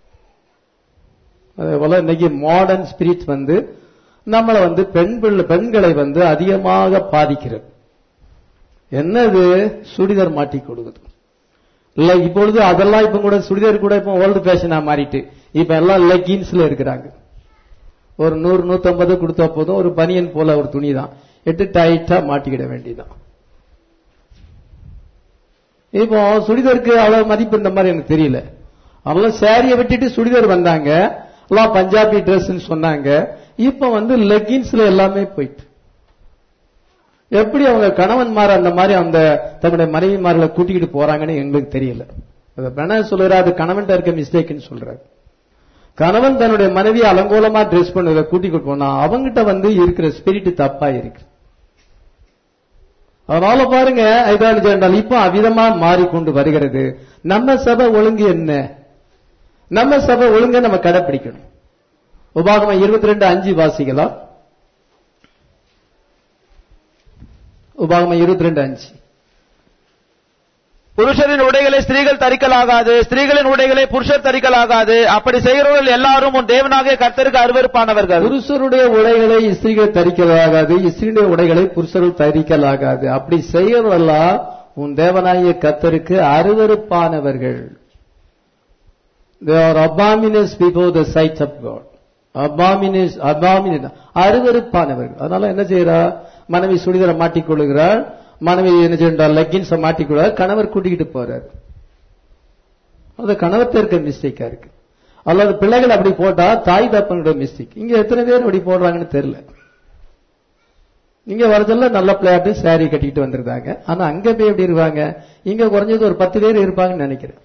அதே போல இன்னைக்கு மாடர்ன் ஸ்பிரிட் வந்து நம்மளை வந்து பெண் பிள்ளை பெண்களை வந்து அதிகமாக பாதிக்கிறது என்னது சுடிதார் மாட்டி கொடுக்குது இல்ல இப்பொழுது அதெல்லாம் இப்ப கூட சுடிதார் கூட இப்ப ஓல்டு ஃபேஷனா மாறிட்டு இப்ப எல்லாம் லெகின்ஸ்ல இருக்கிறாங்க ஒரு நூறு நூத்தம்பது கொடுத்தா போதும் ஒரு பனியன் போல ஒரு துணி தான் எட்டு டைட்டா மாட்டிக்கிட வேண்டியதான் இப்போ சுடிதாருக்கு அவ்வளவு மதிப்பு இந்த மாதிரி எனக்கு தெரியல அவெல்லாம் சேரிய விட்டுட்டு சுடிதார் வந்தாங்க எல்லாம் பஞ்சாபி ட்ரெஸ்ன்னு சொன்னாங்க இப்ப வந்து லெகின்ஸ்ல எல்லாமே போயிட்டு எப்படி அவங்க கணவன்மார் அந்த மாதிரி அந்த தன்னுடைய மனைவிமார்களை கூட்டிக்கிட்டு போறாங்கன்னு எங்களுக்கு தெரியல அதை பெண சொல்றாரு அது கணவன்ட்ட இருக்க மிஸ்டேக்னு சொல்றாரு கணவன் தன்னுடைய மனைவியை அலங்கோலமா ட்ரெஸ் பண்ணதை கூட்டிக்கிட்டு போனா அவங்கிட்ட வந்து இருக்கிற ஸ்பிரிட் தப்பா இருக்கு அதனால பாருங்க ஐதாலஜி என்றால் இப்போ அவிதமா மாறிக்கொண்டு வருகிறது நம்ம சபை ஒழுங்கு என்ன நம்ம சபை ஒழுங்க நம்ம கடைப்பிடிக்கணும் உபாகமம் இருபத்தி ரெண்டு அஞ்சு வாசிக்கலாம் உபாகமம் இருபத்தி ரெண்டு அஞ்சு புருஷரின் உடைகளை ஸ்திரீகள் தரிக்கலாகாது ஸ்திரீகளின் உடைகளை புருஷர் தரிக்கலாகாது அப்படி செய்கிறவர்கள் எல்லாரும் உன் தேவனாகிய கர்த்தருக்கு அருவருப்பானவர்கள் புருஷருடைய உடைகளை ஸ்திரீகள் தரிக்கலாகாது ஸ்திரீடைய உடைகளை புருஷர்கள் தரிக்கலாகாது அப்படி செய்யறதெல்லாம் உன் தேவனாகிய கத்தருக்கு அருவருப்பானவர்கள் They are abominous before the sight of God. Abominous, abominous. அருவருப்பானவர்கள் அதனால என்ன செய்யறா மனைவி சுடிதரை மாட்டிக்கொள்ளுகிறாள் மனைவி என்ன செய்யறாள் லெக்கின்ஸை மாட்டிக்கொள்ளார் கணவர் கூட்டிக்கிட்டு போறார் அது கணவர்த்த இருக்க மிஸ்டேக்கா இருக்கு அல்லது பிள்ளைகள் அப்படி போட்டா தாய் தப்பனுடைய மிஸ்டேக் இங்க எத்தனை பேர் அப்படி போடுறாங்கன்னு தெரியல இங்க வரதெல்லாம் நல்ல பிள்ளையாட்டு saree கட்டிட்டு வந்திருந்தாங்க ஆனா அங்க போய் எப்படி இருப்பாங்க இங்க குறைஞ்சது ஒரு பத்து பேர் இருப்பாங்கன்னு நினைக்கிறேன்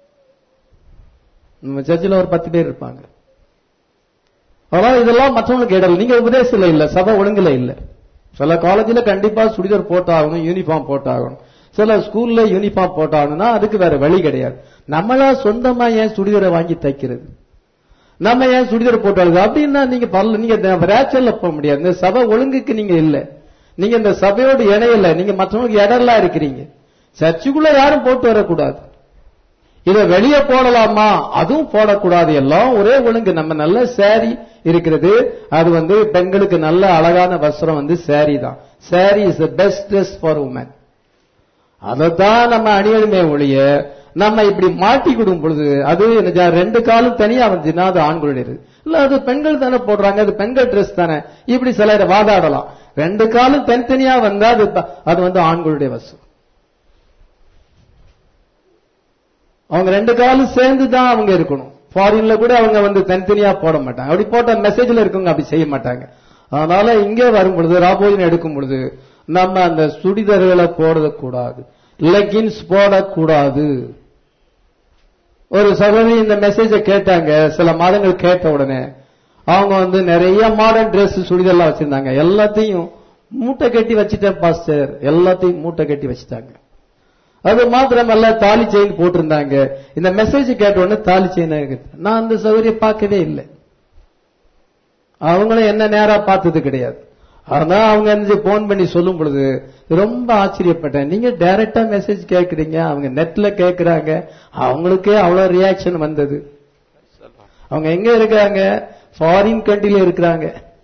நம்ம சர்ச்சில் ஒரு பத்து பேர் இருப்பாங்க அதனால இதெல்லாம் மற்றவங்களுக்கு இடல் நீங்க உபதேசத்துல இல்ல சபை ஒழுங்குல இல்ல சில காலேஜ்ல கண்டிப்பா சுடிதார் போட்டாகணும் யூனிஃபார்ம் போட்டாகணும் சில ஸ்கூல்ல யூனிஃபார்ம் போட்டாகணும்னா அதுக்கு வேற வழி கிடையாது நம்மளா சொந்தமா ஏன் சுடிதாரை வாங்கி தைக்கிறது நம்ம ஏன் சுடிதார் போட்டாலும் அப்படின்னா நீங்க பல்ல நீங்க ரேச்சல்ல போக முடியாது இந்த சபை ஒழுங்குக்கு நீங்க இல்ல நீங்க இந்த சபையோடு இணையல நீங்க மற்றவங்களுக்கு இடம்லாம் இருக்கிறீங்க சர்ச்சுக்குள்ள யாரும் போட்டு வரக்கூடாது இத வெளியே போடலாமா அதுவும் போடக்கூடாது எல்லாம் ஒரே ஒழுங்கு நம்ம நல்ல saree இருக்கிறது அது வந்து பெண்களுக்கு நல்ல அழகான வஸ்திரம் வந்து saree தான் saree is the best dress for woman அதைத்தான் நம்ம அணியணுமே ஒழிய நம்ம இப்படி மாட்டி கொடுக்கும் பொழுது அது என்ன ரெண்டு காலும் தனியா வந்துச்சுன்னா அது ஆண்களுடையது இல்ல அது பெண்கள் தானே போடுறாங்க அது பெண்கள் ட்ரெஸ் தானே இப்படி சிலர் வாதாடலாம் ரெண்டு காலும் தனித்தனியா வந்தா அது அது வந்து ஆண்களுடைய வசம் அவங்க ரெண்டு காலும் சேர்ந்து தான் அவங்க இருக்கணும் ஃபாரின்ல கூட அவங்க வந்து தனித்தனியா போட மாட்டாங்க அப்படி போட்ட மெசேஜ்ல இருக்கவங்க அப்படி செய்ய மாட்டாங்க அதனால இங்கே வரும் பொழுது ராபோஜன் எடுக்கும் பொழுது நம்ம அந்த சுடிதர்களை போடக்கூடாது லெகின்ஸ் போடக்கூடாது ஒரு சகோதரி இந்த மெசேஜை கேட்டாங்க சில மாதங்கள் கேட்ட உடனே அவங்க வந்து நிறைய மாடர்ன் Dress சுடிதெல்லாம் வச்சிருந்தாங்க எல்லாத்தையும் மூட்டை கட்டி வச்சுட்டேன் பாஸ்டர் எல்லாத்தையும் மூட்டை கட்டி வச்சுட்டாங்க அது மாத்திரமல்ல தாலி செயின் போட்டிருந்தாங்க இந்த மெசேஜ் கேட்ட உடனே தாலி செயின் நான் அந்த சௌகரியம் பார்க்கவே இல்லை அவங்களும் என்ன நேரா பார்த்தது கிடையாது ஆனா அவங்க என்ன போன் பண்ணி சொல்லும் பொழுது ரொம்ப ஆச்சரியப்பட்டேன் நீங்க டைரக்டா மெசேஜ் கேக்குறீங்க அவங்க நெட்ல கேக்குறாங்க அவங்களுக்கே அவ்வளவு ரியாக்ஷன் வந்தது அவங்க எங்க இருக்காங்க ஃபாரின் கண்ட்ரில இருக்கிறாங்க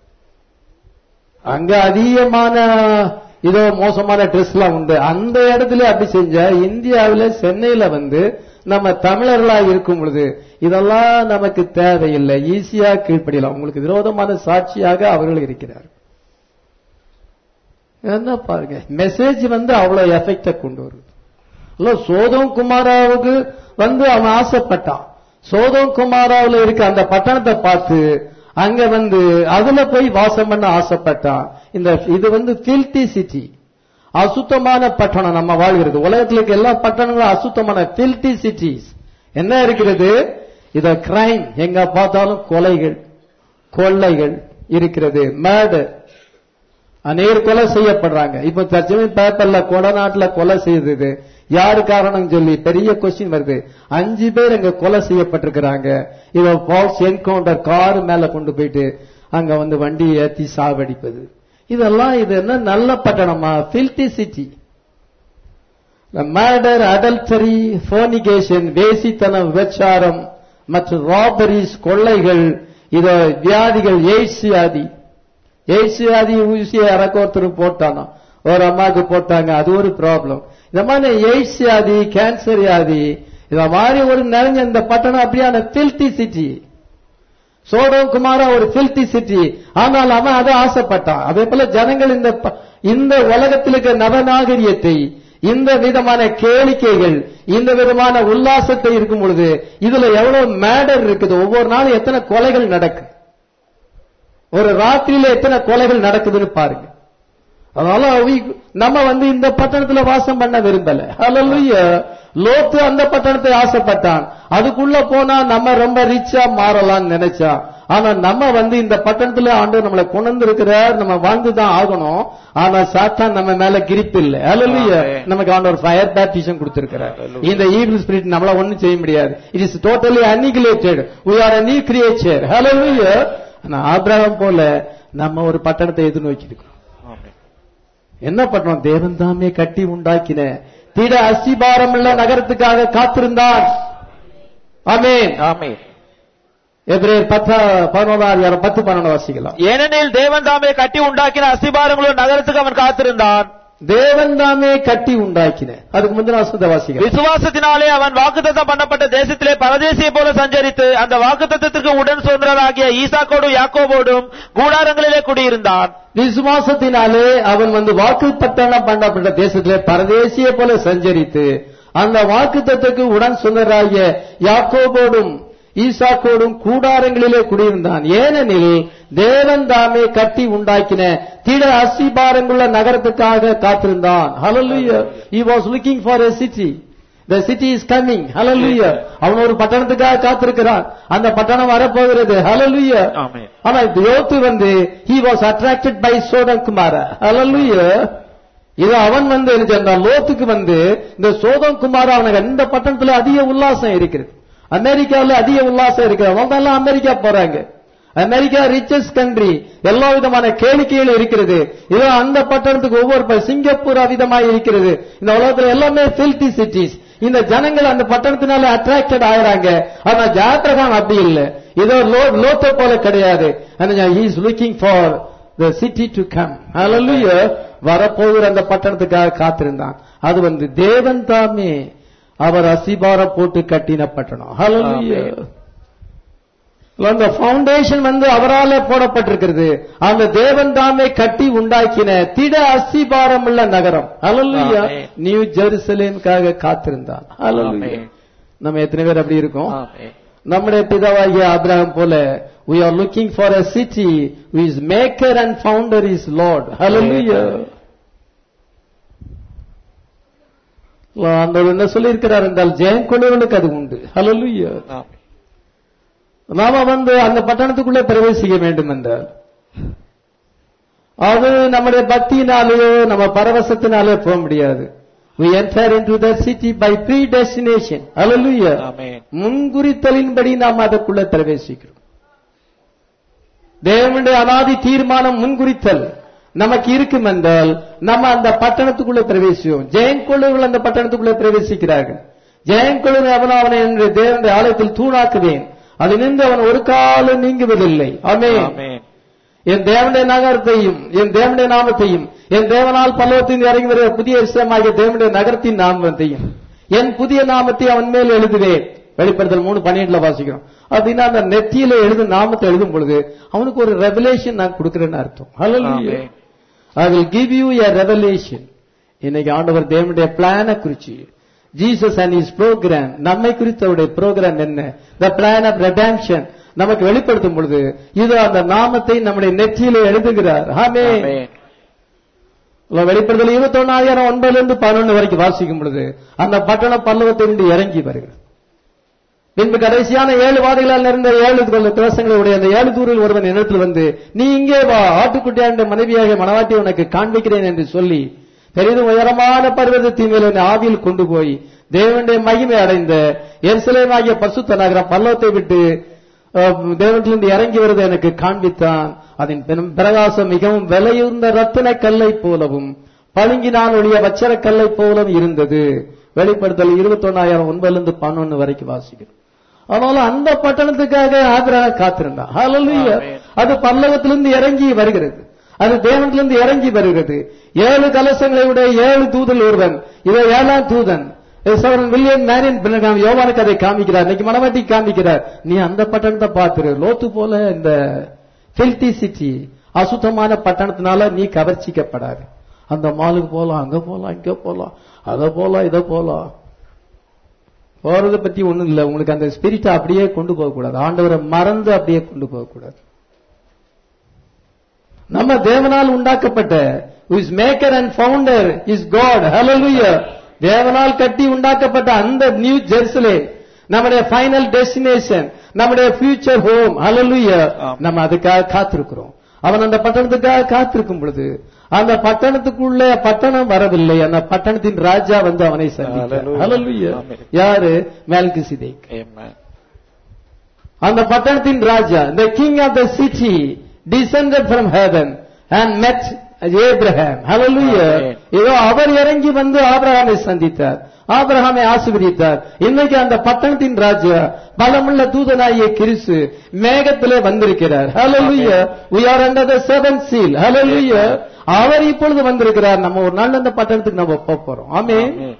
அங்க அதிகமான இதோ மோசமான ட்ரெஸ்லாம் உண்டு அந்த இடத்துல அப்படி செஞ்சா இந்தியாவுல சென்னையில வந்து நம்ம தமிழர்களா இருக்கும் பொழுது இதெல்லாம் நமக்கு தேவையில்லை ஈஸியா கீழ்ப்படியலாம் உங்களுக்கு விரோதமான சாட்சியாக அவர்கள் இருக்கிறார் என்ன பாருங்க மெசேஜ் வந்து அவ்வளவு எஃபெக்ட கொண்டு வருது இல்ல சோதம் குமாராவுக்கு வந்து அவன் ஆசைப்பட்டான் சோதம் குமாராவுல இருக்க அந்த பட்டணத்தை பார்த்து அங்க வந்து அதுல போய் வாசம் பண்ண ஆசைப்பட்டான் இந்த இது வந்து ஃபில்டி சிட்டி அசுத்தமான பட்டணம் நம்ம வாழ்கிறது உலகத்துல இருக்க எல்லா பட்டணங்களும் அசுத்தமான ஃபில்டி சிட்டிஸ் என்ன இருக்கிறது இத கிரைம் எங்க பார்த்தாலும் கொலைகள் கொள்ளைகள் இருக்கிறது மேர்டர் அநேர் கொலை செய்யப்படுறாங்க இப்ப தற்சமயம் பேப்பர்ல கொடநாட்டுல கொலை செய்தது யாரு காரணம் சொல்லி பெரிய கொஸ்டின் வருது அஞ்சு பேர் அங்க கொலை செய்யப்பட்டிருக்கிறாங்க இத ஃபால்ஸ் என்கவுண்டர் கார் மேல கொண்டு போயிட்டு அங்க வந்து வண்டியை ஏத்தி சாவடிப்பது இதெல்லாம் இது என்ன நல்ல பட்டணமா filthy city murder adultery fornication வேசித்தனம் விபச்சாரம் மற்றும் ராபரிஸ் கொள்ளைகள் இத வியாதிகள் எய்ட்ஸ் வியாதி எய்ட்ஸ் வியாதி ஊசியை யாராக்க ஒருத்தர் போட்டானோ ஒரு அம்மாவுக்கு போட்டாங்க அது ஒரு ப்ராப்ளம் இந்த மாதிரி எய்ட்ஸ் வியாதி கேன்சர் வியாதி இத மாதிரி ஒரு நிறைஞ்ச இந்த பட்டணம் அப்படியான ஃபில்டி சிட்டி சோடம் குமாரா ஒரு ஃபில்டி சிட்டி ஆனால் அவன் அதை ஆசைப்பட்டான் அதே போல ஜனங்கள் இந்த ப- இந்த உலகத்தில் இருக்கிற நவநாகரியத்தை இந்த விதமான கேளிக்கைகள் இந்த விதமான உல்லாசத்தை இருக்கும் பொழுது இதுல எவ்வளவு மேடர் இருக்குது ஒவ்வொரு நாளும் எத்தனை கொலைகள் நடக்குது ஒரு ராத்திரியில எத்தனை கொலைகள் நடக்குதுன்னு பாருங்க அதனால we- நம்ம வந்து இந்த பட்டணத்துல வாசம் பண்ண விரும்பல ஹalleluya லோத்து அந்த பட்டணத்தை ஆசைப்பட்டான் அதுக்குள்ள போனா நம்ம ரொம்ப ரிச்சா மாறலாம்னு நினைச்சா ஆனா நம்ம வந்து இந்த பட்டணத்துல ஆண்டு நம்மளை கொண்டு இருக்கிறார் நம்ம வாழ்ந்துதான் ஆகணும் ஆனா சாத்தான் நம்ம மேல கிரிப்பு இல்ல ஹalleluya ஆமென். நமக்கு ஆண்டவர் ஃபயர் பேப்டிஷன் கொடுத்திருக்கிறார் இந்த ஈவில் ஸ்பிரிட் நம்மள ஒண்ணும் செய்ய முடியாது it is totally annihilated we are a new creature hallelujah ஆனா ஆபிரகாம் போல நம்ம ஒரு பட்டணத்தை எதிர்நோக்கி இருக்கிறோம் என்ன பட்டணம் தேவன் தாமே கட்டி உண்டாக்கின திட அஸ்திபாரம் உள்ள நகரத்துக்காக காத்திருந்தான் ஆமென் ஆமென் எபிரேயர் பத்தா பதினோராம் பத்து பன்னெண்டு வாசிக்கலாம் ஏனெனில் தேவன் தாமே கட்டி உண்டாக்கின அஸ்திபாரங்களும் நகரத்துக்கு அவன் காத்திருந்தான் தேவன் தாமே கட்டி உண்டாக்கின அதுக்கு முந்தின வசந்த வாசிக்கலாம் விசுவாசத்தினாலே அவன் வாக்குத்தத்தம் பண்ணப்பட்ட தேசத்திலே பரதேசியை போல சஞ்சரித்து அந்த வாக்குத்தத்தத்திற்கு உடன் சுதந்திரராகிய ஈசாக்கோடும் யாக்கோபோடும் கூடாரங்களிலே குடியிருந்தான் விசுவாசத்தினாலே அவன் வந்து வாக்கு பட்டணம் பண்ணப்பட்ட தேசத்திலே பரதேசிய போல சஞ்சரித்து அந்த வாக்கு உடன் சுந்தராகிய யாக்கோபோடும் ஈசாக்கோடும் கூடாரங்களிலே குடியிருந்தான் ஏனெனில் தேவன் தாமே கட்டி உண்டாக்கின திட அஸ்திபாரங்குள்ள நகரத்துக்காக காத்திருந்தான் hallelujah he was looking for a city the city is coming hallelujah அவன் ஒரு பட்டணத்துக்காக காத்திருக்கிறான் அந்த பட்டணம் வரப்போகிறது hallelujah ஆமென். ஆனா இந்த யோத்து வந்து he was attracted by சோதம் குமார hallelujah இது அவன் வந்து என்ன சென்றான் லோத்துக்கு வந்து இந்த சோதம் குமார அவனுக்கு இந்த பட்டணத்துல அதிக உல்லாசம் இருக்கிறது அமெரிக்காவில் அதிக உல்லாசம் இருக்கிறது அவங்க எல்லாம் அமெரிக்கா போறாங்க அமெரிக்கா ரிச்சஸ்ட் கண்ட்ரி எல்லா விதமான கேளிக்கைகள் இருக்கிறது இதோ அந்த பட்டணத்துக்கு ஒவ்வொரு ப- சிங்கப்பூர் அவிதமாய் இருக்கிறது இந்த உலகத்துல எல்லாமே ஃபில்டி சிட்டிஸ் இந்த ஜனங்கள் அந்த பட்டணத்தினால அட்ராக்டட் ஆகுறாங்க ஆனா ஜாத்ரகான் அப்படி இல்லை இதோ லோ- லோத்தை போல கிடையாது is looking for the city to come hallelujah வரப்போகிற அந்த பட்டணத்துக்காக காத்திருந்தான் அது வந்து தேவன் தாமே அவர் அசிபாரம் போட்டு கட்டின பட்டணம் hallelujah ஆமென். அந்த ஃபவுண்டேஷன் வந்து அவரால போடப்பட்டிருக்கிறது அந்த தேவன் தாமே கட்டி உண்டாக்கின திட அஸ்திபாரம் உள்ள நகரம் ஹalleluya ஆமென். நியூ ஜெருசலேமுக்காக காத்திருந்தான் hallelujah ஆமென். நம்ம எத்தனை பேர் அப்படி இருக்கோம் ஆமென். நம்முடைய பிதாவாகிய ஆபிரகாம் போல we are looking for a city whose maker and founder is lord hallelujah ஆண்டவர் என்ன சொல்லியிருக்கிறார் என்றால் ஜெயம் கொள்ளுவர்களுக்கு அது உண்டு ஹalleluya ஆமென். நாம வந்து அந்த பட்டணத்துக்குள்ளே பிரவேசிக்க வேண்டும் என்றால் அது நம்முடைய பக்தியினாலேயோ நம்ம பரவசத்தினாலே போக முடியாது we enter into the city by predestination hallelujah ஆமென். முன்குறித்தலின்படி நாம் அதற்குள்ள பிரவேசிக்கிறோம் தேவனுடைய அனாதி தீர்மானம் முன்குறித்தல் நமக்கு இருக்கும் என்றால் நம்ம அந்த பட்டணத்துக்குள்ள பிரவேசிப்போம் ஜெயங்கொள்ளுகள் அந்த பட்டணத்துக்குள்ள பிரவேசிக்கிறார்கள் ஜெயங்கொள்ளு அவன் அவனை என்று தேவனுடைய ஆலயத்தில் தூணாக்குவேன் அது நின்று அவன் ஒரு காலம் நீங்குவதில்லை ஆமென் ஆமென். என் தேவனுடைய நகரத்தையும் என் தேவனுடைய நாமத்தையும் என் தேவனால் பல்லவத்தின் இறங்கி வருகிற புதிய விஷயமாகிய தேவனுடைய நகரத்தின் நாமத்தையும் என் புதிய நாமத்தை அவன் மேல் எழுதுவேன் வெளிப்படுத்தல் மூணு பன்னிரெண்டுல வாசிக்கிறோம் அப்படின்னா அந்த நெத்தியில எழுதும் நாமத்தை எழுதும் பொழுது அவனுக்கு ஒரு ரெவலேஷன் நான் கொடுக்கிறேன்னு அர்த்தம் Hallelujah. Amen. I will give you a revelation. இன்னைக்கு ஆண்டவர் தேவனுடைய பிளான குறிச்சு ஜீசஸ் அண்ட் இஸ் ப்ரோக்ராம் நம்மை குறித்த அவருடைய ப்ரோக்ராம் என்ன த பிளான் ஆஃப் ரெடாம்ஷன் நமக்கு வெளிப்படுத்தும் பொழுது இது அந்த நாமத்தை நம்முடைய நெற்றியில எழுதுகிறார் ஆமே ஆமென். வெளிப்படுத்தல் இருபத்தி ஒன்னாயிரம் ஒன்பதுல இருந்து பதினொன்று வரைக்கும் வாசிக்கும் பொழுது அந்த பட்டணம் பல்லவத்திலிருந்து இறங்கி வருகிறது பின்பு கடைசியான ஏழு வாதைகளால் நிறைந்த ஏழு துவசங்களை உடைய அந்த ஏழு தூரில் ஒருவன் என்னிடத்தில் வந்து நீ இங்கே வா ஆட்டுக்குட்டியாண்ட மனைவியாக மனவாட்டி உனக்கு காண்பிக்கிறேன் என்று சொல்லி பெரிதும் உயரமான பர்வதத்தின் மேல் என்னை ஆவியில் கொண்டு போய் தேவனுடைய மகிமை அடைந்த எருசலேமாகிய பசுத்த நகரம் பல்லவத்தை விட்டு அஹ், தேவனிலிருந்து இறங்கி வருவதை எனக்கு காண்பித்தான் அதன் பெரும் பிரகாசம் மிகவும் விலையுர்ந்த ரத்தின கல்லை போலவும் பழுங்கினான் ஒழிய வச்சர கல்லை போலவும் இருந்தது வெளிப்படுத்தல் இருபத்தொன்னாயிரம் ஒன்பதுல இருந்து பதினொன்னு வரைக்கும் வாசிக்கிறோம் அதனால அந்த பட்டணத்துக்காக ஆதரவாக காத்திருந்தான் Hallelujah. ஆமென். அது பல்லவத்திலிருந்து இறங்கி வருகிறது அது தேவனிலிருந்து இறங்கி வருகிறது ஏழு கலசங்களை உடைய ஏழு தூதல் ஒருவன் இவ ஏழாம் தூதன் சவரன் வில்லியம் மேரின் பின்னகாம் யோவானுக்கு அதை காமிக்கிறார் இன்னைக்கு மனவாட்டி காமிக்கிறார் நீ அந்த பட்டணத்தை பார்த்துரு லோத்து போல இந்த ஃபில்டி சிட்டி அசுத்தமான பட்டணத்தினால நீ கவர்ச்சிக்கப்படாது அந்த மாலுக்கு போலாம் அங்க போலாம் இங்க போலாம் அத போலாம் இத போலாம் போறதை பத்தி ஒண்ணும் இல்ல உங்களுக்கு அந்த ஸ்பிரிட் அப்படியே கொண்டு போக கூடாது ஆண்டவரை மறந்து அப்படியே கொண்டு போக கூடாது நம்ம தேவனால் உண்டாக்கப்பட்ட is maker and founder is God hallelujah தேவனால் கட்டி உண்டாக்கப்பட்ட அந்த நியூ ஜெருசலே நம்முடைய ஃபைனல் டெஸ்டினேஷன் நம்முடைய ஃபியூச்சர் ஹோம் ஹalleluya ஆம். நம்ம அதுக்காக காத்திருக்கிறோம் அவன் அந்த பட்டணத்துக்காக காத்திருக்கும் பொழுது அந்த பட்டணத்துக்குள்ள பட்டணம் வரவில்லை அந்த பட்டணத்தின் ராஜா வந்து அவனை சந்தித்தார் Hallelujah. ஹalleluya ஆமென். யாரு மேல்கிசிதேக் Amen. அந்த பட்டணத்தின் ராஜா the king of the city descended from heaven and met Abraham hallelujah Amen. ஏதோ அவர் இறங்கி வந்து ஆபிரகாமை சந்தித்தார் ஆபிரகாமை ஆசீர்வதித்தார் இன்னைக்கு அந்த பட்டணத்தின் ராஜா பலமுள்ள தூதனாகிய கிறிஸ்து மேகத்திலே வந்திருக்கிறார் hallelujah we are under the seventh seal hallelujah அவர் இப்பொழுது வந்திருக்கிறார் நம்ம ஒரு நாள் அந்த பட்டணத்துக்கு நம்ம போக போறோம் ஆமென் Amen.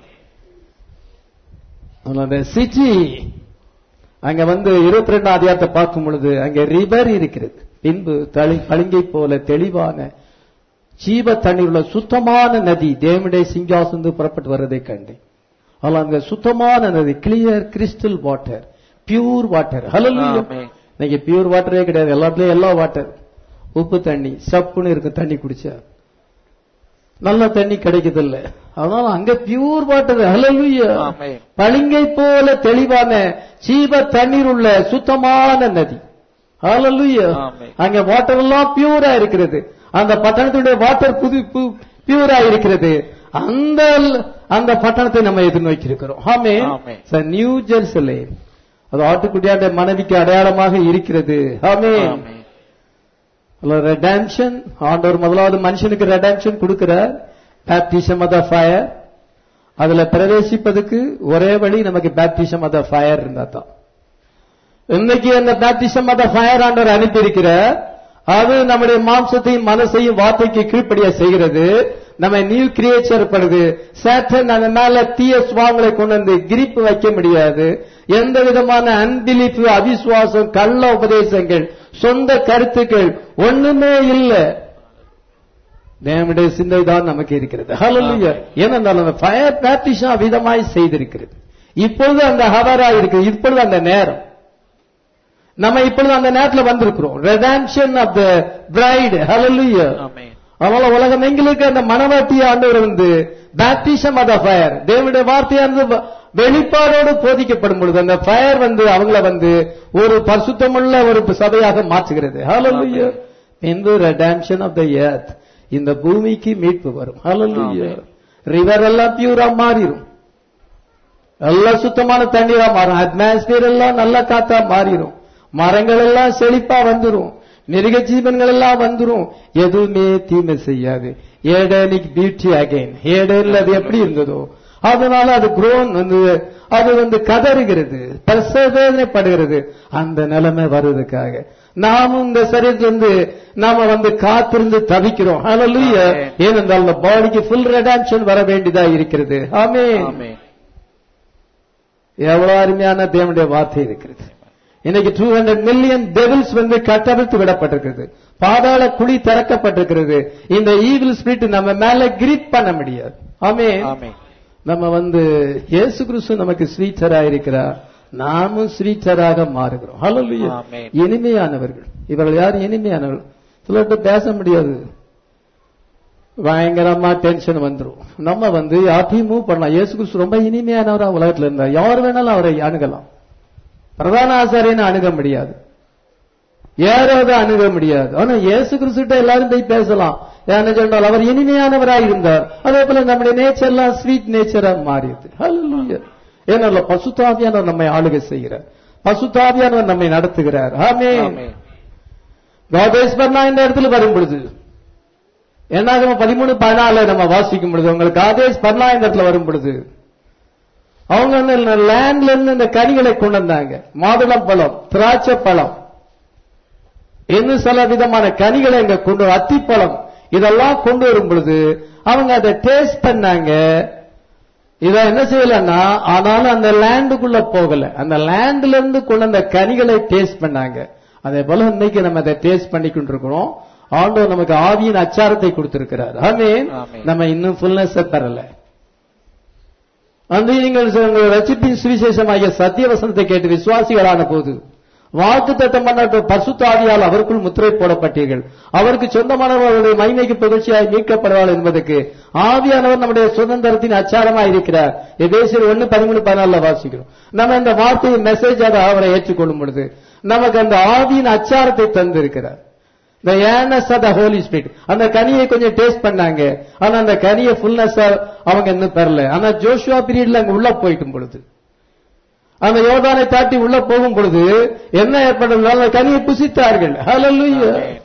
அந்த சிட்டி அங்க வந்து இருபத்தி ரெண்டாம் அதிகாரத்தை பார்க்கும் பொழுது அங்க ரிவர் இருக்கிறது பின்பு தளி பளிங்கை போல தெளிவான ஜீவ தண்ணீர் உள்ள சுத்தமான நதி தேவனுடைய சிங்காசந்து புறப்பட்டு வர்றதை கண்டேன் ஆனால் அங்க சுத்தமான நதி clear crystal water pure water hello ஆமென். இன்னைக்கு பியூர் வாட்டரே கிடையாது எல்லாத்துலயும் எல்லா வாட்டர் உப்பு தண்ணி சப்புன்னு இருக்கு தண்ணி குடிச்சா நல்ல தண்ணி கிடைக்குது இல்ல அதனால அங்க பியூர் வாட்டர் ஹலலுயா ஆமென். பளிங்கை போல தெளிவான ஜீவ தண்ணீர் உள்ள சுத்தமான நதி ஹalleluya ஆமென். அங்க வாட்டர் எல்லாம் பியூரா இருக்கிறது அந்த பட்டணத்துடைய வாட்டர் புது பியூரா இருக்கிறது அந்த அந்த பட்டணத்தை நம்ம எதிர்நோக்கி இருக்கிறோம் ஆமே ஆமென். நியூ ஜெருசலேம் அது ஆட்டுக்குட்டியாண்ட மனைவிக்கு அடையாளமாக இருக்கிறது ஆமே Amen. ரெடாம்ஷன் ஆண்டவர் முதலாவது மனுஷனுக்கு ரெடாம்ஷன் கொடுக்கிறார் பேப்டிசம் ஆஃப் த ஃபயர் அதுல பிரவேசிப்பதுக்கு ஒரே வழி நமக்கு பேப்டிசம் ஆஃப் த ஃபயர் இருந்தா தான் இன்னைக்கு அந்த பேப்டிசம் ஆஃப் த ஃபயர் ஆண்டவர் அனுப்பி இருக்கிறார் அது நம்முடைய மாம்சத்தையும் மனசையும் வார்த்தைக்கு கீழ்ப்படிய செய்கிறது நம்ம நியூ கிரியேச்சர் படுது சேட்டன் அந்த மேல தீய சுவாங்களை கொண்டு வந்து கிரிப்பு வைக்க முடியாது எந்த விதமான அன்பிலிப்பு அவிசுவாசம் கள்ள உபதேசங்கள் சொந்த கருத்துக்கள் ஒண்ணுமே இல்லை தேவனுடைய சிந்தை தான் நமக்கு இருக்கிறது ஹalleluya ஏனென்றால் அந்த ஃபயர் பேப்டிஷன் விதமாய் செய்திருக்கிறது இப்பொழுது அந்த ஹவரா இருக்கு இப்பொழுது அந்த நேரம் நம்ம இப்பொழுது அந்த நேரத்துல வந்திருக்கிறோம் redemption of the bride hallelujah Amen. அதனால உலகம் எங்களுக்கு அந்த மனவாட்டி ஆண்டவர் வந்து பேப்டிசம் ஆஃப் ஃபயர் தேவனுடைய வார்த்தையானது வ- வெளிப்பாடோடு போதிக்கப்படும் பொழுது அந்த ஃபயர் வந்து அவங்கள வந்து ஒரு பரிசுத்தமுள்ள ஒரு சபையாக மாற்றுகிறது ஹalleluya இந்த redemption of the earth இந்த பூமிக்கு மீட்பு வரும் ஹalleluya ரிவர் எல்லாம் பியூரா மாறிடும் எல்லாம் சுத்தமான தண்ணீரா மாறும் அட்மாஸ்பியர் எல்லாம் நல்ல காத்தா மாறிடும் மரங்கள் எல்லாம் செழிப்பா வந்துரும் மிருக ஜீவன்கள் எல்லாம் வந்துரும் எதுவுமே தீமை செய்யாது ஏடனிக் பியூட்டி அகைன் ஏடனில் அது எப்படி இருந்ததோ அதனால அது குரோன் வந்து அது வந்து கதறுகிறது பரிசோதனைப்படுகிறது அந்த நிலைமை வருவதற்காக நாமும் இந்த சரீரத்திலிருந்து நாம வந்து காத்திருந்து தவிக்கிறோம் ஹalleluya Amen. ஏனென்றால் இந்த பாடிக்கு ஃபுல் ரெடாம்ஷன் வர வேண்டியதா இருக்கிறது ஆமென் ஆமென் எவ்வளவு அருமையான தேவனுடைய வார்த்தை இருக்கிறது இன்னைக்கு டூ ஹண்ட்ரட் மில்லியன் டெவில்ஸ் வந்து கட்டவிழ்த்து விடப்பட்டிருக்கிறது பாதாள குழி திறக்கப்பட்டிருக்கிறது இந்த ஈவில் ஸ்பிரிட் நம்ம மேல கிரிப் பண்ண முடியாது ஆமே ஆமென் நம்ம வந்து இயேசு கிறிஸ்து நமக்கு ஸ்வீட்டரா இருக்கிறார் நாமும் ஸ்வீட்டராக மாறுகிறோம் ஹalleluya ஆமென். இனிமையானவர்கள் இவர்கள் யார் இனிமையானவர்கள் சிலர்கிட்ட பேச முடியாது பயங்கரமா டென்ஷன் வந்துரும் நம்ம வந்து யார்ட்டையும் மூவ் பண்ணலாம் இயேசு கிறிஸ்து ரொம்ப இனிமையானவரா உலகத்துல இருந்தார் யார் வேணாலும் அவரை அணுகலாம் பிரதான ஆசாரியனை அணுக முடியாது யாராவது அணுக முடியாது ஆனா இயேசு கிறிஸ்துட்ட எல்லாரும் போய் பேசலாம் என்ன சொன்னால் அவர் இனிமையானவராய் இருந்தார் அதே போல நம்முடைய நேச்சர்லாம் ஸ்வீட் நேச்சரா மாறியது ஹalleluya ஏன்னா பசுத்தாவியானவர் நம்மை ஆளுகை செய்கிறார் பசுத்தாவியானவர் நம்மை நடத்துகிறார் ஆமென் ஆமென் காதேஸ்வரனா இந்த இடத்துல வரும் பொழுது என்னாகும் பதிமூணு பதினால நம்ம வாசிக்கும் பொழுது உங்களுக்கு ஆதேஷ் பர்னா இந்த இடத்துல வரும் பொழுது அவங்க வந்து லேண்ட்ல இருந்து இந்த கனிகளை கொண்டு வந்தாங்க மாதுளம் பழம் திராட்சை பழம் இன்னும் சில விதமான கனிகளை இங்க கொண்டு வர- அத்திப்பழம் இதெல்லாம் கொண்டு வரும் பொழுது அவங்க அதை டேஸ்ட் பண்ணாங்க இத என்ன செய்யலன்னா ஆனாலும் அந்த லேண்டுக்குள்ள போகல அந்த லேண்ட்ல இருந்து கொண்டு அந்த கனிகளை டேஸ்ட் பண்ணாங்க அதே போல இன்னைக்கு நம்ம அதை டேஸ்ட் பண்ணி கொண்டிருக்கிறோம் ஆண்டவர் நமக்கு ஆவியின் அச்சாரத்தை கொடுத்திருக்கிறார் ஆமென் ஆமென். நம்ம இன்னும் ஃபுல்னஸ் பெறல அந்த நீங்கள் உங்கள் ரட்சிப்பின் சுவிசேஷமாகிய சத்திய வசனத்தை கேட்டு விசுவாசிகளான போது வாக்கு தத்தம் பண்ண பசுத்தாவியால் அவருக்குள் முத்திரை போடப்பட்டீர்கள் அவருக்கு சொந்தமானவர்களுடைய மகிமைக்கு புகழ்ச்சியாய் மீட்கப்படுவாள் என்பதற்கு ஆவியானவர் நம்முடைய சுதந்திரத்தின் அச்சாரமாய் இருக்கிறார் எதேசியர் ஒன்னு பதிமூணு பதினாலுல வாசிக்கிறோம் நம்ம இந்த வார்த்தையை மெசேஜாக அவரை ஏற்றுக்கொள்ளும் பொழுது நமக்கு அந்த ஆவியின் அச்சாரத்தை தந்திருக்கிறார் the awareness of the holy spirit அந்த கனியை கொஞ்சம் டேஸ்ட் பண்ணாங்க ஆனா அந்த கனியை ஃபுல்னஸ் அவங்க இன்னும் பெறல ஆனா ஜோஷுவா பீரியட்ல அங்க உள்ள போயிட்டும் பொழுது அந்த யோர்தானை தாட்டி உள்ள போகும் பொழுது என்ன ஏற்பட்டது அந்த கனியை புசித்தார்கள் ஹalleluya ஆமென்.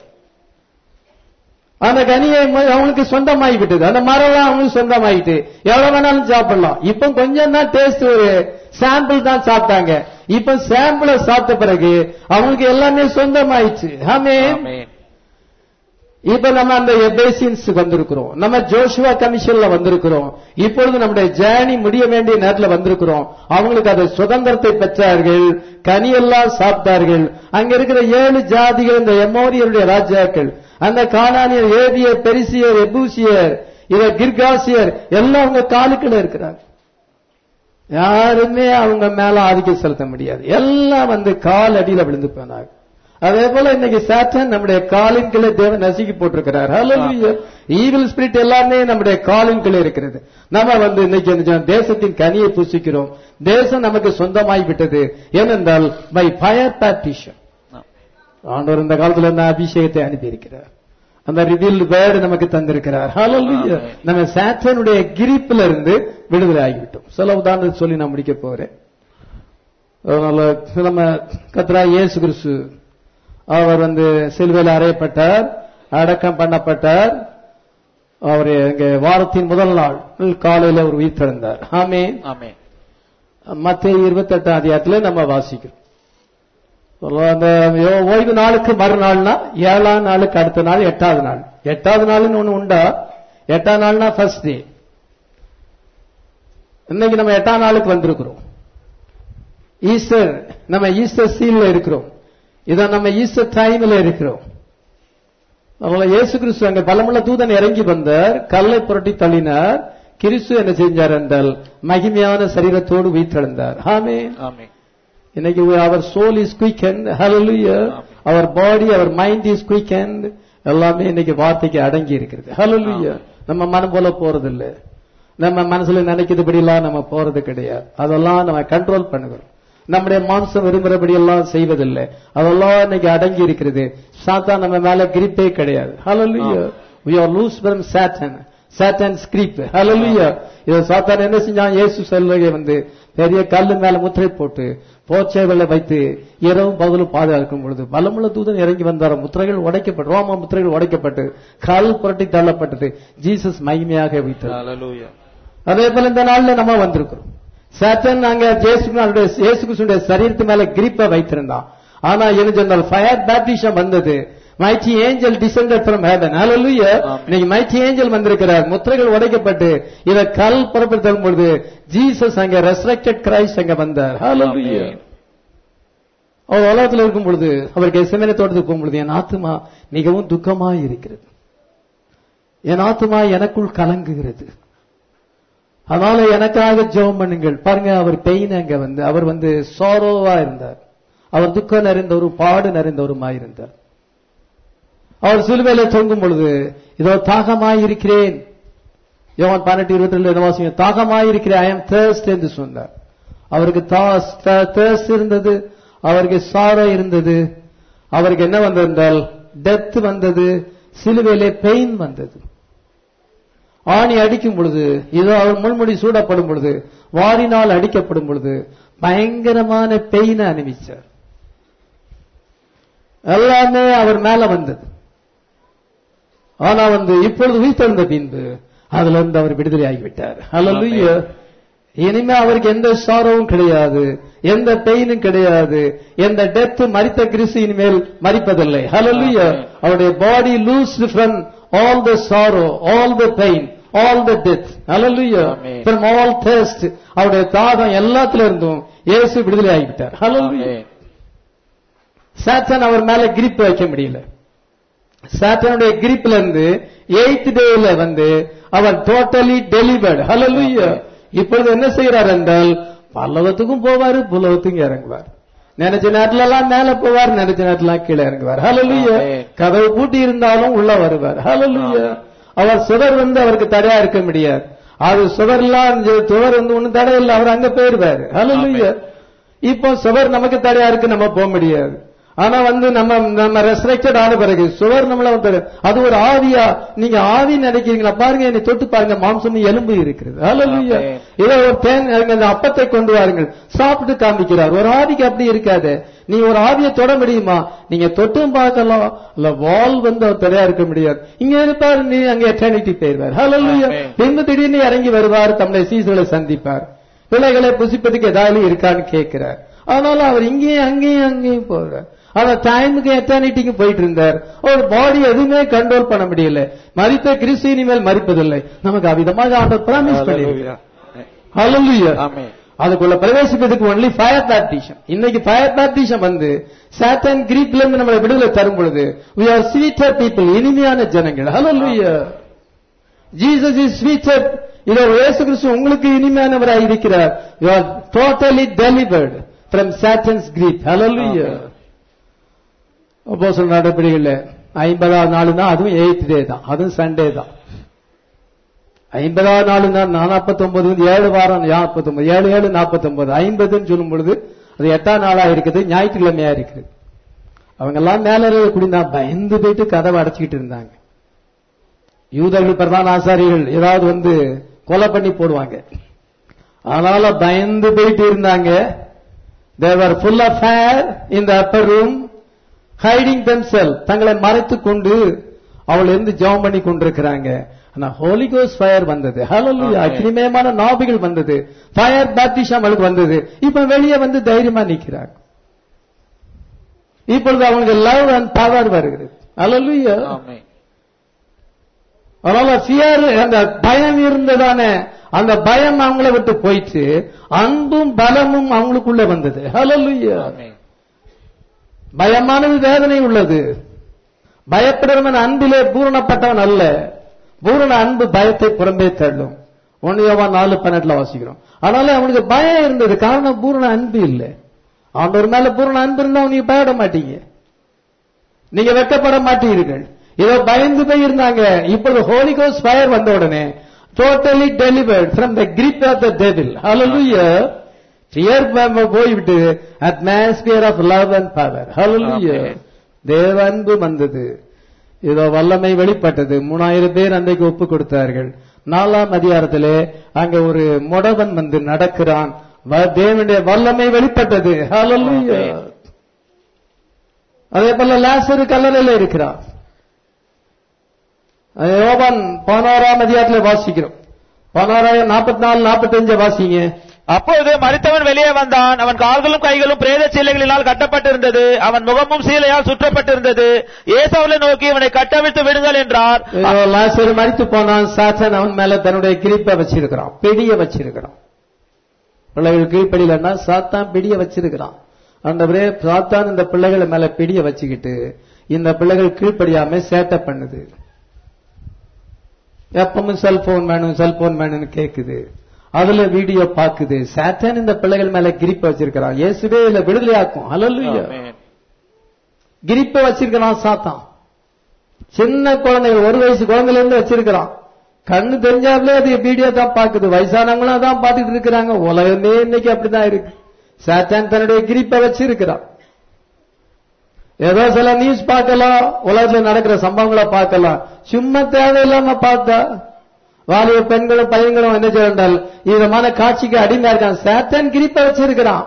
அந்த கனியை ம- அவங்களுக்கு சொந்தமாகி விட்டது அந்த மரம்லாம் அவங்களுக்கு சொந்தமாயிட்டு எவ்வளவு வேணாலும் சாப்பிடலாம் இப்ப கொஞ்சம் தான் டேஸ்ட் ஒரு சாம்பிள் தான் சாப்பிட்டாங்க இப்ப சாம்பிள சாப்பிட்ட பிறகு அவங்களுக்கு எல்லாமே சொந்தமாயிடுச்சு ஆமென் ஆமென் இப்ப நம்ம அந்த எபேசியன்ஸ் வந்திருக்கிறோம் நம்ம ஜோஷுவா கமிஷன்ல வந்திருக்கிறோம் இப்பொழுது நம்முடைய ஜேர்னி முடிய வேண்டிய நேரத்துல வந்திருக்கிறோம் அவங்களுக்கு அதை சுதந்திரத்தை பெற்றார்கள் கனியெல்லாம் சாப்பிட்டார்கள் அங்க இருக்கிற ஏழு ஜாதிகள் இந்த எமோரியருடைய ராஜாக்கள் அந்த கானானியர் ஏவியர் பெரிசியர் எபூசியர் இத கிர்காசியர் எல்லாம் அவங்க காலுக்குள்ள இருக்கிறாங்க யாருமே அவங்க மேல ஆதிக்கம் செலுத்த முடியாது எல்லாம் வந்து கால் அடியில விழுந்து போனாங்க அதே போல இன்னைக்கு சாத்தான் நம்முடைய காலின் கீழே தேவன் நசுக்கி போட்டிருக்கிறார் ஹalleluya ஈவில் ஸ்பிரிட் எல்லாமே நம்முடைய காலின் கீழே இருக்கிறது நம்ம வந்து இன்னைக்கு என்ன செய்யணும்? தேசத்தின் கனியை புசிக்கிறோம் தேசம் நமக்கு சொந்தமாய் விட்டது ஏனென்றால் பை ஃபயர் பேப்டிஷன் ஆண்டவர் இந்த காலத்துல இருந்த அபிஷேகத்தை அனுப்பி இருக்கிறார் அந்த ரிவீல் வேர்டு நமக்கு தந்திருக்கிறார் ஹalleluya ஆமென். நம்ம சாத்தானுடைய கிரிப்பில இருந்து விடுதலை ஆகிவிட்டோம் சில உதாரணத்தை சொல்லி நான் முடிக்க போறேன் அதனால நம்ம கத்ரா இயேசு கிறிஸ்து அவர் வந்து சிலுவையில் அறையப்பட்டார் அடக்கம் பண்ணப்பட்டார் அவர் இங்க வாரத்தின் முதல் நாள் காலையில ஒரு உயிர் திறந்தார் ஆமே ஆமென் மத்திய இருபத்தி எட்டாம் அதிகாரத்துல நம்ம வாசிக்கிறோம் அந்த யோ- ஓய்வு நாளுக்கு மறுநாள்னா ஏழாம் நாளுக்கு அடுத்த நாள் எட்டாவது நாள் எட்டாவது நாள்னு ஒண்ணு உண்டா எட்டாம் நாள்னா ஃபர்ஸ்ட் டே இன்னைக்கு நம்ம எட்டாம் நாளுக்கு வந்திருக்கிறோம் ஈஸ்டர் நம்ம ஈஸ்டர் சீல்ல இருக்கிறோம் இதான் நம்ம ஈஸ்டர் டைம்ல இருக்கிறோம் அதனால இயேசு கிறிஸ்து அங்க பலமுள்ள தூதன் இறங்கி வந்தார் கல்லை புரட்டி தள்ளினார் கிறிஸ்து என்ன செஞ்சார் என்றால் மகிமையான சரீரத்தோடு உயிர்த்தெழுந்தார் ஆமென் ஆமென் இன்னைக்கு அவர் soul is quickened hallelujah Amen. அவர் பாடி அவர் மைண்ட் இஸ் குயிக்கண்ட் எல்லாமே இன்னைக்கு வார்த்தைக்கு அடங்கி இருக்கிறது ஹalleluya நம்ம மனம் போல போறது இல்ல நம்ம மனசுல நினைக்கிறதுபடி எல்லாம் நம்ம போறது கிடையாது அதெல்லாம் நம்ம கண்ட்ரோல் பண்ணுகிறோம் நம்முடைய மாம்சம் விரும்புறபடி எல்லாம் செய்வதில்லை அதெல்லாம் இன்னைக்கு அடங்கி இருக்கிறது சாத்தா நம்ம மேல கிரிப்பே கிடையாது ஹalleluya we are loose from satan satan's grip hallelujah இத சாத்தான் என்ன செஞ்சான் இயேசு சொல்லுகை வந்து பெரிய கல்லு மேல முத்திரை போட்டு போச்சைகளை வைத்து இரவும் பகலும் பாதுகாக்கும் பொழுது பலமுள்ள தூதன் இறங்கி வந்தார் முத்திரைகள் உடைக்கப்பட்டு ரோம முத்திரைகள் உடைக்கப்பட்டு கால் புரட்டி தள்ளப்பட்டது ஜீசஸ் மகிமையாக வைத்தார் Hallelujah. அதே போல இந்த நாள்ல நம்ம வந்திருக்கிறோம் சாத்தன் அங்க இயேசுடைய இயேசு கிறிஸ்துடைய சரீரத்து மேல கிரிப்பை வைத்திருந்தான் ஆனா என்ன சொன்னால் ஃபயர் பேப்டிஷம் வந்தது mighty angel descended from heaven hallelujah ஆமென். இன்னைக்கு மைச்சி ஏஞ்சல் வந்திருக்கிறார் முத்திரைகள் உடைக்கப்பட்டு இத கல் புறப்படுத்தும் பொழுது ஜீசஸ் அங்க ரெசரக்டட் கிரைஸ்ட் அங்க வந்தார் ஹalleluya ஆமென். அவர் உலகத்தில் இருக்கும் பொழுது அவருக்கு எசமேன தோட்டத்துக்கு போகும் பொழுது என் ஆத்துமா மிகவும் துக்கமாய் இருக்கிறது என் ஆத்துமா எனக்குள் கலங்குகிறது அதனால எனக்காக ஜெபம் பண்ணுங்கள் பாருங்க அவர் பெயின் அங்க வந்து அவர் வந்து சோரோவா இருந்தார் அவர் துக்கம் நிறைந்தவரும் பாடு நிறைந்தவருமாய் இருந்தார் அவர் சிலுவையில தொங்கும் பொழுது இதோ தாகமாய் இருக்கிறேன் யோவான் பன்னெண்டு இருபத்தி ரெண்டு என்ன வாசிங்க தாகமாய் இருக்கிறேன் ஐ எம் தேர்ஸ்ட் என்று சொன்னார் அவருக்கு தேர்ஸ்ட் இருந்தது அவருக்கு சாரோ இருந்தது அவருக்கு என்ன வந்திருந்தால் டெத் வந்தது சிலுவையிலே பெயின் வந்தது ஆணி அடிக்கும் பொழுது இதோ அவர் முள்முடி சூடப்படும் பொழுது வாரினால் அடிக்கப்படும் பொழுது பயங்கரமான பெயினை அனுபவிச்சார் எல்லாமே அவர் மேல வந்தது ஆனா வந்து இப்பொழுது உயிர்த்தெழுந்த பின்பு அதுல இருந்து அவர் விடுதலை ஆகிவிட்டார் ஹalleluya இனிமே அவருக்கு எந்த சாரவும் கிடையாது எந்த பெயினும் கிடையாது எந்த டெத் மரித்த கிறிஸ்து இனிமேல் மரிப்பதில்லை ஹalleluya அவருடைய body loose from all the sorrow all the pain all the death hallelujah Amen. From all test அவருடைய தாகம் எல்லாத்துல இருந்தும் இயேசு விடுதலை ஆகிவிட்டார் ஹalleluya Amen. சாத்தான் அவர் மேல கிரிப் வைக்க முடியல சாத்தானுடைய கிரிப்ல இருந்து எய்த் டேல வந்து அவர் டோட்டலி டெலிவர்டு ஹalleluya இப்பொழுது என்ன செய்யறார் என்றால் பல்லவத்துக்கும் போவாரு புலவத்துக்கும் இறங்குவார் நினைச்ச நேரத்துல எல்லாம் மேல போவார் நினைச்ச நேரத்துல எல்லாம் கீழே இறங்குவார் ஹalleluya Amen. கதவு பூட்டி இருந்தாலும் உள்ள வருவார் ஹalleluya அவர் சுவர் வந்து அவருக்கு தடையா இருக்க முடியாது அது சுவர்லாம் சுவர் வந்து ஒண்ணும் தடை இல்லை அவர் அங்க போயிருவாரு ஹalleluya இப்போ சுவர் நமக்கு தடையா இருக்கு நம்ம போக முடியாது ஆனா வந்து நம்ம நம்ம ரெஸ்ட்ரக்டட் ஆன பிறகு சுவர் நம்மள வந்து அது ஒரு ஆவியா நீங்க ஆவி நினைக்கிறீங்களா பாருங்க என்னை தொட்டு பாருங்க மாம்சம் எலும்பு இருக்கிறது ஹalleluya Amen. இதை ஒரு தேன் அந்த அப்பத்தை கொண்டு வாருங்கள் சாப்பிட்டு காமிக்கிறார் ஒரு ஆவிக்கு அப்படி இருக்காது நீ ஒரு ஆவியை தொட முடியுமா நீங்க தொட்டும் பார்க்கலாம் இல்ல வால் வந்து அவர் தடையா இருக்க முடியாது இங்க இருப்பார் நீ அங்க எட்டர்னிட்டி போயிருவார் ஹalleluya Amen. பின்பு திடீர்னு இறங்கி வருவார் தம்முடைய சீசர்களை சந்திப்பார் பிள்ளைகளை புசிப்பதுக்கு ஏதாவது இருக்கான்னு கேட்கிறார் ஆனாலும் அவர் இங்கேயும் அங்கேயும் அங்கேயும் போறார் ஆனா டைமுக்கு எட்டர்னிட்டிக்கு போயிட்டு இருந்தார் ஒரு பாடி எதுவுமே கண்ட்ரோல் பண்ண முடியல மரித்த கிறிஸ்து இனிமேல் மறிப்பதில்லை நமக்கு அவ்விதமாக ஆண்டவர் ப்ராமிஸ் பண்ணியிருக்கிறார் Hallelujah. ஹalleluya Amen. அதுக்குள்ள பிரவேசிப்பதற்கு ஒன்லி ஃபயர் பேப்டிஷம் இன்னைக்கு ஃபயர் பேப்டிஷம் வந்து சாட்டன் கிரீப்ல இருந்து நம்மளை விடுதலை தரும் பொழுது we are sweeter people இனிமையான ஜனங்கள் ஹalleluya ஜீசஸ் இஸ் ஸ்வீட்டர் இதோ இயேசு கிறிஸ்து உங்களுக்கு இனிமையானவராய் இருக்கிறார் you are totally delivered from satan's grip hallelujah Amen. அப்போஸ்தலர் நடவடிக்கைகள்ல ஐம்பதாவது நாளுனா அதுவும் எயித் டே தான் அதுவும் சண்டே தான் ஐம்பதாவது நாள் தான் நாற்பத்தொன்பது ஏழு வாரம் நாற்பத்தொன்பது ஏழு ஏழு நாற்பத்தொன்பது ஐம்பதுன்னு சொல்லும் பொழுது அது எட்டாம் நாளா இருக்குது ஞாயிற்றுக்கிழமையா இருக்குது அவங்க எல்லாம் மேல குடிந்தா பயந்து போயிட்டு கதவை அடைச்சிக்கிட்டு இருந்தாங்க யூதர்கள் பிரதான ஆசாரிகள் ஏதாவது வந்து கொலை பண்ணி போடுவாங்க அதனால பயந்து போயிட்டு இருந்தாங்க தேவர் ஃபுல் ஆஃப் ஃபயர் இந்த அப்பர் ரூம் ஹைடிங் தெம்செல் தங்களை மறைத்துக் கொண்டு அவள் இருந்து ஜெபம் பண்ணி கொண்டிருக்கிறாங்க ஆனா ஹோலி கோஸ் ஃபயர் வந்தது ஹalleluya Amen. அக்னிமயமான நாபிகள் வந்தது ஃபயர் பேப்டிஷம் அவளுக்கு வந்தது இப்ப வெளியே வந்து தைரியமா நிக்கிறாங்க இப்பொழுது அவங்களுக்கு லவ் அண்ட் பவர் வருகிறது ஹalleluya Amen. அதனால ஃபியர் அந்த பயம் இருந்ததானே அந்த பயம் அவங்கள விட்டு போயிட்டு அன்பும் பலமும் அவங்களுக்குள்ள வந்தது ஹalleluya Amen. பயமானது வேதனை உள்ளது பயப்படுறவன் அன்பிலே பூரணப்பட்டவன் அல்ல பூரண அன்பு பயத்தை புறம்பே தள்ளும் ஒன்னு யோவான் நாலு பன்னெண்டுல வாசிக்கிறோம் அதனால அவனுக்கு பயம் இருந்தது காரணம் பூரண அன்பு இல்ல ஆண்டவர் மேல பூரண அன்பு இருந்தா நீங்க பயப்பட மாட்டீங்க நீங்க வெட்கப்பட மாட்டீர்கள் இதோ பயந்து போய் இருந்தாங்க இப்பொழுது ஹோலி கோஸ்ட் ஃபயர் வந்த உடனே totally delivered from the grip of the devil hallelujah fear போய்விட்டு atmosphere of love and power hallelujah Amen. தேவ அன்பு வந்தது இதோ வல்லமை வெளிப்பட்டது மூணாயிரம் பேர் அன்றைக்கு ஒப்பு கொடுத்தார்கள் நாலாம் அதிகாரத்திலே அங்க ஒரு முடவன் வந்து நடக்கிறான் வ- தேவனுடைய வல்லமை வெளிப்பட்டது ஹalleluya Amen. அதே போல லாசரு கல்லறையில இருக்கிறார் அது யோவான் பதினோராம் அதிகாரத்துல வாசிக்கிறோம் பதினோராயிரம் நாற்பத்தி நாலு நாற்பத்தஞ்சு வாசிங்க அப்பொழுது மரித்தவன் வெளியே வந்தான் அவன் கால்களும் கைகளும் பிரேத சீலைகளினால் கட்டப்பட்டிருந்தது அவன் முகமும் சீலையால் சுற்றப்பட்டிருந்தது ஏசாவலை நோக்கி இவனை கட்டவிழ்த்து விடுங்கள் என்றார் இதோ லாசரு மறித்து போனான் சாத்தன் அவன் மேல தன்னுடைய கிரிப்பை வச்சிருக்கிறான் பிடிய வச்சிருக்கிறான் பிள்ளைகள் கீழ்ப்படியிலன்னா சாத்தான் பிடிய வச்சிருக்கிறான் ஆண்டவரே சாத்தான் இந்த பிள்ளைகளை மேல பிடிய வச்சுக்கிட்டு இந்த பிள்ளைகள் கீழ்ப்படியாம சேட்டை பண்ணுது எப்பவும் செல்போன் வேணும் செல்போன் வேணும்னு கேக்குது அதுல வீடியோ பாக்குது சாத்தான் இந்த பிள்ளைகள் மேல கிரிப்பை வச்சிருக்கிறான் இயேசுவே இல்ல விடுதலையாக்கும் ஹalleluya ஆமென். கிரிப்பை வச்சிருக்கிறான் சாத்தான் சின்ன குழந்தைகள் ஒரு வயசு குழந்தைல இருந்து வச்சிருக்கிறான் கண்ணு தெரிஞ்சாலே அது வீடியோ தான் பாக்குது வயசானவங்களும் அதான் பார்த்துட்டு இருக்கிறாங்க உலகமே இன்னைக்கு அப்படிதான் இருக்கு சாத்தான் தன்னுடைய கிரிப்பை வச்சிருக்கிறான் ஏதோ சில நியூஸ் பார்க்கலாம் உலகத்துல நடக்கிற சம்பவங்களை பார்க்கலாம் சும்மா தேவையில்லாம பார்த்தா வாலிப பெண்களும் பையன்களும் என்ன செய்யறால் விதமான காட்சிக்கு அடிமையா இருக்கான் சாத்தான் கிரிப்பை வச்சிருக்கிறான்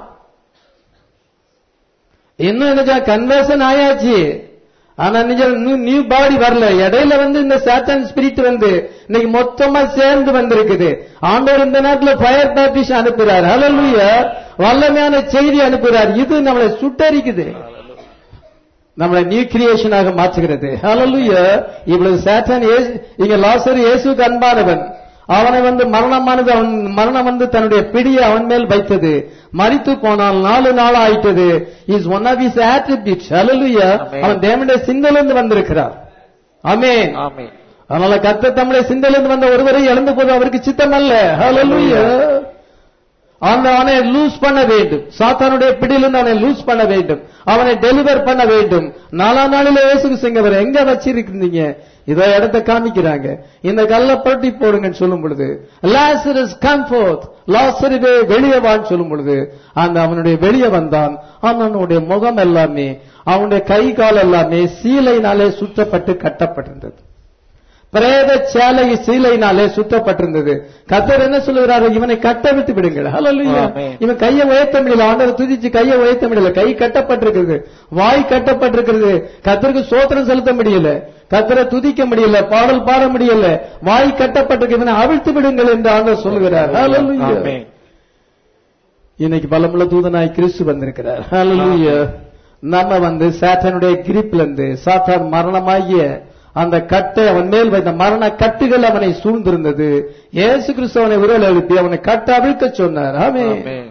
இன்னும் என்ன கன்வர்சன் ஆயாச்சு ஆனா நிஜ நியூ பாடி வரல இடையில வந்து இந்த சாத்தான் ஸ்பிரிட் வந்து இன்னைக்கு மொத்தமா சேர்ந்து வந்திருக்குது ஆண்டவர் இந்த நேரத்துல ஃபயர் பேப்டிஷன் அனுப்புறார் ஹalleluya வல்லமையான செய்தி அனுப்புறார் இது நம்மளை சுட்டரிக்குது நம்மளை நியூ கிரியேஷனாக மாற்றுகிறது ஹalleluya இவ்வளவு சாத்தான் இயேசு- இங்க லாசர் இயேசுக்கு அன்பானவன் அவனை வந்து மரணமானது அவன் மரணம் வந்து தன்னுடைய பிடியை அவன் மேல் வைத்தது மரித்து போனால் நாலு நாள் ஆயிட்டது is one of is attributes hallelujah Amen. அவன் தேவனுடைய சிந்தையிலிருந்து வந்திருக்கிறார் ஆமென் ஆமென். அதனால கர்த்தர் தம்முடைய சிந்தையிலிருந்து வந்த ஒருவரை இழந்து போது அவருக்கு சித்தம் அல்ல ஹalleluya அந்த அவனை லூஸ் பண்ண வேண்டும் சாத்தானுடைய பிடியிலிருந்து அவனை லூஸ் பண்ண வேண்டும் அவனை டெலிவர் பண்ண வேண்டும் நாலாம் நாளில இயேசு சிங்கவர் எங்க வச்சிருக்கீங்க இதோ இடத்தை காமிக்கிறாங்க இந்த கல்ல புரட்டி போடுங்கன்னு சொல்லும் பொழுது லாசரஸ் கம்ஃபோர்ட் லாசருவே வெளியே வான்னு சொல்லும் பொழுது அந்த அவனுடைய வெளியே வந்தான் அவனுடைய முகம் எல்லாமே அவனுடைய கை கால் எல்லாமே சீலையினாலே சுற்றப்பட்டு கட்டப்பட்டிருந்தது பிரேத சேலை சீலையினாலே சுத்தப்பட்டிருந்தது கத்தர் என்ன சொல்லுகிறாரு இவனை கட்ட விட்டு விடுங்கள் ஹalleluya ஆமென். இவன் கையை உயர்த்த முடியல ஆண்டவர் துதிச்சு கையை உயர்த்த முடியல கை கட்டப்பட்டிருக்கிறது வாய் கட்டப்பட்டிருக்கிறது கத்தருக்கு சோத்திரம் செலுத்த முடியல கத்தரை துதிக்க முடியல பாடல் பாட முடியல வாய் கட்டப்பட்டிருக்கு இவனை அவிழ்த்து விடுங்கள் என்று ஆண்டவர் சொல்லுகிறார் ஹalleluya ஆமென். இன்னைக்கு பலமுள்ள தூதனாய் கிறிஸ்து வந்திருக்கிறார் ஹalleluya நம்ம வந்து சாத்தானுடைய கிரிப்ல இருந்து சாத்தான் மரணமாகிய அந்த கட்டை அவன் மேல் வைத்த மரண கட்டுகள் அவனை சூழ்ந்திருந்தது இயேசு கிறிஸ்து அவனை உருவல் எழுப்பி அவனை கட்ட அவிழ்க்க சொன்னார் ஆமே ஆமென்.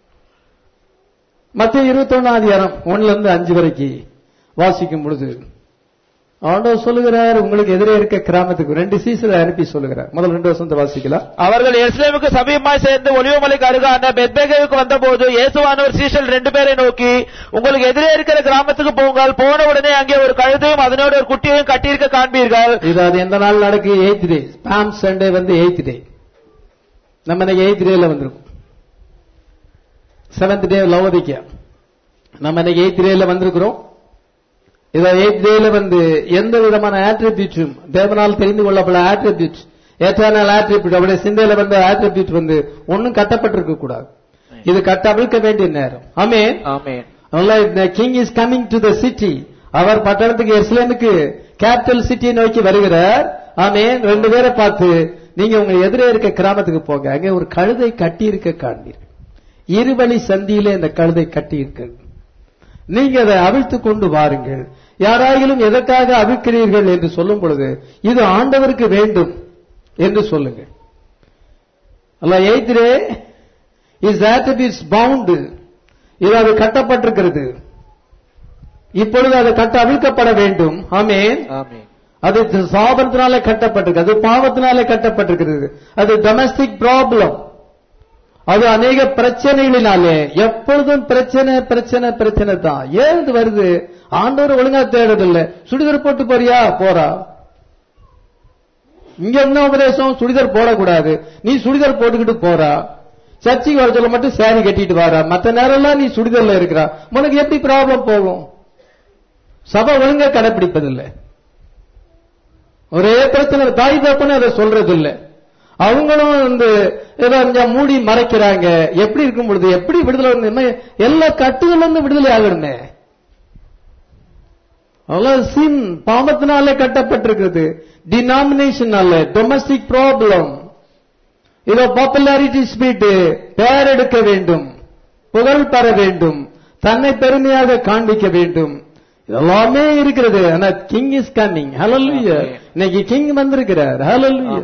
மத்திய இருபத்தி ஒன்னாம் அதிகாரம் ஒண்ணுல இருந்து அஞ்சு வரைக்கும் வாசிக்கும் பொழுது ஆண்டவர் சொல்லுகிறார் உங்களுக்கு எதிரே இருக்க கிராமத்துக்கு ரெண்டு சீசரை அனுப்பி சொல்லுகிறார் முதல் ரெண்டு வருஷத்தை வாசிக்கலாம் அவர்கள் எருசலேமுக்கு சமீபமாய் சேர்ந்து ஒலிவமலைக்கு அருகான பெத்பேகேவுக்கு வந்தபோது இயேசுவானவர் சீஷல் ரெண்டு பேரை நோக்கி உங்களுக்கு எதிரே இருக்கிற கிராமத்துக்கு போங்கள் போன உடனே அங்கே ஒரு கழுதையும் அதனோட ஒரு குட்டியையும் கட்டியிருக்க காண்பீர்கள் இது அது எந்த நாள் நடக்கு எயித் டே பாம் சண்டே வந்து எயித் டே நம்ம இன்னைக்கு எயித் டேல வந்திருக்கோம் செவன்த் டே லவோதிக்கா நம்ம இன்னைக்கு எயித் டேல வந்திருக்கிறோம் இத எயித் டேல வந்து எந்த விதமான ஆட்ரிபியூட்டும் தேவனால் தெரிந்து கொள்ளப்பட ஆட்ரிபியூட் ஏற்றானால் ஆட்ரிபியூட் அவருடைய சிந்தையில வந்து ஆட்ரிபியூட் வந்து ஒன்னும் கட்டப்பட்டிருக்க கூடாது இது கட்ட அவிழ்க்க வேண்டிய நேரம் ஆமே ஆமென் king is coming to the city அவர் பட்டணத்துக்கு எருசலேமுக்கு கேபிட்டல் சிட்டியை நோக்கி வருகிறார் ஆமென் ரெண்டு பேரை பார்த்து நீங்க உங்க எதிரே இருக்க கிராமத்துக்கு போங்க அங்கே ஒரு கழுதை கட்டி இருக்க காண்பீர்கள் இருவழி சந்தியிலே இந்த கழுதை கட்டி இருக்கிறது நீங்க அதை அவிழ்த்து கொண்டு வாருங்கள் யாராயிலும் எதற்காக அவிழ்க்கிறீர்கள் என்று சொல்லும் பொழுது இது ஆண்டவருக்கு வேண்டும் என்று சொல்லுங்கள் அல்ல எய்திரே இஸ் ஆட்டிபிட்ஸ் பவுண்டு இது அது கட்டப்பட்டிருக்கிறது இப்பொழுது அது கட்ட அவிழ்க்கப்பட வேண்டும் ஆமென் ஆமென் அது சாபத்தினாலே கட்டப்பட்டிருக்கு அது பாவத்தினாலே கட்டப்பட்டிருக்கிறது அது டொமஸ்டிக் ப்ராப்ளம் அது அநேக பிரச்சனைகளினாலே எப்பொழுதும் பிரச்சனை பிரச்சனை பிரச்சனை தான் ஏன் இது வருது ஆண்டவர் ஒழுங்கா தேடுறதில்ல சுடிதார் போட்டு போறியா போறா இங்க என்ன உபதேசம் சுடிதார் போடக்கூடாது நீ சுடிதார் போட்டுக்கிட்டு போறா சர்ச்சைக்கு வர சொல்ல மட்டும் சாரி கட்டிட்டு வாரா மத்த நேரம் எல்லாம் நீ சுடிதார்ல இருக்கிறா உனக்கு எப்படி ப்ராப்ளம் போகும் சபை ஒழுங்கா கடைபிடிப்பதில்லை ஒரே பிரச்சனை தாய் தப்பன்னு அதை சொல்றது இல்ல அவங்களும் வந்து ஏதோ கொஞ்சம் மூடி மறைக்கிறாங்க எப்படி இருக்கும் பொழுது எப்படி விடுதலை வந்து என்ன எல்லா கட்டுகள் வந்து விடுதலை ஆகணுமே அதெல்லாம் சின் பாவத்தினாலே கட்டப்பட்டிருக்கிறது டினாமினேஷனால டொமஸ்டிக் ப்ராப்ளம் இதோ பாப்புலாரிட்டி ஸ்பீட் பெயர் எடுக்க வேண்டும் புகழ் பெற வேண்டும் தன்னை பெருமையாக காண்பிக்க வேண்டும் எல்லாமே இருக்கிறது ஆனா கிங் இஸ் கம்மிங் ஹalleluya இன்னைக்கு கிங் வந்திருக்கிறார் ஹalleluya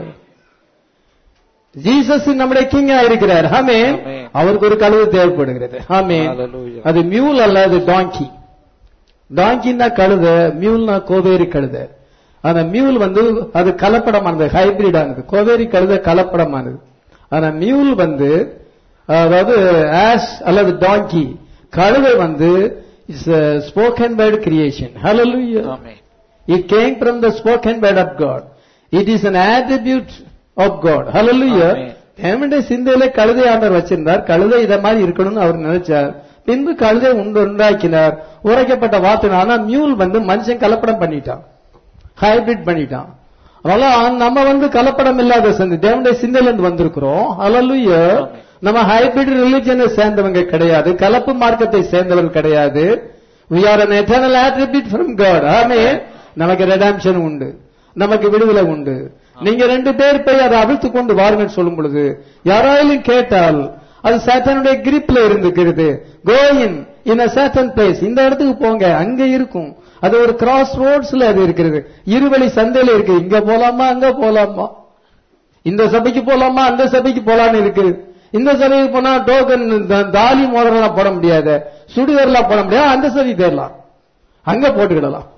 ஜீசஸ் நம்முடைய கிங் இருக்கிறார் ஆமே Amen. அவருக்கு ஒரு கழுவு தேவைப்படுகிறது ஆமே Hallelujah. அது மியூல் அல்ல அது டாங்கி டாங்கின்னா கழுத மியூல்னா கோவேரி கழுத ஆனா மியூல் வந்து அது கலப்படமானது ஹைபிரிட் ஆனது கோவேரி கழுத கலப்படமானது ஆனா மியூல் வந்து அதாவது ஆஷ் அல்லது டாங்கி கழுதை வந்து it's spoken word creation hallelujah ஆமென் It came from the spoken word of God. It is an attribute of God. Hallelujah. Amen. தேவனுடைய சிந்தையில கழுதை ஆண்டவர் வச்சிருந்தார் கழுதை இத மாதிரி இருக்கணும்னு அவர் நினைச்சார் பின்பு கழுதை உண்டு உண்டாக்கினார் உரைக்கப்பட்ட வார்த்தை ஆனா மியூல் வந்து மனுஷன் கலப்படம் பண்ணிட்டான் ஹைபிரிட் பண்ணிட்டான் அதனால ஆ- நம்ம வந்து கலப்படம் இல்லாத சிந்தை தேவனுடைய சிந்தையில இருந்து வந்திருக்கிறோம் ஹalleluya Amen. நம்ம ஹைபிரிட் ரிலிஜனை சேர்ந்தவங்க கிடையாது கலப்பு மார்க்கத்தை சேர்ந்தவர்கள் கிடையாது we are an eternal attribute from god ஆமென் நமக்கு ரெடாம்ஷன் உண்டு நமக்கு விடுதலை உண்டு நீங்க ரெண்டு பேர் போய் அதை அவிழ்த்து கொண்டு வாருங்கள் சொல்லும் பொழுது யாராயிலும் கேட்டால் அது சேத்தனுடைய கிரிப்ல இருந்துக்கிறது going in a certain place இந்த இடத்துக்கு போங்க அங்க இருக்கும் அது ஒரு கிராஸ் ரோட்ஸ்ல அது இருக்கிறது இருவழி சந்தையில இருக்கு இங்க போலாமா அங்க போலாமா இந்த சபைக்கு போலாமா அந்த சபைக்கு போலான்னு இருக்கு இந்த சபைக்கு போனா டோக்கன் தாலி மோதிரம் போட முடியாது சுடிதார்லாம் போட முடியாது அந்த சபை போயிடலாம் அங்க போட்டுக்கிடலாம்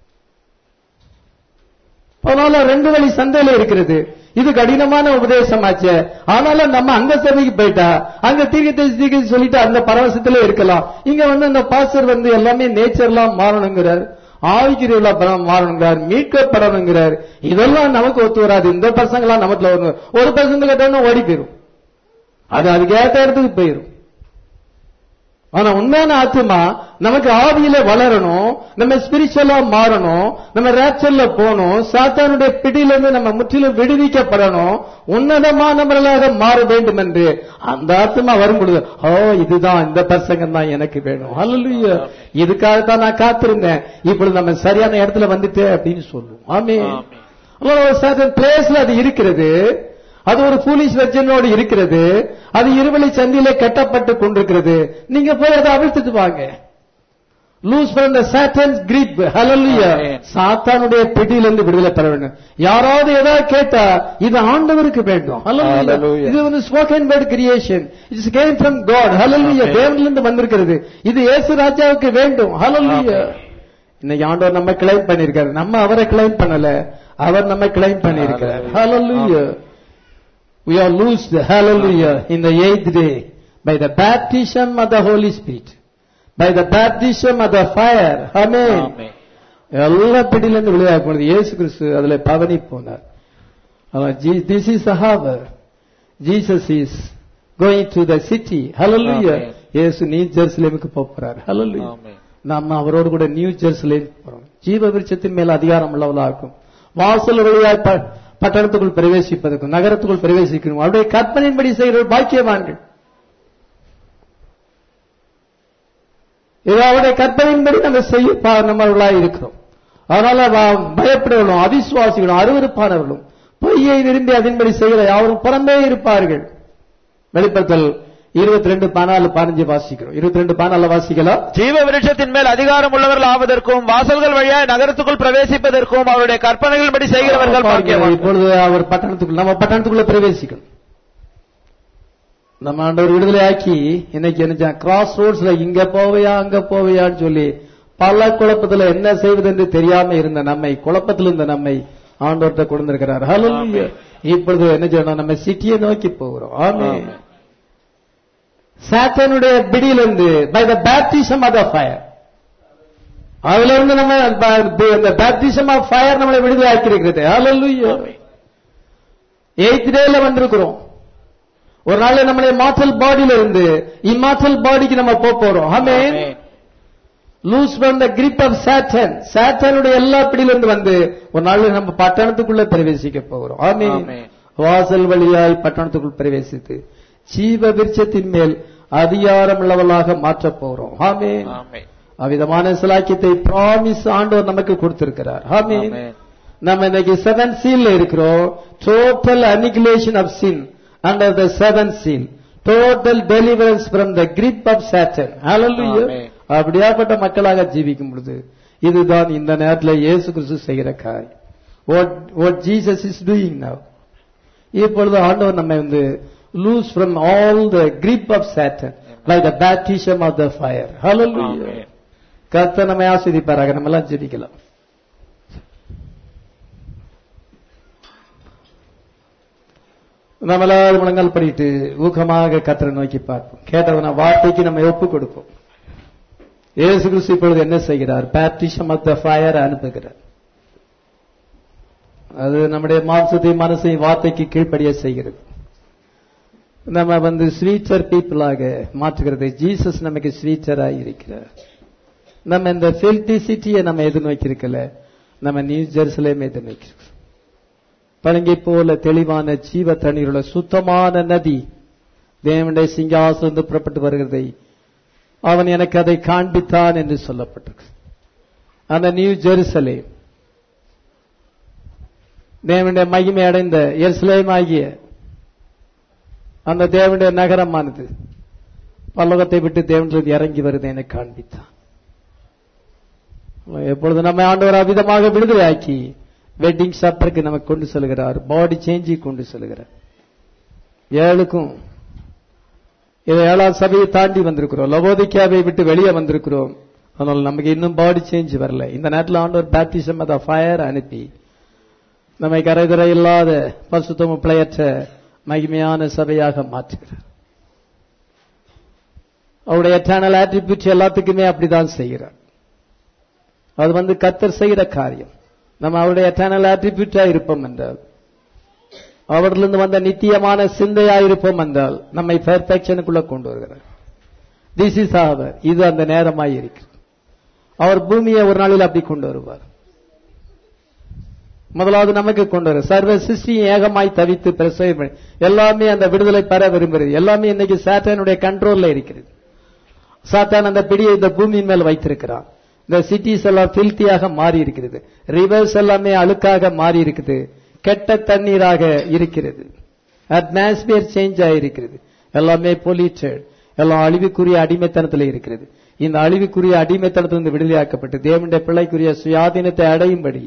அதனால ரெண்டு வழி சந்தையில இருக்கிறது இது கடினமான உபதேசமாச்சு ஆனாலும் நம்ம அந்த சபைக்கு போயிட்டா அங்க தீர்க்கத்தை தீர்க்க சொல்லிட்டு அந்த பரவசத்துல இருக்கலாம் இங்க வந்து அந்த பாஸ்டர் வந்து எல்லாமே நேச்சர்லாம் மாறணுங்கிறார் ஆவிக்குரியவளா மாறணுங்கிறார் மீட்கப்படணுங்கிறார் இதெல்லாம் நமக்கு ஒத்து வராது இந்த பசங்களாம் நமக்குல வரும் ஒரு பசங்க கேட்டோன்னு ஓடி போயிரும் அது அதுக்கு ஏத்த இடத்துக்கு போயிரும் ஆனா உண்மையான ஆத்மா நமக்கு ஆவியில வளரணும் நம்ம ஸ்பிரிச்சுவலா மாறணும் நம்ம ரேச்சல்ல போகணும் சாத்தானுடைய பிடியிலிருந்து நம்ம முற்றிலும் விடுவிக்கப்படணும் உன்னதமானவர்களாக மாற வேண்டும் என்று அந்த ஆத்மா வரும் பொழுது ஓ இதுதான் இந்த பசங்க தான் எனக்கு வேணும் அல்ல இதுக்காகத்தான் நான் காத்திருந்தேன் இப்பொழுது நம்ம சரியான இடத்துல வந்துட்டு அப்படின்னு சொல்லுவோம் ஆமே ஆமென். பிளேஸ்ல அது இருக்கிறது அது ஒரு ஃபூலிஷ் வெர்ஜனோடு இருக்கிறது அது இருவழி சந்தியிலே கட்டப்பட்டு கொண்டிருக்கிறது நீங்க போய் அதை அவிழ்த்துட்டு வாங்க லூஸ் பண்ண சாட்டன்ஸ் கிரிப் ஹalleluya Amen. சாத்தானுடைய பிடியிலிருந்து விடுதலை பெற வேண்டும் யாராவது ஏதாவது கேட்டா இது ஆண்டவருக்கு வேண்டும் Hallelujah. Hallelujah. இது வந்து spoken word creation it's came from God hallelujah Amen. தேவனிலிருந்து வந்திருக்கிறது இது இயேசு ராஜாவுக்கு வேண்டும் ஹalleluya Amen. இன்னைக்கு ஆண்டவர் நம்ம கிளைம் பண்ணிருக்காரு நம்ம அவரை கிளைம் பண்ணல அவர் நம்ம கிளைம் பண்ணிருக்கிறார் Hallelujah. hallelujah we are loosed hallelujah in the eighth day by the baptism of the holy spirit by the baptism of the fire amen ஆமென். எல்லா பிடியிலிருந்து விளையாட போனது இயேசு கிறிஸ்து அதுல பவனி போனார் this is hour Jesus is going to the city hallelujah Amen. இயேசு நியூ ஜெருசலேமுக்கு போப் போறார் ஹalleluya ஆமென். நம்ம அவரோடு கூட நியூ ஜெருசலேம் போறோம் ஜீவ விருட்சத்தின் மேல் அதிகாரம் உள்ளவளா இருக்கும் வாசல் வழியாய் ப- பட்டணத்துக்குள் பிரவேசிப்பதற்கும் நகரத்துக்குள் பிரவேசிக்கணும் அவருடைய கற்பனையின்படி செய்கிற பாக்கியவான்கள் இது அவருடைய கற்பனையின்படி நம்ம செய்ய பா- நம்மளா இருக்கிறோம் அதனால வா- பயப்படுவர்களும் அவிசுவாசிகளும் அருவருப்பானவர்களும் பொய்யை விரும்பி அதன்படி செய்கிற யாரும் புறம்பே இருப்பார்கள் வெளிப்படுத்தல் இருபத்தி ரெண்டு பதினாலு பதினஞ்சு வாசிக்கிறோம் இருபத்தி ரெண்டு பதினாலு வாசிக்கலாம் ஜீவ விருட்சத்தின் மேல் அதிகாரம் உள்ளவர்கள் ஆவதற்கும் வாசல்கள் வழியாய் நகரத்துக்குள் பிரவேசிப்பதற்கும் அவருடைய கற்பனைகளின்படி செய்கிறவர்கள் பாக்கியவான்கள். இப்பொழுது அவர் பட்டணத்துக்குள்ள நம்ம பட்டணத்துக்குள்ள பிரவேசிக்கணும் நம்ம ஆண்டவர் விடுதலை ஆக்கி இன்னைக்கு என்ன கிராஸ் ரோட்ஸ்ல இங்க போவையா அங்க போவையான்னு சொல்லி பல குழப்பத்துல என்ன செய்வது என்று தெரியாம இருந்த நம்மை குழப்பத்தில் இருந்த நம்மை ஆண்டவர்கிட்ட கொடுத்திருக்கிறார் ஹalleluya இப்பொழுது என்ன செய்யணும் நம்ம சிட்டியை நோக்கி போகிறோம் ஆமென் ஆமென். சாத்தனுடைய பிடியிலிருந்து by the baptism of the fire அதுல இருந்து நம்ம அந்த பேப்டிசம் ஆஃப் ஃபயர் நம்மளை விடுதலை ஆக்கியிருக்கிறது ஹalleluya எய்த் டேல வந்திருக்கிறோம் ஒரு நாள் நம்மளை மாற்றல் பாடியில இருந்து இம்மாற்றல் பாடிக்கு நம்ம போக போறோம் ஆமென் loose from the grip of Satan சாட்டனுடைய எல்லா பிடியிலிருந்து வந்து ஒரு நாள் நம்ம பட்டணத்துக்குள்ள பிரவேசிக்க போகிறோம் ஆமென் ஆமென். வாசல் வழியாய் பட்டணத்துக்குள் பிரவேசித்து ஜீவ விருட்சத்தின் மேல் அதிகாரம் உள்ளவளாக மாற்றப் போகிறோம் ஆமென் ஆமென் அவ்விதமான சிலாக்கியத்தை ப்ராமிஸ் ஆண்டவர் நமக்கு கொடுத்திருக்கிறார் ஆமென் ஆமென். நம்ம இன்னைக்கு செவன் சீல்ல இருக்கிறோம் total annihilation of sin under the seven seal total deliverance from the grip of Satan hallelujah ஆமென். அப்படியாப்பட்ட மக்களாக ஜீவிக்கும் பொழுது இதுதான் இந்த நேரத்தில் இயேசு கிறிஸ்து செய்கிற காரியம் what what jesus is doing now இப்பொழுது ஆண்டவர் நம்ம வந்து loose from all the grip of satan like the baptism of the fire hallelujah ஆமென். கர்த்தர் நம்மை ஆஸ்வதிப்பாராக நம்ம எல்லாம் ஜெபிக்கலாம் நம்ம எல்லாரும் முழங்கால் படிட்டு ஊக்கமாக கத்தரை நோக்கி பார்ப்போம் கேட்டவன வார்த்தைக்கு நம்ம ஒப்பு கொடுப்போம் இயேசு கிறிஸ்து இப்பொழுது என்ன செய்கிறார் பேப்டிஷம் ஆஃப் த ஃபயர் அனுப்புகிறார் அது நம்முடைய மாம்சத்தையும் மனசையும் வார்த்தைக்கு கீழ்ப்படிய செய்கிறது நம்ம வந்து ஸ்வீட்டர் பீப்புளாக மாற்றுகிறது ஜீசஸ் நமக்கு ஸ்வீட்டராக இருக்கிறார் நம்ம இந்த ஃபில்டி சிட்டியை நம்ம எதிர்நோக்கி இருக்கல நம்ம நியூ ஜெருசலேம் எதிர்நோக்கி பழங்கை போல தெளிவான ஜீவ தண்ணீருள்ள சுத்தமான நதி தேவனுடைய சிங்காசந்து புறப்பட்டு வருகிறதை அவன் எனக்கு அதை காண்பித்தான் என்று சொல்லப்பட்டிருக்கு அந்த நியூ ஜெருசலேம் தேவனுடைய மகிமை அடைந்த எருசலேம் ஆகிய அந்த தேவனுடைய நகரமானது பல்லவத்தை விட்டு தேவனிலிருந்து இறங்கி வருதை எனக்கு காண்பித்தான் எப்பொழுது நம்ம ஆண்டவர் அவிதமாக விடுதலையாக்கி வெட்டிங் சப்பருக்கு நமக்கு கொண்டு செல்கிறார் பாடி சேஞ்சி கொண்டு செல்கிறார் ஏழுக்கும் இதை ஏழாவது சபையை தாண்டி வந்திருக்கிறோம் லவோதிக்காவை விட்டு வெளியே வந்திருக்கிறோம் அதனால் நமக்கு இன்னும் பாடி சேஞ்ச் வரல இந்த நேரத்தில் ஆண்டவர் பேப்டிசம் அத ஃபயர் அனுப்பி நம்மை கரைதுறை இல்லாத பசுத்தமும் பிழையற்ற மகிமையான சபையாக மாற்றுகிறார் அவருடைய எட்டர்னல் ஆட்ரிபியூட் எல்லாத்துக்குமே அப்படிதான் செய்கிறார் அது வந்து கத்தர் செய்கிற காரியம் நம்ம அவருடைய எட்டர்னல் ஆட்ரிபியூட்டா இருப்போம் என்றால் அவரிலிருந்து வந்த நித்தியமான சிந்தையா இருப்போம் என்றால் நம்மை பெர்ஃபெக்ஷனுக்குள்ள கொண்டு வருகிறார் திஸ் இஸ் அவர் இது அந்த நேரமாய் இருக்கு அவர் பூமியை ஒரு நாளில் அப்படி கொண்டு வருவார் முதலாவது நமக்கு கொண்டு வர சர்வ சிருஷ்டி ஏகமாய் தவித்து பிரசவம் பண்ணி- எல்லாமே அந்த விடுதலை பெற விரும்புகிறது எல்லாமே இன்னைக்கு சாத்தானுடைய கண்ட்ரோல்ல இருக்கிறது சாத்தான் அந்த பிடியை இந்த பூமியின் மேல் வைத்திருக்கிறான் இந்த சிட்டிஸ் எல்லாம் ஃபில்த்தியாக மாறி இருக்கிறது ரிவர்ஸ் எல்லாமே அழுக்காக மாறி இருக்குது கெட்ட தண்ணீராக இருக்கிறது அட்மாஸ்பியர் சேஞ்ச் ஆகிருக்கிறது எல்லாமே பொல்யூட்டட் எல்லாம் அழிவுக்குரிய அடிமைத்தனத்தில் இருக்கிறது இந்த அழிவுக்குரிய அடிமைத்தனத்திலிருந்து விடுதலையாக்கப்பட்டு தேவனுடைய பிள்ளைக்குரிய சுயாதீனத்தை அடையும்படி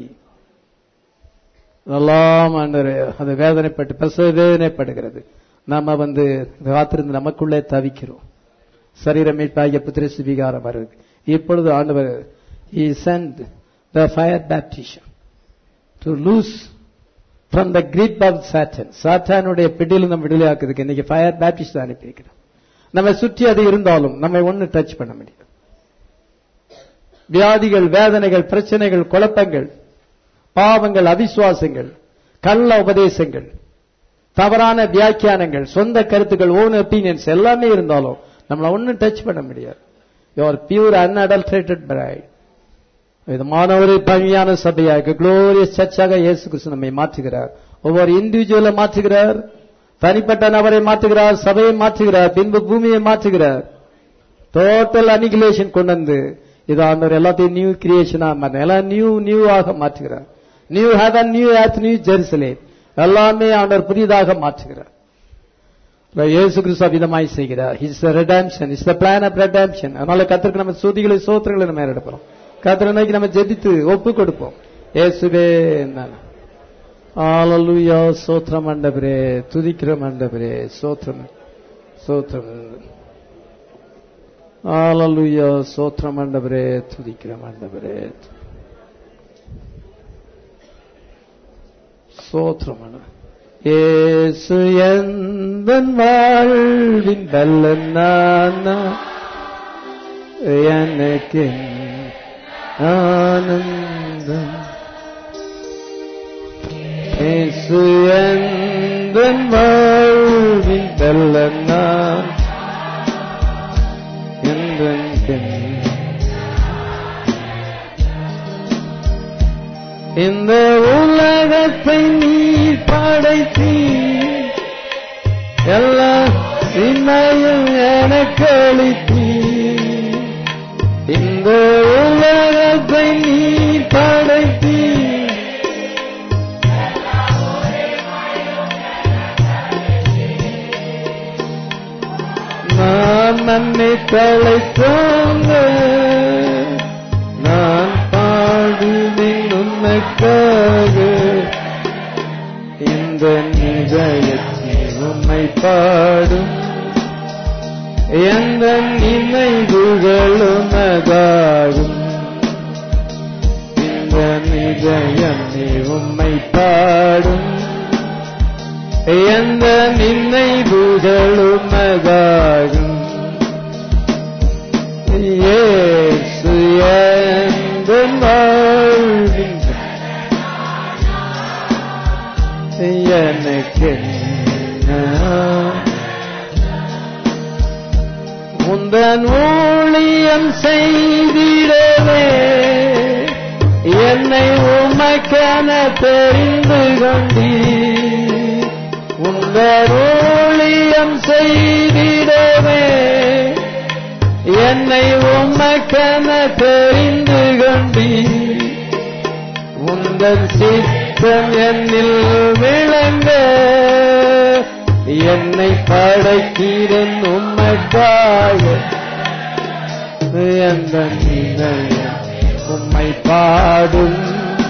எல்லாம் ஆண்டவரே, அது வேதனைப்பட்டு பிரசவ வேதனைப்படுகிறது நாம வந்து காத்திருந்து நமக்குள்ளே தவிக்கிறோம் சரீர மீட்பாகிய புத்திர சுவிகாரம் வருது இப்பொழுது ஆண்டவர் he sent the fire baptism to loose from the grip of Satan சாத்தானுடைய பிடியில் நம்ம விடுதலையாக்குறதுக்கு இன்னைக்கு ஃபயர் பேப்டிஸ்ட் அனுப்பியிருக்கிறோம் நம்ம சுற்றி அது இருந்தாலும் நம்ம ஒண்ணு டச் பண்ண முடியும் வியாதிகள் வேதனைகள் பிரச்சனைகள் குழப்பங்கள் பாவங்கள் அவிசுவாசங்கள் கள்ள உபதேசங்கள் தவறான வியாக்கியானங்கள் சொந்த கருத்துக்கள் ஓன் ஒப்பீனியன்ஸ் எல்லாமே இருந்தாலும் நம்மள ஒன்னும் டச் பண்ண முடியாது யுவர் பியூர் அன்அடல்ட்ரேட்டட் பிரைட் விதமான ஒரு பணியான சபையாக குளோரியஸ் சர்ச்சாக இயேசு கிறிஸ்து நம்மை மாற்றுகிறார் ஒவ்வொரு இண்டிவிஜுவலை மாற்றுகிறார் தனிப்பட்ட நபரை மாற்றுகிறார் சபையை மாற்றுகிறார் பின்பு பூமியை மாற்றுகிறார் டோட்டல் அனிகுலேஷன் கொண்டு வந்து இது ஆண்டவர் எல்லாத்தையும் நியூ கிரியேஷனா மாற்ற எல்லாம் நியூ நியூ ஆக மாற்றுகிறார் new heaven new earth new Jerusalem எல்லாமே ஆண்டவர் புதிதாக மாற்றுகிறார் இல்ல, இயேசு கிறிஸ்து விதமாய் செய்கிறார் is redemption is the plan of redemption அதனால கத்திற்கு நம்ம சூதிகளை சோத்திரங்களை நம்ம எடுப்போம் கத்திர நோக்கி நம்ம ஜெபித்து ஒப்பு கொடுப்போம் இயேசுவே ஆலலுயா சோத்திரம் ஆண்டவரே துதிக்கிறோம் ஆண்டவரே சோத்திரம் சோத்திரம் ஆலலுயா சோத்திரம் ஆண்டவரே துதிக்கிறோம் ஆண்டவரே சோத்திரம் ஆண்டவரே. இயேசு எந்தன் வாழ்வின் பல்லன் நான் எனக்கு ஆனந்தம் இயேசு எந்தன் வாழ்வின் வெள்ளம் நான் எந்தன் கண் இந்த உலகத்தை நீ படைத்தீ எல்லா சின்னையும் எனக்கு அளித்தீ இந்த உலகத்தை நீ படைத்தீ நான் நன்னை தலைத்தோங்க நான் பாடுவேன் உனக்காக இந்த நிதயத்தில் உம்மை பாடும் எந்த நினைவுகளும் அதாகும் இந்த நிதயம் நீ உம்மை பாடும் எந்த நினைவுகளும் அதாகும் இயேசு எந்த வாழ்வின் எனக்கு முந்தன் ஊழியம் செய்திடவே என்னை உமக்கென தெரிந்து கொண்டீ உங்கள் ஊழியம் செய்திடவே என்னை உமக்கென தெரிந்து கொண்டீ உங்கள் சித்தம் என்னில் விளங்க என்னை படைக்கிறேன் உம்மைக்காக எந்த நிலையம் உம்மை பாடும்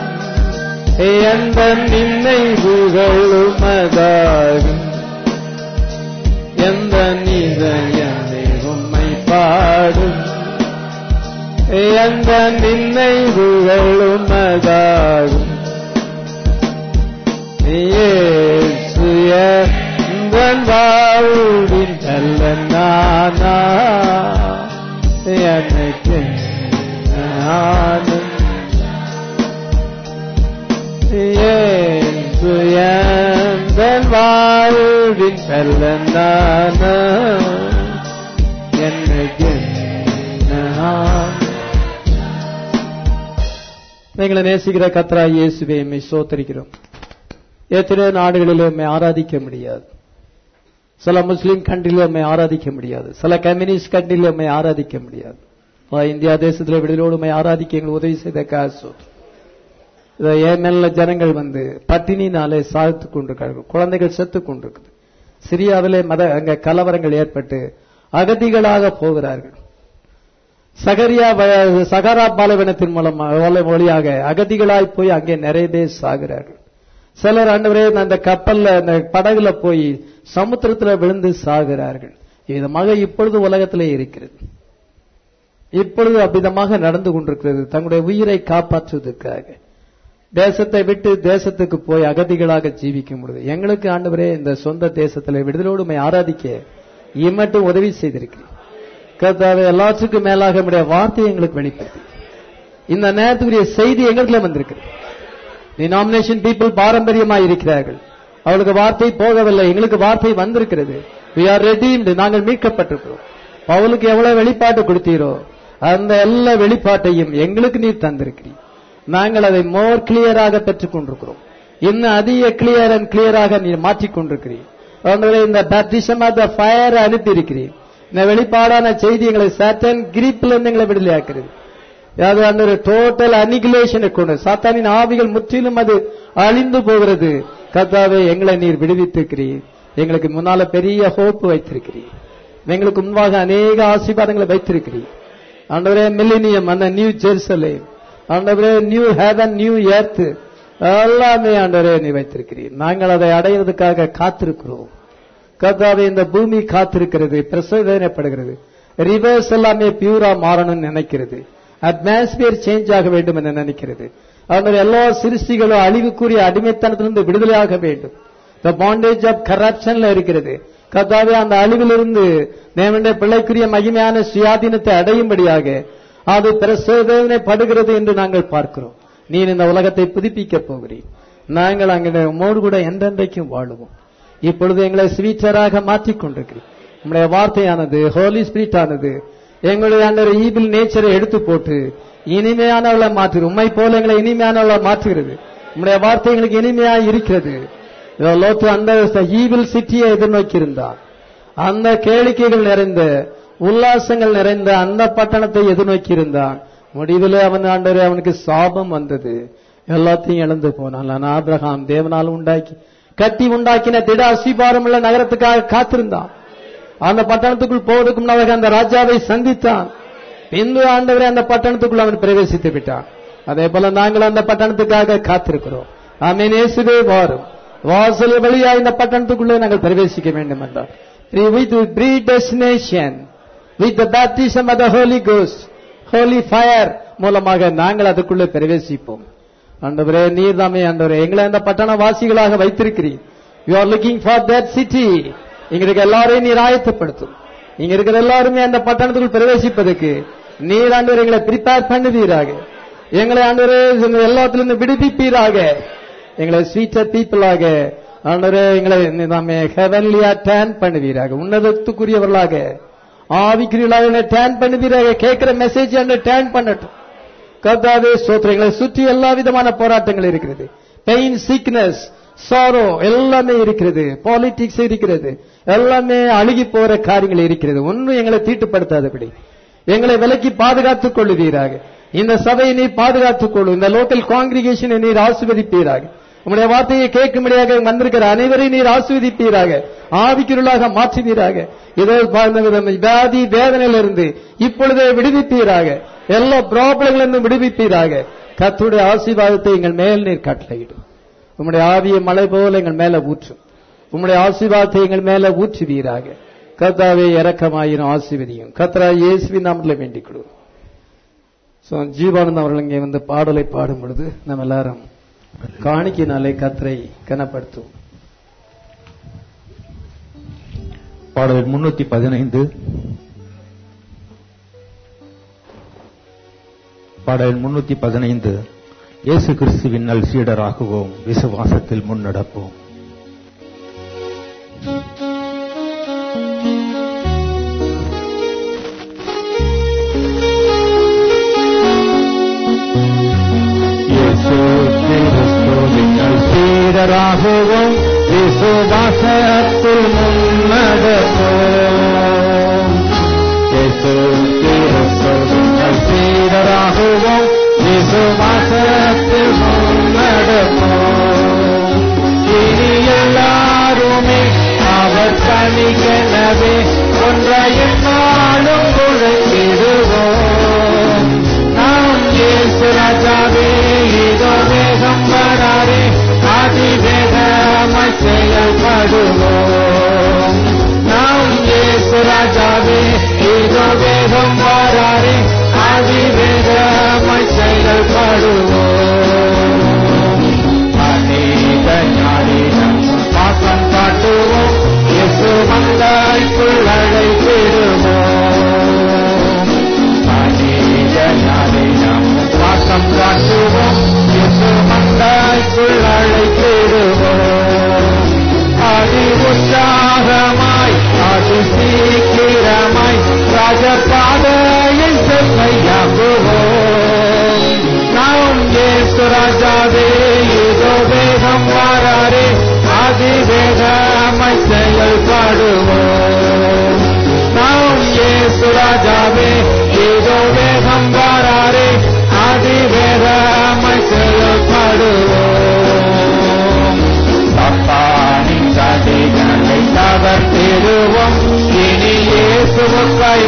எந்த நினைவுகளும் அதாகும் எந்த நிலையமே உம்மை பாடும் எந்த நினைவுகளும் அதாகும் இயேசு எந்தன் வாழ்வின் நல்ல நானா எனக்கு ஆனந்தம் இயேசு எந்தன் வாழ்வின் நல்ல நானா எனக்கு ஆனந்தம் எங்களை நேசிக்கிற கத்ரா இயேசுவை எம்மை சோத்தரிக்கிறோம் எத்தனையோ நாடுகளில் உண்மை ஆராதிக்க முடியாது சில முஸ்லீம் கண்ட்ரில உண்மை ஆராதிக்க முடியாது சில கம்யூனிஸ்ட் கண்ட்ரில உண்மை ஆராதிக்க முடியாது ஆனா, இந்தியா தேசத்தில் விடுதலோடு உண்மை ஆராதிக்க எங்களுக்கு உதவி செய்த காசு இதை ஏமல்ல ஜனங்கள் வந்து பட்டினினாலே சாழ்த்து கொண்டிருக்கார்கள் குழந்தைகள் செத்து கொண்டிருக்குது சிரியாவிலே மத அங்க கலவரங்கள் ஏற்பட்டு அகதிகளாக போகிறார்கள் சகரியா வ- சகாரா பாலைவனத்தின் மூலம் வழியாக அகதிகளாய் போய் அங்கே நிறைய பேர் சாகிறார்கள் சிலர் ஆண்டவரே அந்த கப்பல்ல அந்த படகுல போய் சமுத்திரத்துல விழுந்து சாகிறார்கள் விதமாக இப்பொழுது உலகத்திலே இருக்கிறது இப்பொழுது அவ்விதமாக நடந்து கொண்டிருக்கிறது தங்களுடைய உயிரை காப்பாற்றுவதற்காக தேசத்தை விட்டு தேசத்துக்கு போய் அகதிகளாக ஜீவிக்க முடியுது எங்களுக்கு ஆண்டவரே இந்த சொந்த தேசத்தில் விடுதலோடு உம்மை ஆராதிக்க இம்மட்டும் உதவி செய்திருக்கிறேன் கர்த்தாவே எல்லாத்துக்கும் மேலாக உம்முடைய வார்த்தையை எங்களுக்கு வெளிப்படுத்தி இந்த நேரத்துக்குரிய செய்தி எங்களுக்குள்ள வந்திருக்கிறது டினாமினேஷன் பீப்புள் பாரம்பரியமாய் இருக்கிறார்கள் அவளுக்கு வார்த்தை போகவில்லை எங்களுக்கு வார்த்தை வந்திருக்கிறது we are redeemed நாங்கள் மீட்கப்பட்டிருக்கிறோம் பவுலுக்கு எவ்வளவு வெளிப்பாட்டு கொடுத்தீரோ அந்த எல்லா வெளிப்பாட்டையும் எங்களுக்கு நீர் தந்திருக்கிறீர் நாங்கள் அதை மோர் கிளியராக பெற்றுக் கொண்டிருக்கிறோம் இன்னும் அதிக கிளியர் அண்ட் கிளியராக நீர் மாற்றிக் கொண்டிருக்கிறீர் ஆண்டவரே, இந்த பேப்டிசம் ஆஃப் த ஃபயர் அனுப்பி இருக்கிறீர் இந்த வெளிப்பாடான செய்தி எங்களை சட்டன் கிரிப்ல இருந்து எங்களை விடுதலையாக்குறது அது அந்த ஒரு டோட்டல் அனிகுலேஷனை கொண்டு சாத்தானின் ஆவிகள் முற்றிலும் அது அழிந்து போகிறது கர்த்தாவே எங்களை நீர் விடுவித்திருக்கிறீர் எங்களுக்கு முன்னால பெரிய ஹோப் வைத்திருக்கிறீர் எங்களுக்கு முன்பாக அநேக ஆசீர்வாதங்களை வைத்திருக்கிறீர் ஆண்டவரே மில்லினியம் அந்த நியூ ஜெருசலேம் ஆண்டவரே நியூ ஹேவன் நியூ எர்த் எல்லாமே ஆண்டவரே நீ வைத்திருக்கிறீர் நாங்கள் அதை அடையிறதுக்காக காத்திருக்கிறோம் கர்த்தாவே இந்த பூமி காத்திருக்கிறது பிரசோதனைப்படுகிறது ரிவர்ஸ் எல்லாமே பியூரா மாறணும்னு நினைக்கிறது அட்மாஸ்பியர் சேஞ்ச் ஆக வேண்டும் என்று நினைக்கிறது அதனால எல்லா சிருஷ்டிகளும் அழிவுக்குரிய அடிமைத்தனத்திலிருந்து விடுதலையாக வேண்டும் த பாண்டேஜ் ஆஃப் கரப்ஷன்ல இருக்கிறது கர்த்தாவே அந்த அழிவிலிருந்து தேவனுடைய பிள்ளைக்குரிய மகிமையான சுயாதீனத்தை அடையும்படியாக அது பிரசோதனை படுகிறது என்று நாங்கள் பார்க்கிறோம் நீ இந்த உலகத்தை புதுப்பிக்க போகிறீர் நாங்கள் அங்கே உம்மோடு கூட என்றென்றைக்கும் வாழுவோம் இப்பொழுது எங்களை ஸ்வீட்டராக மாற்றிக் கொண்டிருக்கிறீர் நம்முடைய வார்த்தையானது ஹோலி ஸ்பிரிட் ஆனது எங்களுடைய அந்த ஈவில் நேச்சரை எடுத்து போட்டு இனிமையானவளை மாற்று உண்மை போல எங்களை இனிமையானவளை மாற்றுகிறது நம்முடைய வார்த்தை எங்களுக்கு இனிமையா இருக்கிறது லோத்து அந்த ஈவில் சிட்டியை எதிர்நோக்கி இருந்தான் அந்த கேளிக்கைகள் நிறைந்த உல்லாசங்கள் நிறைந்த அந்த பட்டணத்தை எதிர்நோக்கி இருந்தான் முடிவில் அவன் ஆண்டவரே அவனுக்கு சாபம் வந்தது எல்லாத்தையும் இழந்து போனான் ஆனா ஆபிரகாம் தேவனால் உண்டாக்கி கட்டி உண்டாக்கின திட அசிபாரம் உள்ள நகரத்துக்காக காத்திருந்தான் அந்த பட்டணத்துக்குள் போவதற்கு முன்னாக அந்த ராஜாவை சந்தித்தான் பின்பு ஆண்டவரே அந்த பட்டணத்துக்குள் அவன் பிரவேசித்து விட்டான் அதே போல நாங்கள் அந்த பட்டணத்துக்காக காத்திருக்கிறோம் ஆமீன் இயேசுவே வாரும் வாசல் வழியா இந்த பட்டணத்துக்குள்ளே நாங்கள் பிரவேசிக்க வேண்டும் என்றார் with predestination with the baptism of the holy ghost holy fire மூலமாக நாங்கள் அதுக்குள்ளே பிரவேசிப்போம் ஆண்டவரே நீர் தாமே ஆண்டவரே எங்களை அந்த பட்டண வாசிகளாக வைத்திருக்கிறீர் you are looking for that city இங்க இருக்க எல்லாரையும் நீர் ஆயத்தப்படுத்தும் இங்க இருக்கிற எல்லாருமே அந்த பட்டணத்துக்குள் பிரவேசிப்பதற்கு நீர் ஆண்டவர் எங்களை ப்ரிப்பேர் பண்ணுவீராக எங்களை ஆண்டவரே இந்த எல்லாத்திலிருந்து விடுவிப்பீராக எங்களை ஸ்வீட்டர் பீப்புளாக ஆண்டவரே எங்களை நாம ஹெவன்லியா டேன் பண்ணுவீராக உன்னதத்துக்குரியவர்களாக ஆவிக்குரியவர்களாக எங்களை டேன் பண்ணுவீராக கேட்கிற மெசேஜ் அந்த டேன் பண்ணட்டும் கர்த்தாவே ஸ்தோத்திரம் எங்களை சுற்றி எல்லா விதமான போராட்டங்கள் இருக்கிறது பெயின் சிக்னஸ் சாரோ எல்லாமே இருக்கிறது பாலிடிக்ஸ் இருக்கிறது எல்லாமே அழுகி போற காரியங்கள் இருக்கிறது ஒன்றும் எங்களை தீட்டுப்படுத்தாதபடி எங்களை விலக்கி பாதுகாத்துக் கொள்ளுவீராக இந்த சபையை நீர் பாதுகாத்துக் கொள்ளும் இந்த லோக்கல் காங்கிரிகேஷனை நீர் ஆசிர்வதிப்பீராக உங்களுடைய வார்த்தையை கேட்கும்படியாக வந்திருக்கிற அனைவரையும் நீர் ஆசிர்வதிப்பீராக ஆவிக்குருளாக மாற்றுவீராக இதோ வியாதி வேதனையிலிருந்து இப்பொழுதே விடுவிப்பீராக எல்லா ப்ராப்ளங்களிலிருந்து விடுவிப்பீராக கத்துடைய ஆசீர்வாதத்தை எங்கள் மேல் நீர் கட்டளையிடும் உம்முடைய ஆவிய மலை போல எங்கள் மேல ஊற்றும் உம்முடைய ஆசீர்வாதத்தை எங்கள் மேல ஊற்றுவீராக கர்த்தாவே இறக்கமாயிரும் ஆசீர்வதியும் கத்ரா இயேசுவின் நாமத்தில் வேண்டிக் கொடு ஜீவானந்த் அவர்கள் இங்கே வந்து பாடலை பாடும் பொழுது நம்ம எல்லாரும் காணிக்கினாலே கத்தரை கனப்படுத்தும் பாடல் முன்னூத்தி பதினைந்து பாடல் முன்னூத்தி பதினைந்து இயேசு கிறிஸ்துவின் நல் சீடராகுவோம் விசுவாசத்தில் முன்னடப்போம் இயேசு கிறிஸ்துவின் நல் சீடராகுவோம் விசுவாசத்தில் முன்னடப்போம் இயேசு கிறிஸ்துவின் நல் சீடராகுவோம் விசுவாசத்தில் முன்னடப்போம் இனி எல்லாருமே அவர் தனிக்கெனவே ஒன்றையும் நாளும் உழைத்திடுவோம் நாம் இயேசு ராஜாவே இதோ வேகம் வராரே அதிவேகமாய் செயல்படுவோம் நாம் இயேசு ராஜாவே இதோ வேகம் வராரே அதிவேகமாய் செயல்படுவோம் அநேக ஞானிடம் பாசம் காட்டுவோம் இயேசு மங்காய்க்குள் அழைத்திடுவோம் அநேக ஞானிடம் பாசம் காட்டுவோம் இயேசு மங்காய்க்குள் அழைத்திடுவோம் அதி உற்சாகமாய் அதி சீக்கிரமாய் ராஜபாதையை செம்மையாக்குவோம் நாம் இயேசு ராஜாவே இதோ வேகம் வாராரே அதிவேகமாய் செயல்படுவோம் நாம் இயேசு ராஜாவே இதோ வேகம் வாராரே அதிவேகமாய் செயல்படுவோம் சப்பானின் சதிகளை தகர்த்திடுவோம் இனி இயேசுவுக்காய்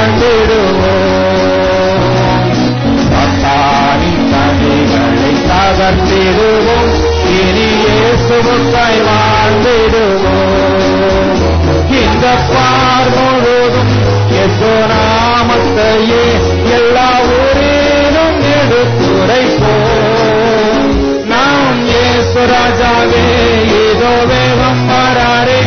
வாழ்ந்திடுவோம் சத்தானின் சதிகளை தகர்த்திடுவோம் இனி இயேசுவுக்காய் வாழ்ந்திடுவோம் இந்த பார் முழுதும் எசோ நாமத்தையே எல்லா ஊரிலும் எடுத்துரைப்போம் நாம் இயேசு ராஜாவே இதோ வேகம் வராரே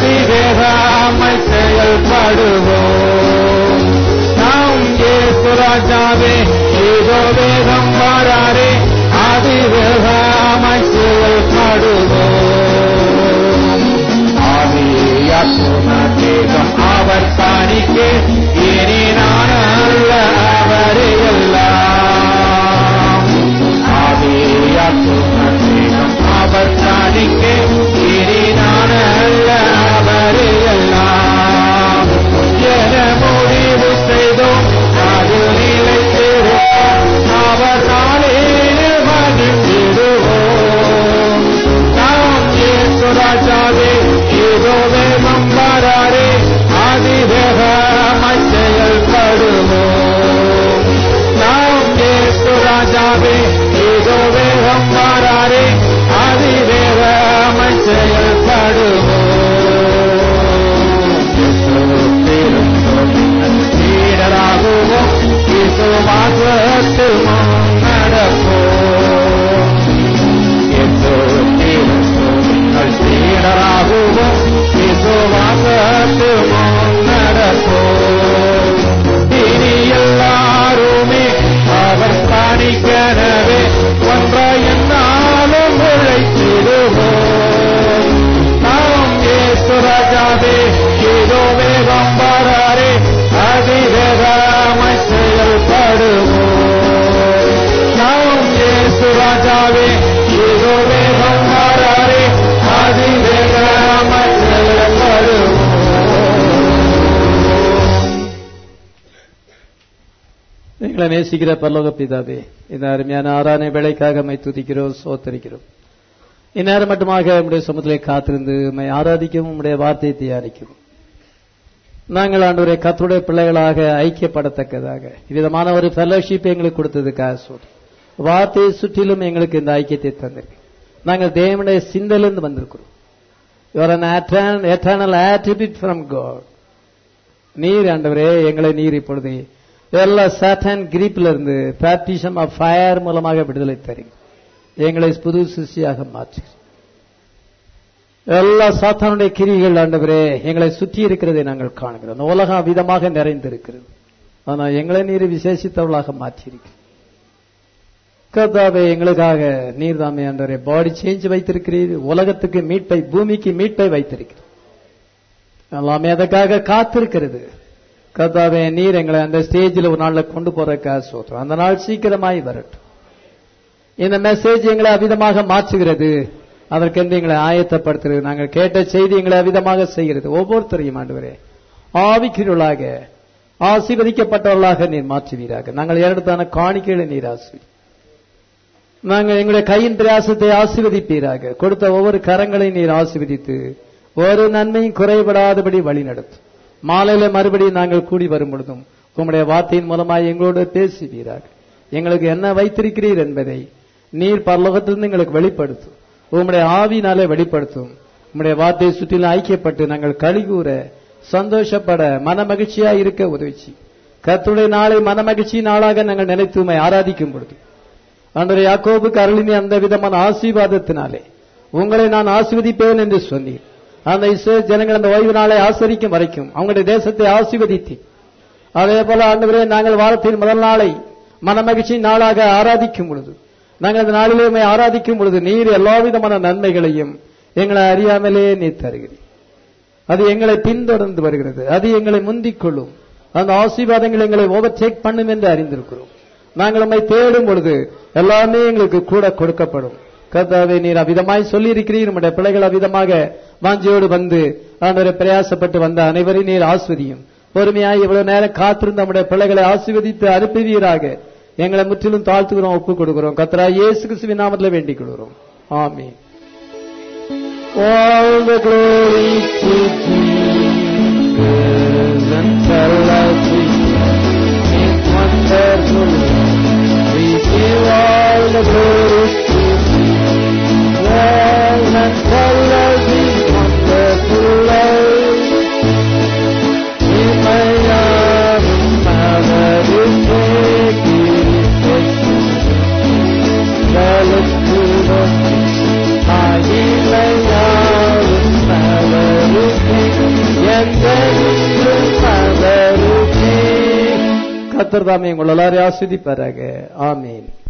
அதிவேகாமல் செயல்படுவோம் நாம் இயேசு ராஜாவே இதோ வேகம் வராரே அதிவேகமாய் செயல்படுவோம் ஆவியாத்தும தேகம் அவர் காணிக்கே இனி நான் அல்ல அவரே எல்லாம் ஆவியாத்தும தேகம் அவர் காணிக்கே இனி நான் அல்ல அவரே எல்லாம் என முடிவு செய்தோம் அது நிலைத்திருக்கும் அவர் நாளில் மகிழ்ந்திடுவோம் நாம் இயேசு ராஜாவே இதோ வேகம் வராரே அதிவேகமாய் செயல்படுவோம் நாம் இயேசு ராஜாவே இதோ வேகம் வராரே அதிவேகமாய் செயல்படுவோம் சீடராகுவோம் விசுவாசத்தில் நடப்போம் சீடராகுவோம் விசுவாசத்தில் நடப்போம் இனி எல்லாருமே அவர் காணிக்கனவே ஒன்றாய் என்னாலும் உழைத்திடுவோம் நாம் இயேசு ராஜாவே இதோ வேகம் வராரே அதிவேகமாய் செயல்படுவோம் நாம் இயேசு ராஜாவே இதோ வேகம் வராரே அதிவேகமாய் செயல்படுவோம் எங்களை நேசிக்கிற பரலோக பிதாவே இந்த அருமையான ஆறான வேலைக்காக மை துதிக்கிறோம் சோத்தரிக்கிறோம் இந்நேரம் மட்டுமாக நம்முடைய சமுதிரை காத்திருந்து உம்மை ஆராதிக்கவும் உம்முடைய வார்த்தையை தியானிக்கவும் நாங்கள் ஆண்டவரை கத்துடைய பிள்ளைகளாக ஐக்கியப்படத்தக்கதாக இவ்விதமான ஒரு ஃபெலோஷிப் எங்களுக்கு கொடுத்ததுக்காக சொல்றோம் வார்த்தையை சுற்றிலும் எங்களுக்கு இந்த ஐக்கியத்தை தந்திருக்கு நாங்கள் தேவனுடைய சிந்தலிருந்து வந்திருக்கிறோம் your an eternal attribute from God நீர் ஆண்டவரே எங்களை நீர் இப்பொழுது எல்லா சாத்தான் கிரீப்ல இருந்து பேப்டிசம் ஆஃப் ஃபயர் மூலமாக விடுதலை தருங்க எங்களை புது சிருஷ்டியாக மாற்று எல்லா சாத்தானுடைய கிரிகள் ஆண்டவரே எங்களை சுற்றி இருக்கிறதை நாங்கள் காணுகிறோம் அந்த உலகம் விதமாக நிறைந்திருக்கிறது ஆனால் எங்களை நீர் விசேஷித்தவளாக மாற்றியிருக்கிறோம் கர்த்தாவே எங்களுக்காக நீர் தாமே ஆண்டவரே பாடி சேஞ்ச் வைத்திருக்கிறீர் உலகத்துக்கு மீட்பை பூமிக்கு மீட்பை வைத்திருக்கிறீர் எல்லாமே அதற்காக காத்திருக்கிறது கர்த்தாவே நீர் எங்களை அந்த ஸ்டேஜில் ஒரு நாள்ல கொண்டு போறதுக்காக சொல்றோம் அந்த நாள் சீக்கிரமாய் வரட்டும் இந்த மெசேஜ் எங்களை அவிதமாக மாற்றுகிறது அதற்கென்று எங்களை ஆயத்தப்படுத்துகிறது நாங்கள் கேட்ட செய்தி எங்களை அவிதமாக செய்கிறது ஒவ்வொருத்தரையும் ஆண்டவரே ஆவிக்கிறவர்களாக ஆசீர்வதிக்கப்பட்டவர்களாக நீர் மாற்றுவீராக நாங்கள் எடுத்தான காணிக்கைகளை நீர் ஆசி நாங்கள் எங்களுடைய கையின் பிரயாசத்தை ஆசீர்வதிப்பீராக கொடுத்த ஒவ்வொரு கரங்களை நீர் ஆசீர்வதித்து ஒரு நன்மையும் குறைபடாதபடி வழி நடத்தும் மாலையில மறுபடியும் நாங்கள் கூடி வரும் பொழுதும் உம்முடைய வார்த்தையின் மூலமாய் எங்களோடு பேசுவீராக எங்களுக்கு என்ன வைத்திருக்கிறீர் என்பதை நீர் பரலோகத்திலிருந்து எங்களுக்கு வெளிப்படுத்தும் உம்முடைய ஆவினாலே வெளிப்படுத்தும் உம்முடைய வார்த்தையை சுற்றிலும் ஐக்கியப்பட்டு நாங்கள் கழிகூற சந்தோஷப்பட மன மகிழ்ச்சியா இருக்க உதவிச்சு கர்த்தருடைய நாளை மன மகிழ்ச்சி நாளாக நாங்கள் நினைத்து உம்மை ஆராதிக்கும் பொழுது அன்றைய யாக்கோபுக்கு அருளினி அந்த விதமான ஆசீர்வாதத்தினாலே உங்களை நான் ஆசீர்வதிப்பேன் என்று சொன்னீர் அந்த இஸ்ரேல் ஜனங்கள் அந்த ஓய்வு நாளை ஆசரிக்கும் வரைக்கும் அவங்களுடைய தேசத்தை ஆசீர்வதித்து அதே போல ஆண்டவரே நாங்கள் வாரத்தின் முதல் நாளை மனமகிழ்ச்சி நாளாக ஆராதிக்கும் பொழுது நாங்கள் அந்த நாளிலே உம்மை ஆராதிக்கும் பொழுது நீர் எல்லா விதமான நன்மைகளையும் எங்களை அறியாமலே நீர் தருகிறீர் அது எங்களை பின்தொடர்ந்து வருகிறது அது எங்களை முந்திக் கொள்ளும் அந்த ஆசீர்வாதங்கள் எங்களை ஓவர்டேக் பண்ணும் என்று அறிந்திருக்கிறோம் நாங்கள் உம்மை தேடும் பொழுது எல்லாமே எங்களுக்கு கூட கொடுக்கப்படும் கர்த்தாவே நீர் அவிதமாய் சொல்லி இருக்கிறீர் நம்முடைய பிள்ளைகள் அவிதமாக வாஞ்சியோடு வந்து ஆண்டவரை பிரயாசப்பட்டு வந்த அனைவரையும் நீர் ஆஸ்வதியும் பொறுமையாய் இவ்வளவு நேரம் காத்திருந்த நம்முடைய பிள்ளைகளை ஆசீர்வதித்து அனுப்புவீராக எங்களை முற்றிலும் தாழ்த்துகிறோம் ஒப்புக் கொடுக்கிறோம் கத்ரா இயேசு கிறிஸ்துவின் நாமத்தில் வேண்டிக் கொள்கிறோம் ஆமென் All the glory to Jesus and tell us it's wonderful. We give all the glory to Jesus. Well, and tell us His wonderful love. In my arms, Father, you take His Tell us to the I in my arms, Father, you take கத்தர் தாமே உங்கள் எல்லாரையும் ஆஸ்வதிப்பாராக ஆமீன்